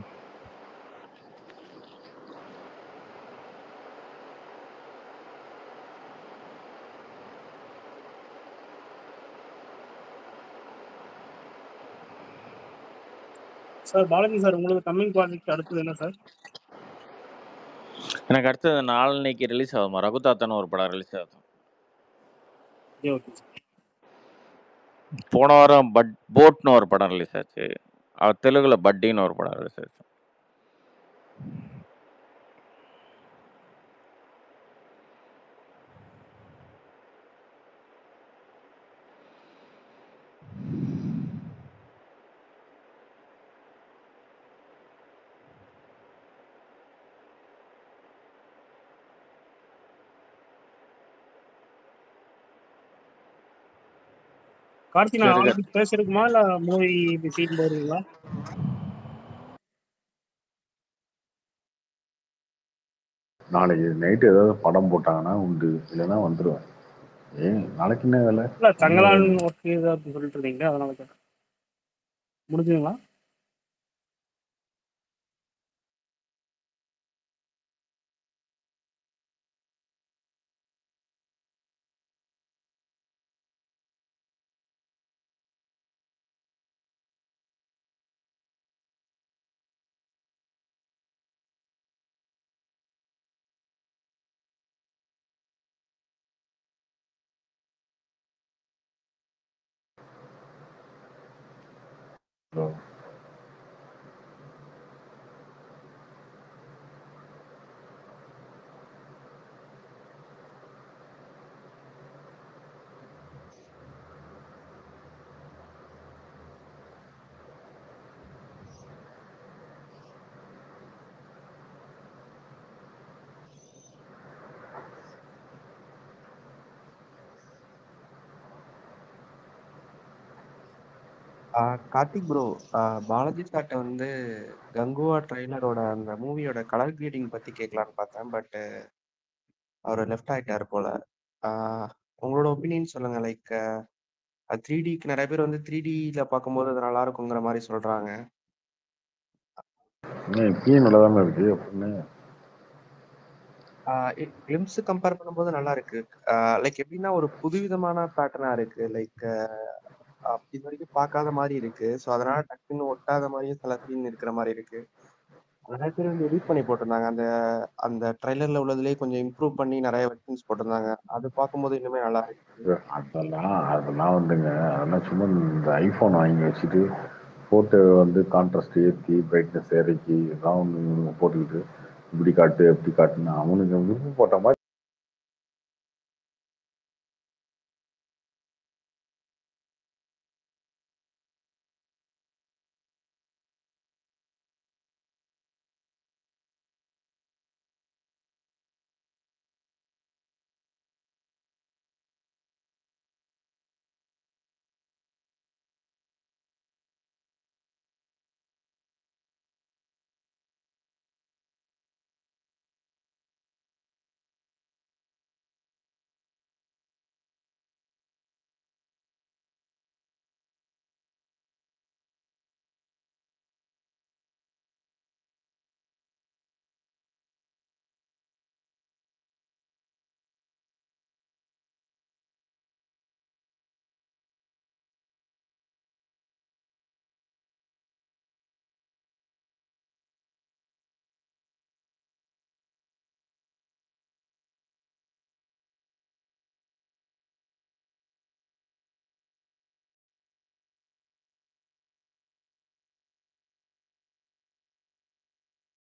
சார் பாலாஜி சார் உங்களுக்கு கம்மிங் ப்ராஜெக்ட் அடுத்தது என்ன சார் எனக்கு அடுத்தது நாளன்னைக்கு ரிலீஸ் ஆகுமா ரகுதாத்தான்னு ஒரு படம் ரிலீஸ் ஆகுது ஓகே ஓகே சார் போன வாரம் பட் போட்னு ஒரு படம் ரிலீஸ் ஆச்சு அவர் தெலுங்குல பட்டின்னு ஒரு படம் ரிலீஸ் ஆச்சு கார்த்தி நான் சரி நாளைக்கு பேசுறதுக்குமா இல்ல மூவி சீன் போடுறீங்களா நாளைக்கு நைட்டு ஏதாவது படம் போட்டாங்கன்னா உண்டு இல்லைன்னா வந்துடுவேன் ஏன் நாளைக்கு என்ன வேலை இல்ல தங்கலான் ஒர்க் ஏதாவது சொல்லிட்டு இருந்தீங்க அதனால கேட்டேன் முடிஞ்சுங்களா ஆ, கார்த்திக் ப்ரோ பாலாஜி சார்ட்ட வந்து கங்குவா ட்ரைலரோட அந்த மூவியோட கலர் கிரேடிங் பத்தி கேட்கலான்னு பார்த்தேன் பட் அவர் லெஃப்ட் ஆயிட்டாரு போல ஆ, உங்களோட ஒப்பீனியன் சொல்லுங்க லைக் த்ரீ டிக்கு நிறைய பேர் வந்து த்ரீ டில பார்க்கும்போது அது நல்லா இருக்குங்கிற மாதிரி சொல்றாங்க ஏன் இப்பயும் நல்லா தானே இருக்கு அப்படின்னு கிளிம்ஸ் கம்பேர் பண்ணும்போது நல்லா இருக்கு லைக் எப்படின்னா ஒரு புதுவிதமான பேட்டர்னா இருக்கு லைக் இது வரைக்கும் பார்க்காத மாதிரி இருக்கு ஸோ அதனால டக்குன்னு ஒட்டாத மாதிரியும் சில சீன் இருக்கிற மாதிரி இருக்கு நிறைய பேர் வந்து எடிட் பண்ணி போட்டிருந்தாங்க அந்த அந்த ட்ரைலர்ல உள்ளதுலயே கொஞ்சம் இம்ப்ரூவ் பண்ணி நிறைய வெர்ஷன்ஸ் போட்டிருந்தாங்க அது பார்க்கும்போது இன்னுமே நல்லா இருக்கு அதெல்லாம் அதெல்லாம் வந்துங்க அதெல்லாம் சும்மா இந்த ஐஃபோன் வாங்கி வச்சுட்டு ஃபோட்டோ வந்து கான்ட்ராஸ்ட் ஏற்றி பிரைட்னஸ் இறக்கி எல்லாம் ஒன்று போட்டுக்கிட்டு இப்படி காட்டு எப்படி காட்டுன்னு அவனுக்கு விருப்பம் போட்ட மாதிரி